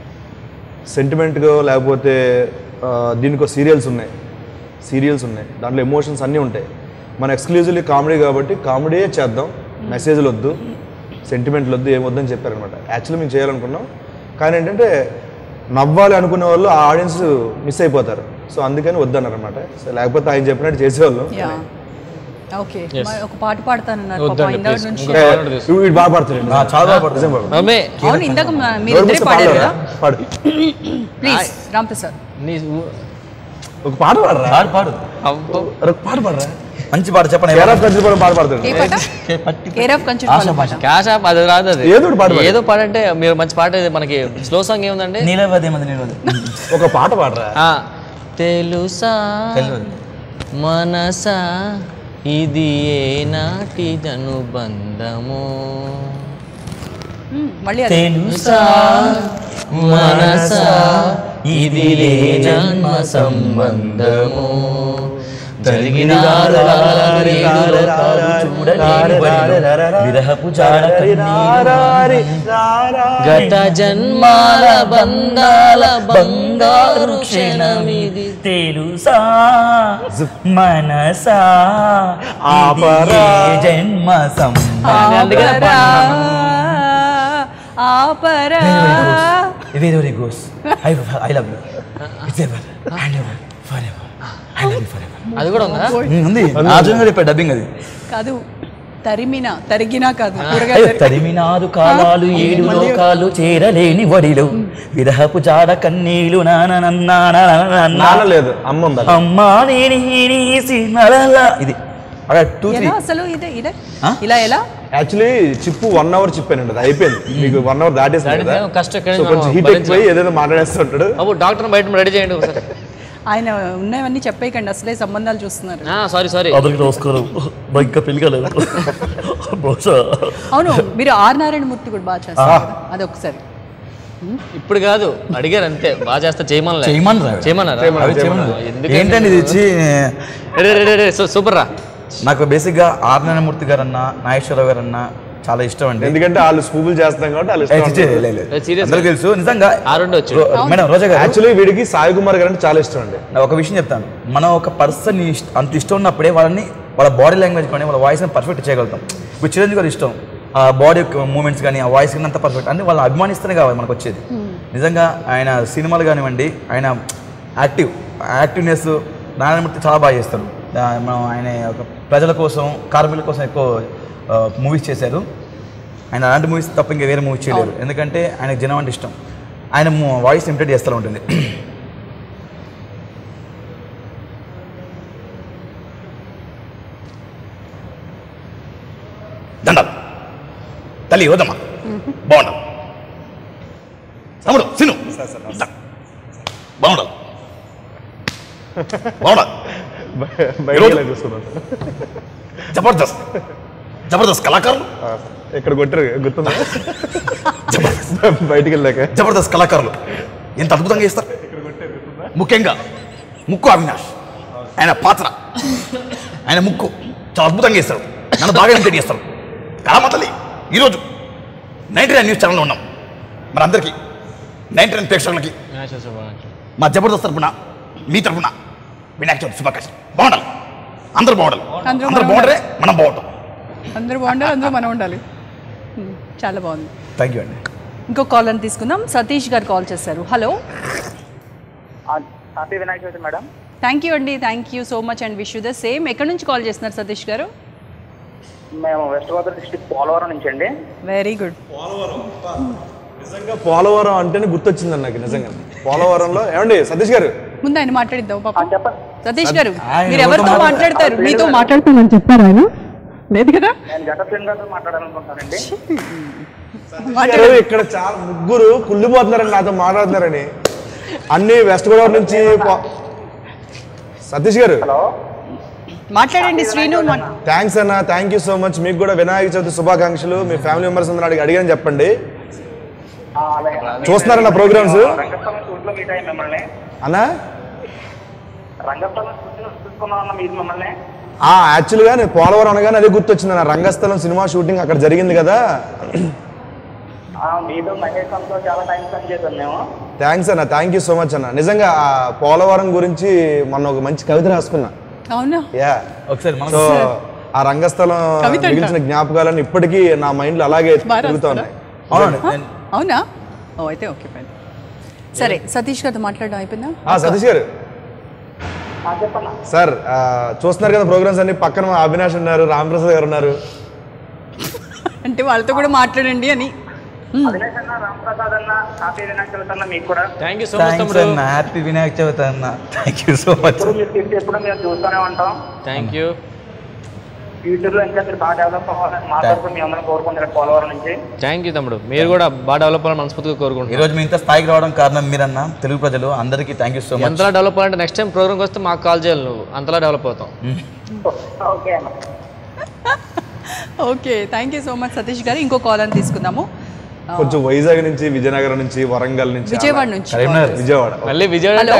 సెంటిమెంట్గా లేకపోతే ఆ, దీనికో సీరియల్స్ ఉన్నాయి సీరియల్స్ ఉన్నాయి దాంట్లో ఎమోషన్స్ అన్నీ ఉంటాయి మన ఎక్స్క్లూజివ్లీ కామెడీ కాబట్టి కామెడీయే చేద్దాం మెసేజ్లు వద్దు సెంటిమెంట్లు వద్దు ఏం వద్దని చెప్పారనమాట యాక్చువల్లీ మేము చేయాలనుకున్నాం కానీ ఏంటంటే నవ్వాలి అనుకునే వాళ్ళు ఆ ఆడియన్స్ మిస్ అయిపోతారు సో అందుకని వద్దన్నారు అనమాట సో లేకపోతే ఆయన చెప్పినట్టు చేసేవాళ్ళు యా ఓకే ఒక పాట పాడతానన్నారు పాపం వద్దండి, ఇందాక please. నుంచి ఇంకో పాట తీసుకో. వీడు బాగా పడుతుంది ఆ, చాలా బాగా పడుతుంది. మమ్మీ అవును ఇందాక మ- మీరు ఇద్దరే పాడారు కదా పాడు ప్లీజ్ రామ్ ప్రసాద్ నీ ఊ- ఒక పాట పాడరా పాడు పాడు ఒక పాట పాడరా మంచి పాట చెప్పండి కేర్ ఆఫ్ కంట్రీ పాట పాడతాడు ఏ పాట కేర్ ఆఫ్ ఆశా కంచె భాష క్యాష్ యాప్ అది రాదు అది ఏదో ఒకటి పాట పాడు. ఏదో పాట అంటే మీరు మంచి పాట ఇది మనకి స్లో సాంగ్ ఏముందండి నీలవదే మంది నీలవదే ఒక పాట పాడరా ఆ, తెలుసా తెలియదు మనసా ఇది ఏ నాటిదను బంధము మళ్ళీ అదే తెలుసా మనసా ఇది లే జన్మ సంబంధము జరిగిన విరహపు జాడ గత జన్మాల బంధాల బంగారు క్షణమిది తెలుసా మనసా ఆపరా. ఇది ఏ జన్మ సం ఆపరా ఆపరా very very goes I I love you it's ever and ever forever I love you forever అది కూడా ఉందా ఉంది నాజుగా చెప్పాడు డబ్బింగ్ అది కాదు తరిమిన తరిగినా కాదు అయ్యో, కూరగాయలు తరిమినారు కాలాలు ఏడు లోకాలు చేరలేని వడిలో విరహపు జాడ కన్నీలు నాన్న లేదు అమ్మ ఉందా అమ్మా నేని నలలా ఇది అక్కడ టూ త్రీ ఎలా అసలు ఇదే ఇదే ఆ? ఇలా ఎలా యాక్చువల్లీ చిప్పు వన్ అవర్ చెప్పానండి అది అయిపోయింది మీకు వన్ అవర్ దాటేసింది కదా దాటేసి కష్టం ఎక్కడి సో నుంచి కొంచెం మనం హీట్ భరించలేం. ఎక్కువై ఏదేదో మాట్లాడేస్తుంటాడు అబ్బో డాక్టర్ బయట రెడీ చేయండి ఒకసారి ఆయన ఉన్నవన్నీ చెప్పేయకండి అసలే సంబంధాలు చూస్తున్నారు సారీ సారీ అందరికి నమస్కారం నాకు ఇంకా పెళ్లి కాలేదు బహుశా అవును మీరు ఆర్ నారాయణ మూర్తి కూడా బాగా చేస్తారు కదా. అది ఒకసారి ఇప్పుడు కాదు అడిగారు అంతే బాగా చేస్తా చేయమని చేయమనరా? చేయమన్నారా అవి చేయమన్నారు. ఎందుకండి? ఏంటండి ఇది ఇచ్చి రే, రే, రే, రే, సూ- సూపర్ రా నాకు బేసిక్గా ఆర్ నారాయణమూర్తి గారన్నా నాగేశ్వరరావు గారన్నా చాలా ఇష్టం అండి ఎందుకంటే వాళ్ళు స్కూల్ చేస్తాం కాబట్టి వాళ్ళు ఏ, ఇష్టం చిచ్చి, లే, లే. ఏ, serious అందరికీ తెలుసు నిజంగా ఆ రెండు వచ్చు. రో- మేడం రోజా గారు యాక్చువల్లీ వీడికి సాయి కుమార్ గారు అంటే చాలా ఇష్టం అండి నాకు ఒక విషయం చెప్తాను మనం ఒక పర్సన్ అంత ఇష్టం ఉన్నప్పుడే వాళ్ళని వాళ్ళ బాడీ లాంగ్వేజ్ కానీ వాళ్ళ వాయిస్ని పర్ఫెక్ట్ చేయగలుగుతాం ఇప్పుడు చిరంజీవి గారు ఇష్టం ఆ బాడీ మూమెంట్స్ కానీ ఆ వాయిస్ కానీ అంత పర్ఫెక్ట్ అంటే వాళ్ళు అభిమానిస్తేనే కావాలి మనకు వచ్చేది నిజంగా ఆయన సినిమాలు కానివ్వండి ఆయన యాక్టివ్ యాక్టివ్నెస్ నారాయణమూర్తి చాలా బాగా చేస్తారు ఆ, మనం ఆయన ఒక ప్రజల కోసం కార్మికుల కోసం ఎక్కువ మూవీస్ చేశారు ఆయన అలాంటి మూవీస్ తప్ప ఇంకా వేరే మూవీస్ చేయలేరు ఎందుకంటే ఆయనకు జనం అంటే ఇష్టం ఆయన వాయిస్ ఇమిటేట్ చేస్తూ ఉంటుంది దండాలు తల్లి వదమ్మా బాగుండాలి తమ్ముడు సిను దా. బాగుండాలి బాగుండాలి బయటికి వెళ్ళి చూస్తున్నాను జబర్దస్త్ జబర్దస్త్ కళాకారులు ఆ, ఇక్కడ కొట్టారు గుర్తుందా బయటికి వెళ్ళాక జబర్దస్త్ కళాకారులు ఎంత అద్భుతంగా చేస్తారు ముఖ్యంగా ముక్కు అవినాష్ ఆయన పాత్ర ఆయన ముక్కు చాలా అద్భుతంగా చేస్తారు నన్ను బాగా ఎంటర్టైన్ చేస్తారు కళామ తల్లి ఈరోజు నైన్టీ నైన్ న్యూస్ ఛానల్లో ఉన్నాం మరి అందరికీ నైన్టీ నైన్ ప్రేక్షకులకి మా జబర్దస్త్ తరపున మీ తరపున వినాయక చవితి శుభాకాంక్షలు బాగుండాలి అందరూ బాగుండాలి అందరూ అందరూ బాగుండాలి. బాగుంటారే మనం బాగుంటాం అందరూ బాగుండాలి అందరూ మనం ఉండాలి ఉమ్, చాలా బాగుంది థ్యాంక్ యూ అండి ఇంకో కాల్ అని తీసుకుందాం సతీష్ గారు కాల్ చేశారు hello happy Vinayaka Chavithi madam thank you అండి thank you so much and wish you the same ఎక్కడి నుంచి కాల్ చేస్తున్నారు సతీష్ గారు మేము వెస్ట్ గోదావరి డిస్ట్రిక్ట్ పోలవరం నుంచి అండి వెరీ గుడ్ నిజంగా పోలవరం అంటేనే గుర్తొచ్చిందండి నాకు నిజంగా పోలవరంలో ఏమండి సతీష్ గారు ముందు ఆయన మాట్లాడిద్దాం ఆ, పాప చెప్పండి సతీష్ గారు ఆయన మీరు ఎవరితో ఎవరితో మాట్లాడ- మాట్లాడతారు మీతో లేదు. మాట్లాడుతానని చెప్పారు ఆయన లేదు కదా నేను ఘటశ్రీన్ గారితో మాట్లాడాలనుకుంటున్నానండి గారు ఇక్కడ చాలా ముగ్గురు కుళ్ళిపోతున్నారని నాతో మాట్లాడుతున్నారని అన్ని వెస్ట్ గోదావరి నుంచి పో- సతీష్ గారు హలో మాట్లాడండి శ్రీను మా- థ్యాంక్స్ అన్న థ్యాంక్ యూ సో మచ్ మీకు కూడా వినాయక చవితి శుభాకాంక్షలు మీ ఫ్యామిలీ మెంబర్స్ అందరూ అడిగి అడిగాని చెప్పండి ఆ, అలాగే. చూస్తున్నారా నా programs? రంగస్థలం షూట్లో మీట్ అయ్యి మిమ్మల్ని అన్నా రంగస్థలం షూట్లో చూసుకున్నాం అన్న మీరు మిమ్మల్ని ఆ యాక్చువల్గా నేను పోలవరం అనగానే అదే గుర్తొచ్చింది అన్న రంగస్థలం సినిమా షూటింగ్ అక్కడ జరిగింది కదా ఆ, మీతో మహేశ్వరంతో చాలా టైం స్పెండ్ చేశాం మేము థ్యాంక్స్ అన్న థ్యాంక్ యూ సో మచ్ అన్న నిజంగా ఆ పోలవరం గురించి మొన్న ఒక మంచి కవిత రాసుకున్నా అవునా యా ఒకసారి మనం సో ఆ రంగస్థలం కవిత అంట. మిగిల్చిన జ్ఞాపకాలను ఇప్పటికీ నా మైండ్ లో అలాగే బాగా తిరుగుతూ రాస్తారా? ఉన్నాయి అవునండి నేను- అవునా ఓ అయితే ఓకే ఫైన్ సరే సతీష్ గారితో మాట్లాడడం అయిపోయిందా ఆ, సతీష్ గారు ఆ, చెప్పన్నా సార్ ఆ, చూస్తున్నారు కదా ప్రోగ్రామ్స్ అన్ని పక్కన మా అవినాష్ ఉన్నారు రామప్రసాద్ గారు ఉన్నారు అంటే వాళ్ళతో కూడా మాట్లాడండి అని అభిలాష్ అన్న రామప్రసాద్ అన్న హ్యాపీ వినాయక చవితి అన్న మీకు కూడా thank you so much thanks తమ్ముడు అన్న హ్యాపీ వినాయక చవితి అన్న థ్యాంక్ యూ సో మచ్ ఎప్పుడు మీరు తిరిగి ఎప్పుడు మేము చూస్తూనే ఉంటాం థ్యాంక్ యూ ఫ్యూచర్ లో ఇంకా మీరు బాగా డెవలప్ అవ్వాలని మా తరఫున మీ అందరం కోరుకుంటున్నారు పోలవరం నుంచి థ్యాంక్ యూ తమ్ముడు మీరు కూడా బాగా డెవలప్ అవ్వాలని మనస్ఫూర్తిగా కోరుకుంటున్నాను ఈరోజు మీ ఇంత స్థాయికి రావడం కారణం మీరన్న తెలుగు ప్రజలు అందరికీ థ్యాంక్ యూ సో మచ్ ఎంతలా డెవలప్ అవ్వాలంటే నెక్స్ట్ టైం ప్రోగ్రామ్కి వస్తే మాకు కాల్ చేయాలి నువ్వు అంతలా డెవలప్ అవుతాం ఓకే అన్న okay thank you so much Satish garu ఇంకో కాల్ అని తీసుకుందాము ఆ, కొంచెం వైజాగ్ నుంచి విజయనగరం నుంచి వరంగల్ నుంచి విజయవాడ నుంచి కరీంనగర్ విజయవాడ మళ్ళీ విజయవాడ హలో.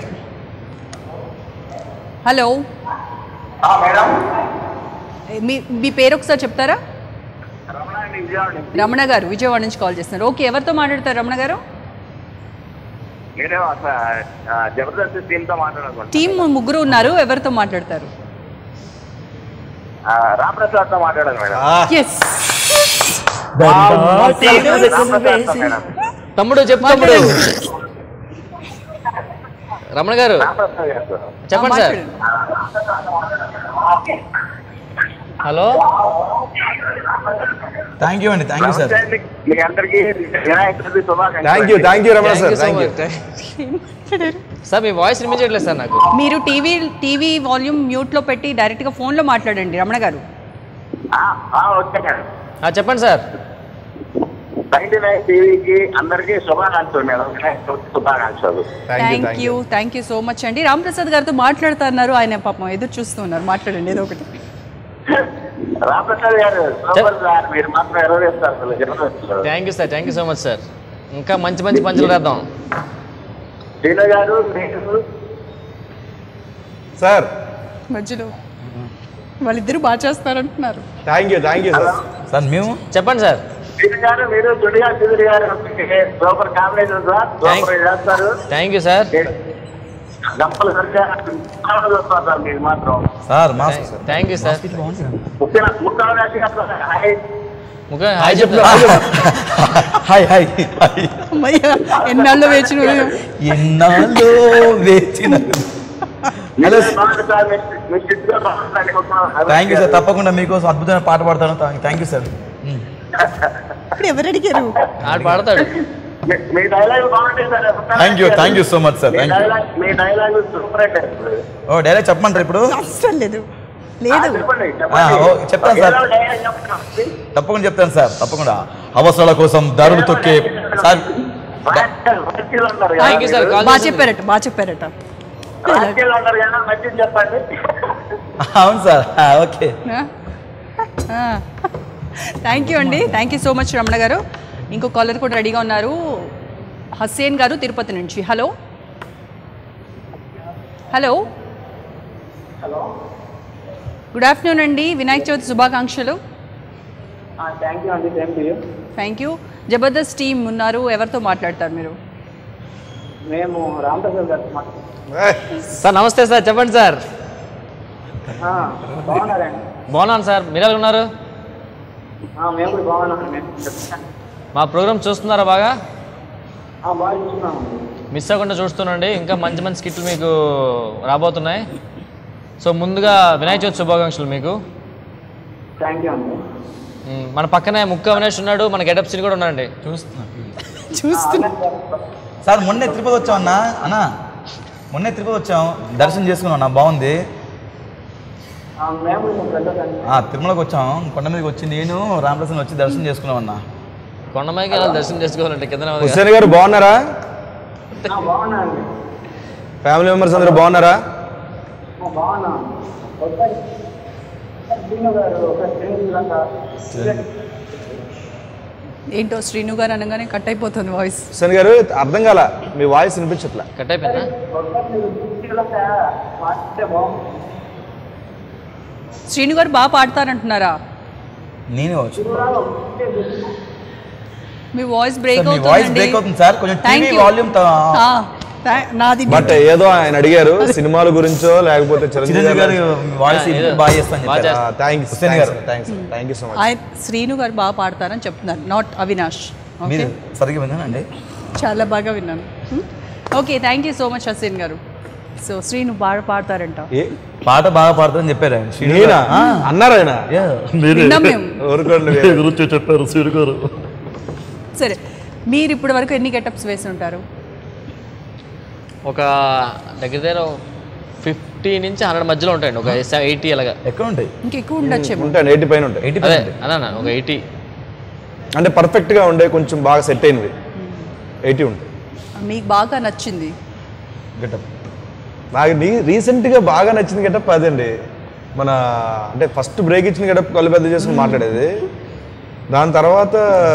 హలో మేడం మీ మీ పేరు ఒకసారి చెప్తారా రమణ అండి విజయవాడ నుంచి. రమణ గారు విజయవాడ నుంచి కాల్ చేస్తున్నారు ఓకే ఎవరితో మాట్లాడతారు రమణ గారు నేను అసలు ఆ, జబర్దస్త్ టీమ్ తో మాట్లాడాలనుకుంటున్నాను టీం ముగ్గురు ఉన్నారు ఎవరితో మాట్లాడతారు ఆ, రామప్రసాద్ తో మాట్లాడాలి మేడం ఎస్ రామప్రసాద్ తో మేడం తమ్ముడు చెప్పు తమ్ముడు రమణ గారు రామప్రసాద్ గారు చెప్పండి సార్ హలో థ్యాంక్ యూ అండి థ్యాంక్ యూ సార్ నమస్తే అండి. మీ అందరికీ వినాయక చవితి శుభాకాంక్షలు thank you thank you Ramana thank sir you so thank you much sir మీ వాయిస్ వినిపించట్లేదు సార్ నాకు మీరు టీవీ టీవీ వాల్యూమ్ మ్యూట్లో పెట్టి డైరెక్ట్గా ఫోన్లో మాట్లాడండి రమణ గారు ఆ, ఆ, ఓకే మేడం ఆ, చెప్పండి సార్ నైన్టీ నైన్ టీవీకి అందరికీ శుభాకాంక్షలు మేడం వినాయక చవితి శుభాకాంక్షలు thank you thank you so much అండి రామప్రసాద్ గారితో మాట్లాడుతున్నారు ఆయన పాపం ఎదురు చూస్తున్నారు మాట్లాడండి ఏదో ఒకటి రామప్రసాద్ గారు సూపర్ సార్ మీరు మాత్రం ఎరవేస్తారు అసలు జబర్దస్త్లో thank you sir thank you so much sir ఇంకా మంచి మంచి పంచులు రాద్దాం శ్రీను గారు మీరు సార్ మధ్యలో వాళ్ళిద్దరూ బాగా చేస్తారంటున్నారు thank you thank you sir sir మేము చెప్పండి సార్ శ్రీను గారు మీరు జుడిగా సుధీర్ గారు సూపర్ కాంబినేషన్ సార్ సూపర్ చేస్తారు థ్యాంక్ యూ సార్ కంపల్సరిగా చూస్తారు సార్ మీరు మాత్రం sir mask sir thank you sir ముఖ్యంగా ముఖ్యంగా రాశి గారు హాయ్ ముఖ్యంగా హాయ్ చెప్తా హాయ్ హాయ్ హాయ్ అమ్మయ్య ఎన్నాళ్ళు వేచిన ఎన్నాళ్ళు వేచిన హలో సార్ మీ స్థితిలో బాగుందండి థ్యాంక్ యూ సార్ తప్పకుండా మీకోసం అద్భుతమైన పాట పాడతాను థ్యాంక్ యూ సార్ ఇప్పుడు ఎవరు అడిగారు ఆడు పాడతాడు మీ- మీ డైలాగ్ బాగుంటుంది sir thank you thank you so much sir మీ థ్యాంక్ యూ డైలాగ్ మీ డైలాగ్ సూపర్ అండి ఓ డైరెక్ట్ చెప్పమంటారు ఇప్పుడు అస్సలు లేదు ఆ, లేదు చెప్పండి ఆ, ఓ, చెప్తాను సార్. ఏదో డైలాగ్ చెప్పండి. తప్పకుండా చెప్తాను సార్ తప్పకుండా అవసరాల కోసం దారులు తొక్కే సార్ రాజకీయాలు రాజకీయాలు ఉన్నారు కదా థ్యాంక్ యూ సార్ మీరు. కాల్ బాగా చెప్పారట బాగా చెప్పారట రాజకీయాలు ఉన్నారు కదా మంచిది చెప్పండి అవును సార్ ఆ, ఓకే థ్యాంక్ యూ అండి thank you so much Ramana గారు ఇంకో కాలర్ కూడా రెడీగా ఉన్నారు హస్సేన్ గారు తిరుపతి నుంచి హలో హలో గుడ్ ఆఫ్టర్నూన్ అండి వినాయక చవితి శుభాకాంక్షలు థ్యాంక్ యూ అండి same to you thank you Jabardasth team ఉన్నారు ఎవరితో మాట్లాడతారు మీరు మేము రామప్రసాద్ గారు మాట్లాడుతున్నాం. సార్ నమస్తే సార్ చెప్పండి సార్ ఆ, బాగున్నారండి బాగున్నాను సార్ మీరు ఎలా ఉన్నారు ఆ, మేము కూడా బాగున్నాం మేము చెప్తాను. మా ప్రోగ్రామ్ చూస్తున్నారా బాగా ఆ, బాగా చూస్తున్నాము మిస్ అవ్వకుండా చూస్తుండండి ఇంకా మంచి మంచి స్కిట్లు మీకు రాబోతున్నాయి సో ముందుగా వినాయక చవితి శుభాకాంక్షలు మీకు థ్యాంక్ యూ అండి మ్, మన పక్కనే ముక్క అవినేష్ ఉన్నాడు మన గెటప్ సీన్ కూడా ఉన్నాడండి చూస్తున్నా చూస్తున్నా సార్ మొన్నే తిరుపతి వచ్చాం అన్న అన్న మొన్నే తిరుపతి వచ్చాం దర్శనం చేసుకున్నాం అన్న బాగుంది ఆ, మేము వెళ్ళదండి ఆ, తిరుమలకి వచ్చాం కొండ మీదకి వచ్చి నేను రామప్రసాద్ వచ్చి దర్శనం చేసుకున్నాం అన్న కొండమైకి వెళ్ళాలి దర్శనం చేసుకోవాలంటే కింద హుస్సేన్ గారు బాగున్నారా బాగున్నాండి ఫ్యామిలీ మెంబర్స్ అందరూ బాగున్నారా బాగున్నా ఒకసారి శ్రీను గారు ఒక శ్రీను ఏంటో శ్రీను గారు అనగానే కట్ అయిపోతుంది వాయిస్ హుస్సేన్ గారు అర్థం కాల మీ వాయిస్ వినిపించట్లే కట్ అయిపోయిందా మాట్లాడితే బాగుంది శ్రీను గారు బాగా పాడతారంటున్నారా నేనే వచ్చి మీ వాయిస్ బ్రేక్ సార్, మీ వాయిస్ బ్రేక్ అవుతుంది సార్ కొంచెం టీవీ వాల్యూమ్ నాది బట్ ఏదో ఆయన అడిగారు సినిమాల గురించో లేకపోతే చిరంజీవి చిరంజీవి గారు గారు వాయిస్ ఆ, ఏదో. బాగా చేస్తాను బాగా చెప్పారు చేస్తా. థ్యాంక్స్ హుస్సేన్ గారు. Thanks thank you so much ఆయన శ్రీను గారు బాగా పాడతారని చెప్తున్నారు నాట్ అవినాష్ ఓకే మీరు సరిగ్గా విన్నానండి చాలా బాగా విన్నాను okay thank you so much Haseen గారు సో శ్రీను బాగా పాడతారంట ఏ పాట బాగా పాడుతుందని చెప్పారు ఆయన. శ్రీను నేనా గారు. ఆ, అన్నారా ఆయన yeah. మీరే విన్నాం మేము ఊరుకోండి మీ గురించి చెప్పారు సూర్య గారు సరే మీరు ఇప్పటి వరకు ఎన్ని గెటప్స్ వేసి ఉంటారు ఒక దగ్గర దగ్గర ఫిఫ్టీ నుంచి హండ్రెడ్ మధ్యలో ఉంటాయండి ఒక ఎయిటీ అలాగా ఎక్కడ ఉంటాయి ఇంకెక్కువ ఉండొచ్చేమో ఉంటాయి ఎయిటీ పైన ఉంటాయి ఎయిటీ అదే అదే ఒక ఎయిటీ అంటే పర్ఫెక్ట్గా ఉండే కొంచెం బాగా సెట్ అయినవి ఎయిటీ ఉంటాయి మీకు బాగా నచ్చింది గెటప్ నాకు నీ రీసెంట్గా బాగా నచ్చిన గెటప్ అదండి మన అంటే ఫస్ట్ బ్రేక్ ఇచ్చిన గెటప్ కళ్ళు పెద్ద చేసుకుని మాట్లాడేది దాని తర్వాత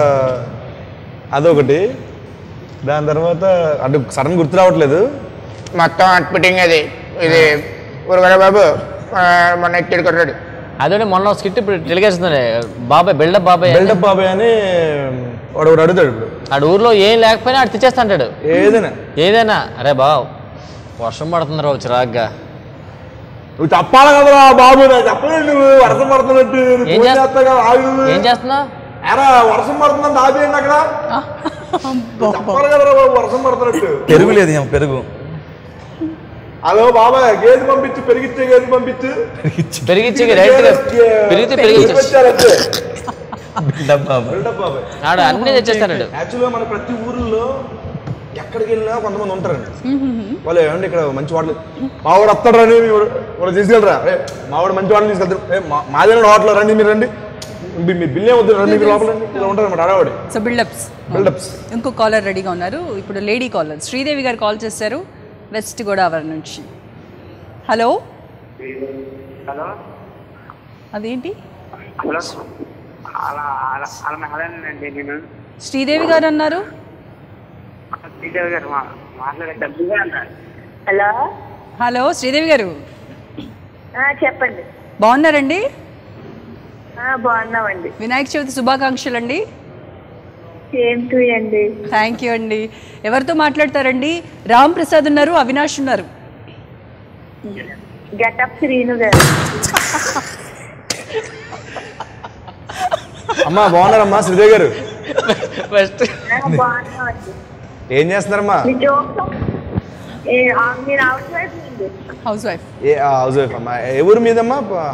అదొకటి దాని తర్వాత అంటే సడన్ గుర్తు రావట్లేదు మొత్తం అట్పిటింగ్ అది ఇది ఊరుగల బాబు ఆ, మొన్న ఎత్తిడి కొట్టాడు అదే మొన్న స్కిట్ ఇప్పుడు టెలిగేస్తుంది బాబాయ్ బిల్డప్ బాబాయ్ అని. బిల్డప్ బాబాయ్ అని వాడు ఒకడు అడుగుతాడు ఇప్పుడు ఆడు ఊర్లో ఏం లేకపోయినా ఆడు తెచ్చేస్తా అంటాడు ఏదైనా ఏదైనా అరే బావ్ వర్షం పడుతుంది రావు చిరాగ్గా నువ్వు చెప్పాలి కదరా బాబు నాకు చెప్పలేదు నువ్వు వర్షం పడుతున్నట్టు నువ్వు ఏం ఫోన్ చేస్తా- చేస్తావు కదా, ఆగు. ఏం చేస్తున్నావు ఎరా వర్షం పడుతుందని ఆపేయండి అక్కడ చెప్పాలి కదరా బాబు వర్షం పడుతున్నట్టు పెరుగు లేదు ఏమో పెరుగు హలో బాబాయ్ గేదె పంపించు పెరిగిచ్చే గేదె పంపించు పెరిగిచ్చి డైరెక్ట్గా పెరిగితే పెరిగిచ్చేసి పెరిగిచ్చారంటే డబ్బా బిల్డప్ బాబాయ్ ఆడు అన్నీ తెచ్చేస్తాడు యాక్చువల్గా మన ప్రతి ఊర్లో ఎక్కడికి వెళ్ళినా కొంతమంది ఉంటారండి వాళ్ళు ఏమండి ఇక్కడ మంచి వాటలు మావాడు వస్తాడు రండి మీరు వాళ్ళు తీసుకెళ్ళరా ఏ మావాడు మంచి వాటలు తీసుకెళ్తారు ఏ మా- మాదేనా హోటల్ రండి మీరు రండి మీ- మీ బిల్ ఏమొద్దు రండి మీరు లోపల రండి ఇలా ఉంటారు అన్నమాట ఆడవాడు సో బిల్డప్స్ బిల్డప్స్ ఇంకో కాలర్ రెడీగా ఉన్నారు ఇప్పుడు లేడీ కాలర్ శ్రీదేవి గారు కాల్ చేశారు వెస్ట్ గోదావరి నుంచి హలో హలో అదేంటి హలో అలా అలా అలా మాట్లాడండి నేను శ్రీదేవి గారు అన్నారు శ్రీదేవి గారు మా మాట్లాడే హలో హలో శ్రీదేవి గారు చెప్పండి బాగున్నారండి బాగున్నామండి వినాయక చవితి శుభాకాంక్షలు అండి సేమ్ టు అండి థ్యాంక్ యూ అండి ఎవరితో మాట్లాడతారండి రామ్ ప్రసాద్ ఉన్నారు అవినాష్ ఉన్నారు గెటప్ శ్రీను గారు అమ్మా బాగున్నారమ్మా శ్రీదేవి గారు ఫస్ట్ ఆ, బాగున్నామండి ఏం చేస్తున్నారమ్మా మీ జోక్స్ ఏ- ఆ, మీరు హౌస్ వైఫ్ అండి హౌస్ వైఫ్ ఏ హౌస్ వైఫ్ అమ్మా ఏ ఊరు మీదమ్మా ప-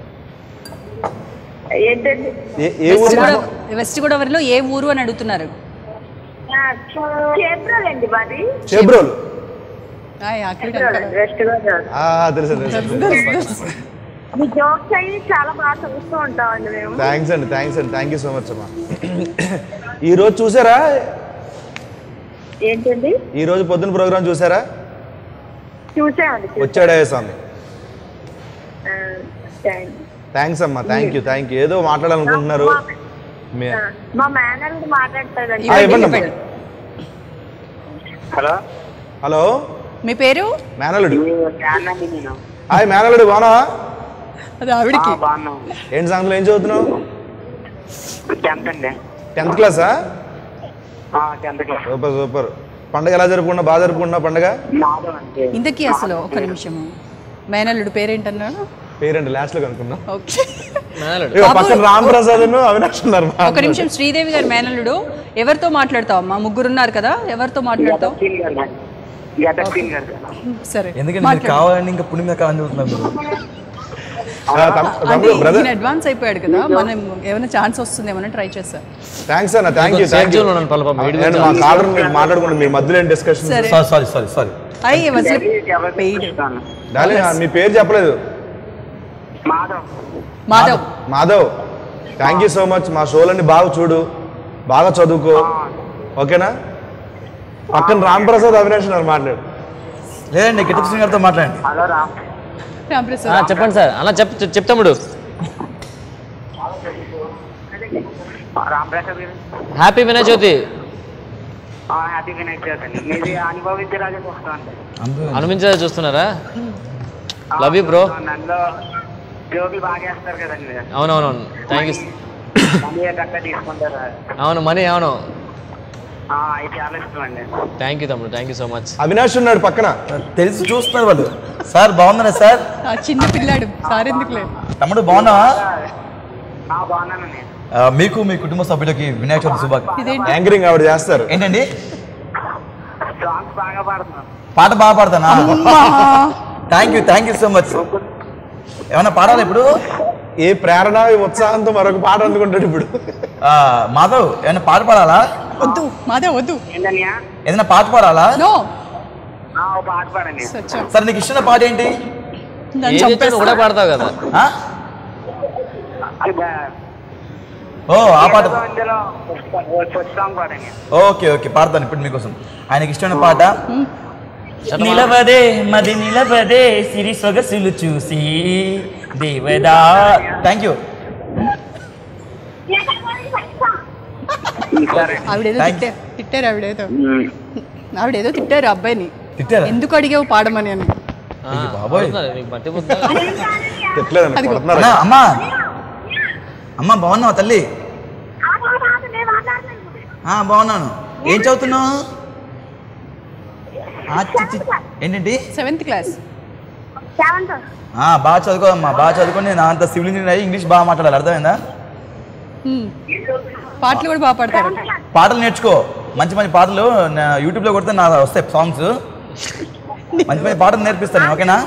ఏంటండి ఏ ఏ వెస్ట్ ఊరు గోదావరి వెస్ట్ గోదావరిలో ఏ ఊరు అని అడుగుతున్నారు చేబ్రోల్ అండి మాది చేబ్రోలు ఆయ్, అక్కడ చేబ్రోల్ అండి వెస్ట్ గోదావరి ఆ, తెలుసు తెలుసు మీ జోక్స్ అయ్యి చాలా బాగా చూస్తూ ఉంటామండి మేము థ్యాంక్స్ అండి థ్యాంక్స్ అండి థ్యాంక్ యూ సో మచ్ అమ్మా ఈ రోజు చూసారా ఏంటండి ఈ రోజు పొద్దున ప్రోగ్రామ్ చూసారా చూసామండి చూసాం. వచ్చాడే స్వామి ఆ, థాంక్స్. థ్యాంక్స్ అమ్మా థ్యాంక్ యూ థ్యాంక్ యూ ఏదో మాట్లాడాలనుకుంటున్నారు మీ- ఆ, మా మేనల్ని మాట్లాడతాడండి ఆ, ఇవ్వండి అమ్మా. ఇవ్వండి. హలో హలో మీ పేరు మేనలుడు ఫ్యాన్ నేను హాయ్ మేనలుడు బాగున్నావా అది ఆవిడకి బాగున్నాం ఏంటి సంగతులు ఏం చదువుతున్నావు టెన్త్ అండి టెన్త్ క్లాసా టెన్త్ క్లాస్ సూపర్ సూపర్ పండగ ఎలా జరుపుకున్నా బాగా జరుపుకున్నా పండగ మాధవ్ అంటే ఇంతకీ అసలు ఒక నిమిషము మేనల్లుడు పేరేంటన్నాడు పేరెంట్ లాస్ట్ లో కనుక్కున్నా ఓకే మేనలుడు ఇగో బాబు. పక్కన రామ్ ప్రసాద్ అవినాష్ ఉన్నారు మా ఒక నిమిషం శ్రీదేవి గారు మేనల్లుడు ఎవరితో మాట్లాడతావు అమ్మా ముగ్గురు ఉన్నారు కదా ఎవరితో మాట్లాడతావు సీన్ గారు గెటప్ సీన్ గారు సరే ఎందుకంటే మీరు కావాలని ఇంకా పుణ్యం మీద కావాలని చూస్తున్నారు మీరు ఆ, తమ్- తమ్ముడు బ్రదర్ అడ్వాన్స్ అయిపోయాడు కదా మనం ఏమైనా ఛాన్స్ వస్తుందేమో ట్రై చేస్తాం థ్యాంక్స్ అన్న థ్యాంక్ యూ కొంచెం థ్యాంక్ యూ సేఫ్ జోన్లో ఉన్నాను పాపం, వీడి గురించి మా కాలర్ మీరు మాట్లాడుకుంటే మీ మధ్యలో ఏం డిస్కషన్ సరే సారీ సారీ సారీ సారీ అయ్యి అసలు పెయిడ్ డాలి మీ పేరు చెప్పలేదు Madhav Madhav Madhav thank you so much మా షోలన్నీ బాగా చూడు బాగా చదువుకో ఓకేనా పక్కన రామ్ ప్రసాద్ అవినాష్ ఉన్నారు మాట్లాడు లేదండి గెటప్ సింగ్ గారితో మాట్లాడండి హలో రామ్ రామప్రసాద్ చెప్పండి సార్ అలా చెప్ చెప్తాముడు రామప్రసాద్ గారు హ్యాపీ వినాయక చవితి హ్యాపీ వినాయక్ చవితి అండి మీది అనుభవించరాజు వస్తామండి అనుమించేదా చూస్తున్నారా లవ్ యూ బ్రో నన్ను జోకులు బాగా చేస్తారు కదండి మీరు అవునవునవును థ్యాంక్ యూ మనీ కట్ట తీసుకుంటారా అవును మనీ అవును ఆ, అది చాలా ఇష్టం అండి థ్యాంక్ యూ తమ్ముడు thank you so much Avinash ఉన్నాడు పక్కన తెలిసి చూస్తున్నారు వాళ్ళు సార్ బాగున్నారా సార్ ఆ చిన్న పిల్లాడు సార్ ఎందుకులే తమ్ముడు బాగున్నావా ఆ, బాగున్నానండి ఆ, మీకు మీ కుటుంబ సభ్యులకి వినాయక చవితి శుభాకాంక్షలు ఇదేంటి యాంకరింగ్ ఆవిడ చేస్తారు ఏంటండి సాంగ్స్ బాగా పాడుతున్నాం పాట బాగా పాడతానా thank you thank you so much ఏమన్నా పాడాలి ఇప్పుడు ఏ ప్రేరణ ఏ ఉత్సాహంతో మరొక పాట అందుకుంటాడు ఇప్పుడు ఆ, మాధవ్ ఏమన్నా పాట పాడాలా వద్దు మాదే వద్దు ఏంటన్నయ్య ఏదైనా పాట పాడాలా నో ఆ, ఒక పాట పాడండి సత్యం సరే నీకు ఇష్టమైన పాట ఏంటి దాన్ని ఏది ఇచ్చినా కూడా చంపేస్తా పాడతావు కదా ఆ? అది బా- ఓ ఆ పాట అందులో ఫస్ట్ సాంగ్ పాడండి ఓకే ఓకే పాడతాను ఇప్పుడు మీకోసం ఆయనకి ఇష్టమైన పాట నిలవదే మది నిలవదే సిరి సొగసులు చూసి దేవదా థ్యాంక్ యూ సరే ఆవిడేదో Thanks. తిట్టారు తిట్టారు ఆవిడేదో ఆవిడేదో తిట్టారు అబ్బాయిని తిట్టారా ఎందుకు అడిగావు పాడమని అని ఆ, అయ్య బాబోయ్. పడుతున్నారు, నీకు మర్చిపోతుందా తిట్టలేదండి అదిగో. కొడుతున్నారు అన్నా, అమ్మా అమ్మా బాగున్నావా తల్లి ఆ, బాగున్నాను ఏం చదువుతున్నావు ఆ, చి, చి. ఏంటండి సెవెంత్ క్లాస్ ఆ, బాగా చదువుకో అమ్మా బాగా చదువుకొని నా అంత సివిల్ ఇంజనీర్ అయ్యి ఇంగ్లీష్ బాగా మాట్లాడాలి అర్థమైందా పాటలు కూడా బాగా పాడతారు పాటలు నేర్చుకో మంచి మంచి పాటలు నా యూట్యూబ్లో కొడితే నా వస్తాయి సాంగ్స్ మంచి మంచి పాటలు నేర్పిస్తాను నేను, ఓకేనా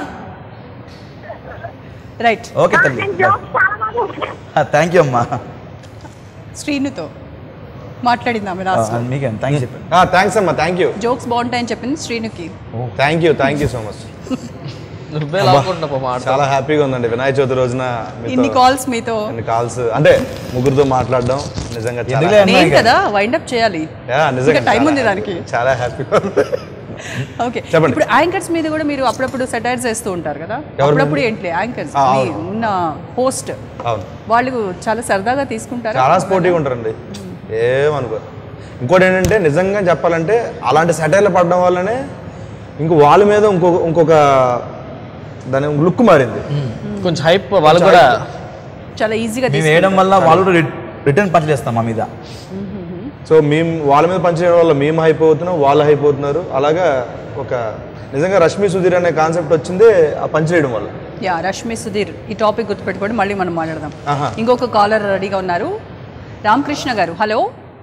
రైట్ ఓకే తల్లి థ్యాంక్ యూ అమ్మా శ్రీనుతో మాట్లాడింది ఆమె ఆ, లాస్ట్ మీకే థ్యాంక్ యూ చెప్పండి థ్యాంక్స్ అమ్మా థ్యాంక్ యూ జోక్స్ బాగుంటాయని చెప్పింది శ్రీనుకి thank you thank you so much నువ్వే లాక్కుంటున్నావు మాట చాలా హ్యాపీగా ఉందండి వినాయక చవితి రోజున ఇన్ని మీతో కాల్స్ మీతో ఇన్ని కాల్స్ అంటే ముగ్గురితో మాట్లాడడం నిజంగా చాలా ఎందుకులే అమ్మా నేను ఇక. కదా వైండ్ అప్ చేయాలి యా, నిజంగా ఇంకా టైం చాలా ఉంది happy. దానికి. చాలా హ్యాపీగా ఉంది ఓకే చెప్పండి. ఇప్పుడు యాంకర్స్ మీద కూడా మీరు అప్పుడప్పుడు సెటైర్స్ వేస్తూ ఉంటారు కదా ఎవరి అప్పుడప్పుడు మీద? ఏంటి యాంకర్స్ ఆ, అవును. ఉన్న హోస్ట్ అవును వాళ్ళు చాలా సరదాగా తీసుకుంటారు చాలా స్పోర్టివ్గా ఉంటారండి ఏమనుకో ఇంకోటి ఏంటంటే నిజంగా చెప్పాలంటే అలాంటి సెటైర్లు పడడం వల్లనే ఇంకో వాళ్ళ మీద ఇంకొక ఇంకొక దాని లుక్ మారింది కొంచెం హైప్ వాళ్ళు కూడా చాలా ఈజీగా మేము వేయడం వల్ల వాళ్ళు కూడా రిటర్న్ పంచ్ చేస్తాం మా మీద సో మేము వాళ్ళ మీద పనిచేయడం వల్ల మేము హైప్ అవుతున్నాం వాళ్ళు హైప్ అవుతున్నారు అలాగా ఒక నిజంగా రష్మి సుధీర్ అనే కాన్సెప్ట్ వచ్చిందే ఆ పని చేయడం వల్ల యా రష్మి సుధీర్ ఈ టాపిక్ గుర్తుపెట్టుకోండి మళ్ళీ మనం మాట్లాడదాం ఆహా. ఇంకొక కాలర్ రెడీగా ఉన్నారు రామకృష్ణ గారు హలో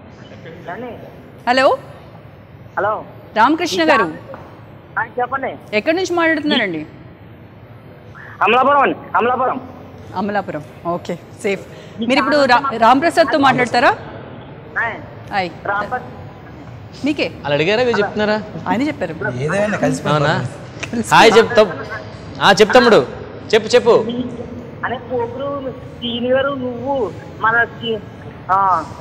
హలో హలో రామకృష్ణ గారు చెప్పండి ఎక్కడి నుంచి మాట్లాడుతున్నారండి అమలాపురం అండి అమలాపురం అమలాపురం ఓకే సేఫ్ మీరు ఇప్పుడు రా- రామ్ ప్రసాద్తో మాట్లాడతారా హాయ్ మీకే వాళ్ళు అడిగారా మీరు చెప్తున్నారా ఆయన చెప్పారు ఏదైనా కలిసి అవునా హాయ్ చెప్తాం ఆ చెప్తాముడు చెప్పు చెప్పు అనే పోకురు సీని గారు నువ్వు మన సి- ఆ,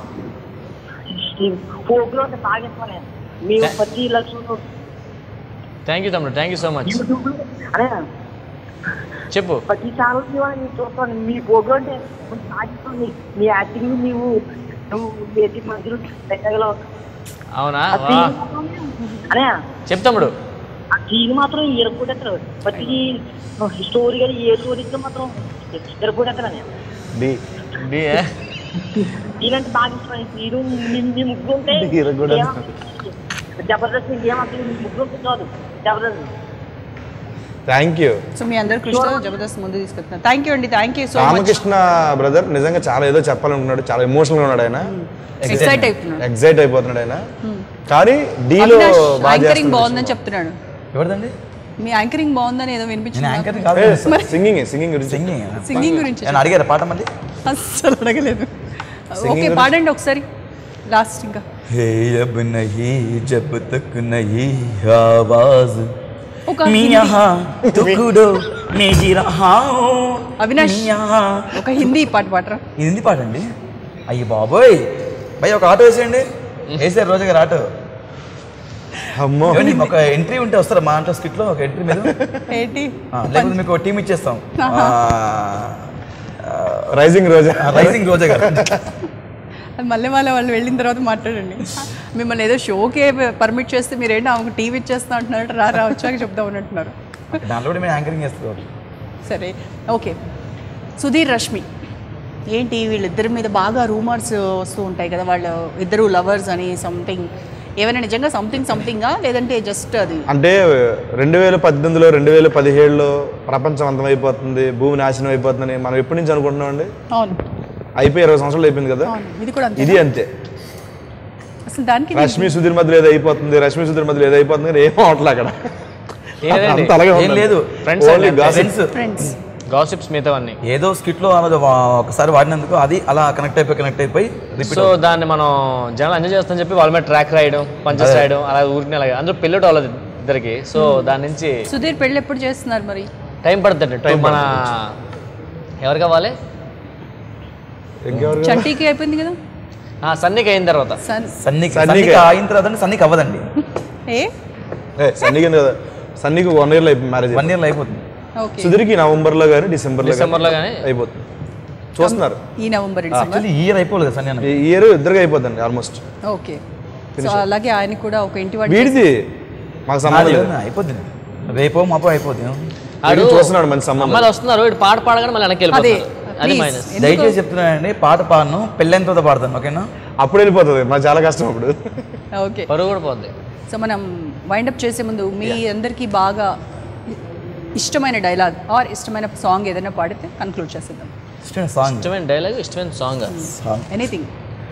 ఈ పోకురు అంటే బాగా ఇష్టమనే మేము పది లక్షలు థ్యాంక్ యూ తమ్ముడు thank you so much YouTube అనే చెప్పు ప్రతి ఛానల్ నేను చూస్తాను మీ పోకురు అంటే కొంచెం బాగా ఇష్టం నీ- నీ యాక్టింగ్ నీవు నువ్వు వేసి మధ్యలో పెట్టగలవు అవునా ఆ వా సీన్ మాత్రం- అనే చెప్తాముడు ఆ సీన్ మాత్రం ఎరగొట్టేస్తారు ప్రతి స్టోరీ కానీ ఏ స్టోరీ ఇచ్చినా మాత్రం ఎరగొట్టేస్తారు అనే డి డి ఇలాంటి బాగా ఇష్టం మీరు మీ- మీ ముగ్గురు ఉంటే ఇరగొడ- ఏం- జబర్దస్త్ ఇంకేం అసలు మీ ముగ్గురు ఉంటే చాలు జబర్దస్త్ థ్యాంక్ యూ సో మీ అందరు కృష్ణ జబర్దస్త్ ముందు తీసుకెళ్తున్నారు థ్యాంక్ యూ అండి thank you so much Ramakrishna brother నిజంగా చాలా ఏదో చెప్పాలనుకున్నాడు చాలా ఎమోషనల్గా ఉన్నాడు ఆయన ఎక్సైట్ అవుతున్నాడు ఎగ్జైట్ అయిపోతున్నాడు ఆయన కానీ డీలో అవినాష్ బాగా యాంకరింగ్ బాగుందని చేస్తున్నాడు చెప్తున్నాడు ఎవరిదండి మీ యాంకరింగ్ బాగుందని ఏదో నేను వినిపించింది యాంకర్ నాకు. కాదు సింగింగ్ సింగింగ్ గురించి సింగింగ్ సింగింగ్ గురించి నేను అడిగారు పాట మళ్ళీ అస్సలు అడగలేదు Singing ఓకే గురించి- పాడండి ఒకసారి లాస్ట్ ఇంకా हे अब नहीं जब तक नहीं आवाज ఒక मैं హిందీ- यहाँ टुकड़ो में जी रहा हूँ అవినాష్ मैं यहाँ ఒక హిందీ పాట పాడరా ఇది హిందీ పాట అండి అయ్యి బాబోయ్ భయ్ ఒక ఆటో వేసేయండి వేసారు రోజు గారు ఆటో అమ్మో ఏమండి, ఒక ఎంట్రీ ఉంటే వస్తారా మా అంట్లో స్కిట్ లో ఒక ఎంట్రీ మీద ఏంటి ఆ, లేకపోతే మీకు టీం ఇచ్చేస్తాం రైజింగ్ రోజా రైజింగ్ రోజా గారు అది మళ్ళీ మళ్ళీ వాళ్ళు వెళ్ళిన తర్వాత మాట్లాడండి మిమ్మల్ని ఏదో షోకే పర్మిట్ చేస్తే మీరేంటి ఆమెకు టీవీ ఇచ్చేస్తా అంటున్నారు రా రా వచ్చాక చెప్దాం అంటున్నారు దాంట్లో కూడా మేము యాంకరింగ్ చేస్తాం సరే ఓకే సుధీర్ రష్మి ఏంటి వీళ్ళిద్దరి మీద బాగా రూమర్స్ వస్తూ ఉంటాయి కదా వాళ్ళు ఇద్దరు లవర్స్ అని సంథింగ్ ఏమైనా నిజంగా సంథింగ్ సంథింగా లేదంటే జస్ట్ అది అంటే రెండు వేల పద్దెనిమిదిలో రెండు వేల పదిహేడులో ప్రపంచం అంతమైపోతుంది భూమి నాశనం అయిపోతుందని మనం ఎప్పటి నుంచి అనుకుంటున్నాం అండి అవును అయిపోయి ఇరవై సంవత్సరాలు అయిపోయింది కదా అవును ఇది కూడా అంతే ఇది అంతే అసలు దానికి రష్మి సుధీర్ మధ్యలో ఏదో అయిపోతుంది రష్మి సుధీర్ మధ్యలో ఏదో అయిపోతుంది కానీ ఏం అవట్లే అక్కడ ఏదండి అంత అలాగే ఏం లేదు Friends ఓన్లీ అండి, గాసిప్ ఫ్రెండ్స్ ఫ్రెండ్స్ గాసిప్స్ మిగతావన్నీ ఏదో స్కిట్లో అలా వా- ఒకసారి వాడినందుకు అది అలా కనెక్ట్ అయిపోయి కనెక్ట్ అయిపోయి రిపీట్ సో దాన్ని మనం జనాలు ఎంజాయ్ చేస్తామని చెప్పి వాళ్ళ మీద ట్రాక్ రాయడం పంచెస్ రాయడం అలా ఊరికి అలాగే అందులో పెళ్ళి వాళ్ళది ఇద్దరికి సో దాని నుంచి సుధీర్ పెళ్ళి ఎప్పుడు చేస్తున్నారు మరి టైం పడుతుంది టైం మన ఎవరు కావాలి ఇంకెవరు చంటీకి అయిపోయింది కదా ఆ, సన్నీకి అయిన తర్వాత సన్ సన్నికి సన్నికి. సన్నికి అయిన తర్వాత సన్నికి అవ్వదండి ఏ ఏ సన్నీకి ఎందుకు కదా సన్నీకి వన్ ఇయర్లో అయిపోయింది మ్యారేజ్ వన్ ఇయర్లో అయిపోతుంది ఓకే సుధీర్కి నవంబర్లో కానీ డిసెంబర్లో డిసెంబర్లో కానీ అయిపోతుంది చూస్తున్నారు ఈ నవంబర్ డిసెంబర్ యాక్చువల్లీ ఈ ఇయర్ అయిపోలేదు కదా సన్ని అన్న ఈ ఇయర్ ఇద్దరికి అయిపోతుంది ఆల్మోస్ట్ ఓకే సో అలాగే ఆయన కూడా ఒక ఇంటి వాడి వీడిది మాకు సంబంధం లేదు అయిపోతుంది రేపో మాపో అయిపోతుంది ఆడు వీడు చూస్తున్నాడు మంచి సంబంధం అమ్మాయిలు వస్తున్నారు వీడు పాట పాడగానే మళ్ళీ వెనక్కి అదే వెళ్ళిపోతారు అది please, మైనస్ ఎందుకు- దయచేసి చెప్తున్నానండి పాట పాడను పెళ్ళైన తర్వాత పాడతాను ఓకేనా అప్పుడు వెళ్ళిపోతుంది మాకు చాలా కష్టం అప్పుడు ఓకే పరువు కూడా పోద్ది సో మనం వైండప్ చేసే ముందు మీ అందరికీ బాగా ఇష్టమైన డైలాగ్ ఆర్ ఇష్టమైన సాంగ్ ఏదైనా పాడితే కన్క్లూడ్ చేసేద్దాం ఇష్టమైన సాంగ్ ఇష్టమైన డైలాగ్ ఇష్టమైన సాంగ్ ఎనీథింగ్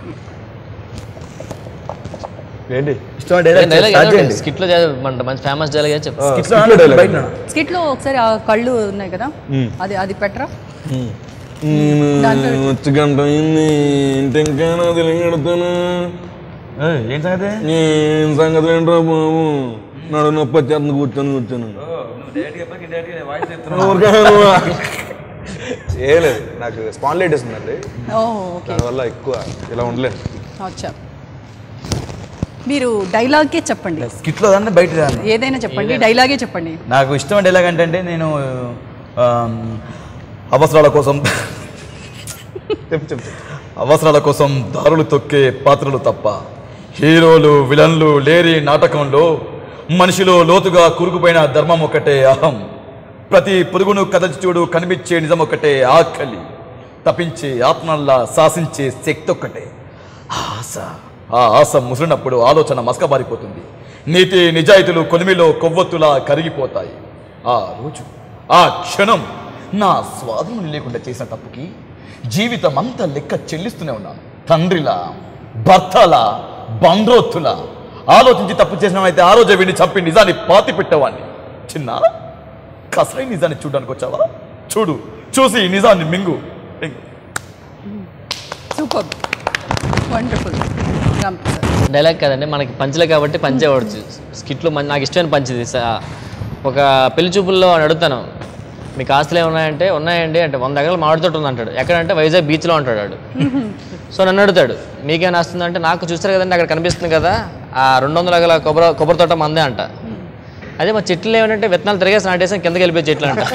ఏంటి ఇష్టమైన డైలాగ్ డైలాగ్ స్కిట్ లో మన మంచి ఫేమస్ డైలాగ్ అని చెప్తా skit లో dialogue. బయట స్కిట్లో ఒకసారి ఆ కళ్ళు ఉన్నాయి కదా అది అది పెట్టరా దాంట్లో వచ్చి గంట అయింది ఇంటి ఇంకా తెలియగడతాను ఏం సంగతి ఏం సంగతి ఏంట్రా బాబు నడు నొప్పి వచ్చేస్తుంది కూర్చొని కూర్చొని ఊరికే నువ్వు. ఏం లేదు నాకు స్పాన్లైటిస్ ఉందండి ఓహో ఓకే దానివల్ల ఎక్కువ ఇలా ఉండలేను అచ్చా మీరు డైలాగే చెప్పండి స్కిట్లో దాన్ని బయట దాన్ని ఏదైనా చెప్పండి డైలాగే చెప్పండి నాకు ఇష్టమైన డైలాగ్ ఏంటంటే నేను ఆమ్, అవసరాల కోసం చెప్పు చెప్పు అవసరాల కోసం దారులు తొక్కే పాత్రలు తప్ప హీరోలు విలన్లు లేరి నాటకంలో మనిషిలో లోతుగా కూరుకుపోయిన ధర్మం ఒకటే అహం ప్రతి పురుగును కదల్చి చూడు కనిపించే నిజం ఒకటే ఆకలి తపించే ఆత్మల్లా శాసించే శక్తి ఒక్కటే ఆ ఆశ ఆ ఆశ ముసిరినప్పుడు ఆలోచన మసకబారిపోతుంది నీతి నిజాయితీలు కొలిమిలో కొవ్వొత్తులా కరిగిపోతాయి ఆ రోజు ఆ క్షణం నా స్వాధీనం లేకుండా చేసిన తప్పుకి జీవితం అంతా లెక్క చెల్లిస్తూనే ఉన్నాను తండ్రిలా భర్తలా బండ్రోత్తులా ఆలోచించి తప్పు చేసినవైతే ఆ రోజే వీడిని చంపి నిజాన్ని పాతి పెట్టేవాడిని చిన్న కసాయి నిజాన్ని చూడడానికి వచ్చావా చూడు చూసి ఈ నిజాన్ని మింగు మింగు. Super wonderful Ram Prasad dialogue కాదండి మనకి పంచలే కాబట్టి పంచే పడచ్చు స్కిట్లో మన నాకు ఇష్టమైన పంచిది స- ఒక పెళ్లి చూపుల్లో వాడిని అడుగుతాను మీకు ఆస్తులు ఏమున్నాయంటే ఉన్నాయండి అంటే వంద ఎకరాలు మామిడి తోట ఉంది అంటాడు ఎక్కడంటే వైజాగ్ బీచ్లో అంటాడు వాడు సో నన్ను అడుగుతాడు మీకేం వస్తుందంటే నాకు చూస్తారు కదండి అక్కడ కనిపిస్తుంది కదా ఆ రెండు వందల ఎకరాల కొబ్బరి కొబ్బరి తోట మందే అంట అదే మా చెట్లు ఏమంటే విత్తనాలు తిరిగేసి నాటేసాం కిందకి వెళ్ళిపోయి చెట్లు అంట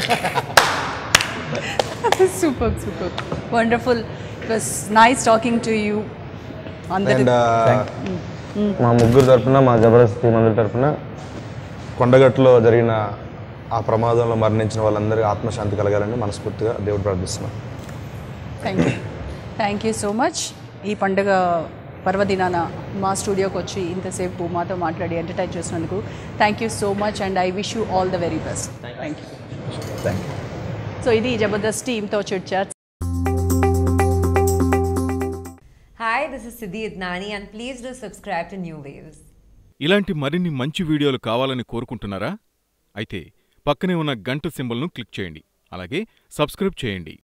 super super wonderful it was nice talking to you అందరి అండ్ మా ముగ్గురు తరపున మా జబర్దస్త్ టీం అందరి తరపున కొండగట్టులో జరిగిన ఆ ప్రమాదంలో మరణించిన వాళ్ళందరికీ ఆత్మశాంతి కలగాలని మనస్ఫూర్తిగా దేవుడు ప్రార్థిస్తున్నాను thank you thank you so much ఈ పండుగ పర్వదినాన మా స్టూడియోకి వచ్చి ఇంతసేపు మాతో మాట్లాడి ఎంటర్టైన్ చేసినందుకు thank you so much and I wish you all the very best thank you Thank you. So ఇది జబర్దస్త్ టీంతో chit chat Hi, this is Siddhi Idnani and please do subscribe to New Waves. ఇలాంటి మరిన్ని మంచి వీడియోలు కావాలని కోరుకుంటున్నారా అయితే పక్కనే ఉన్న గంట సింబల్ను క్లిక్ చేయండి అలాగే సబ్స్క్రైబ్ చేయండి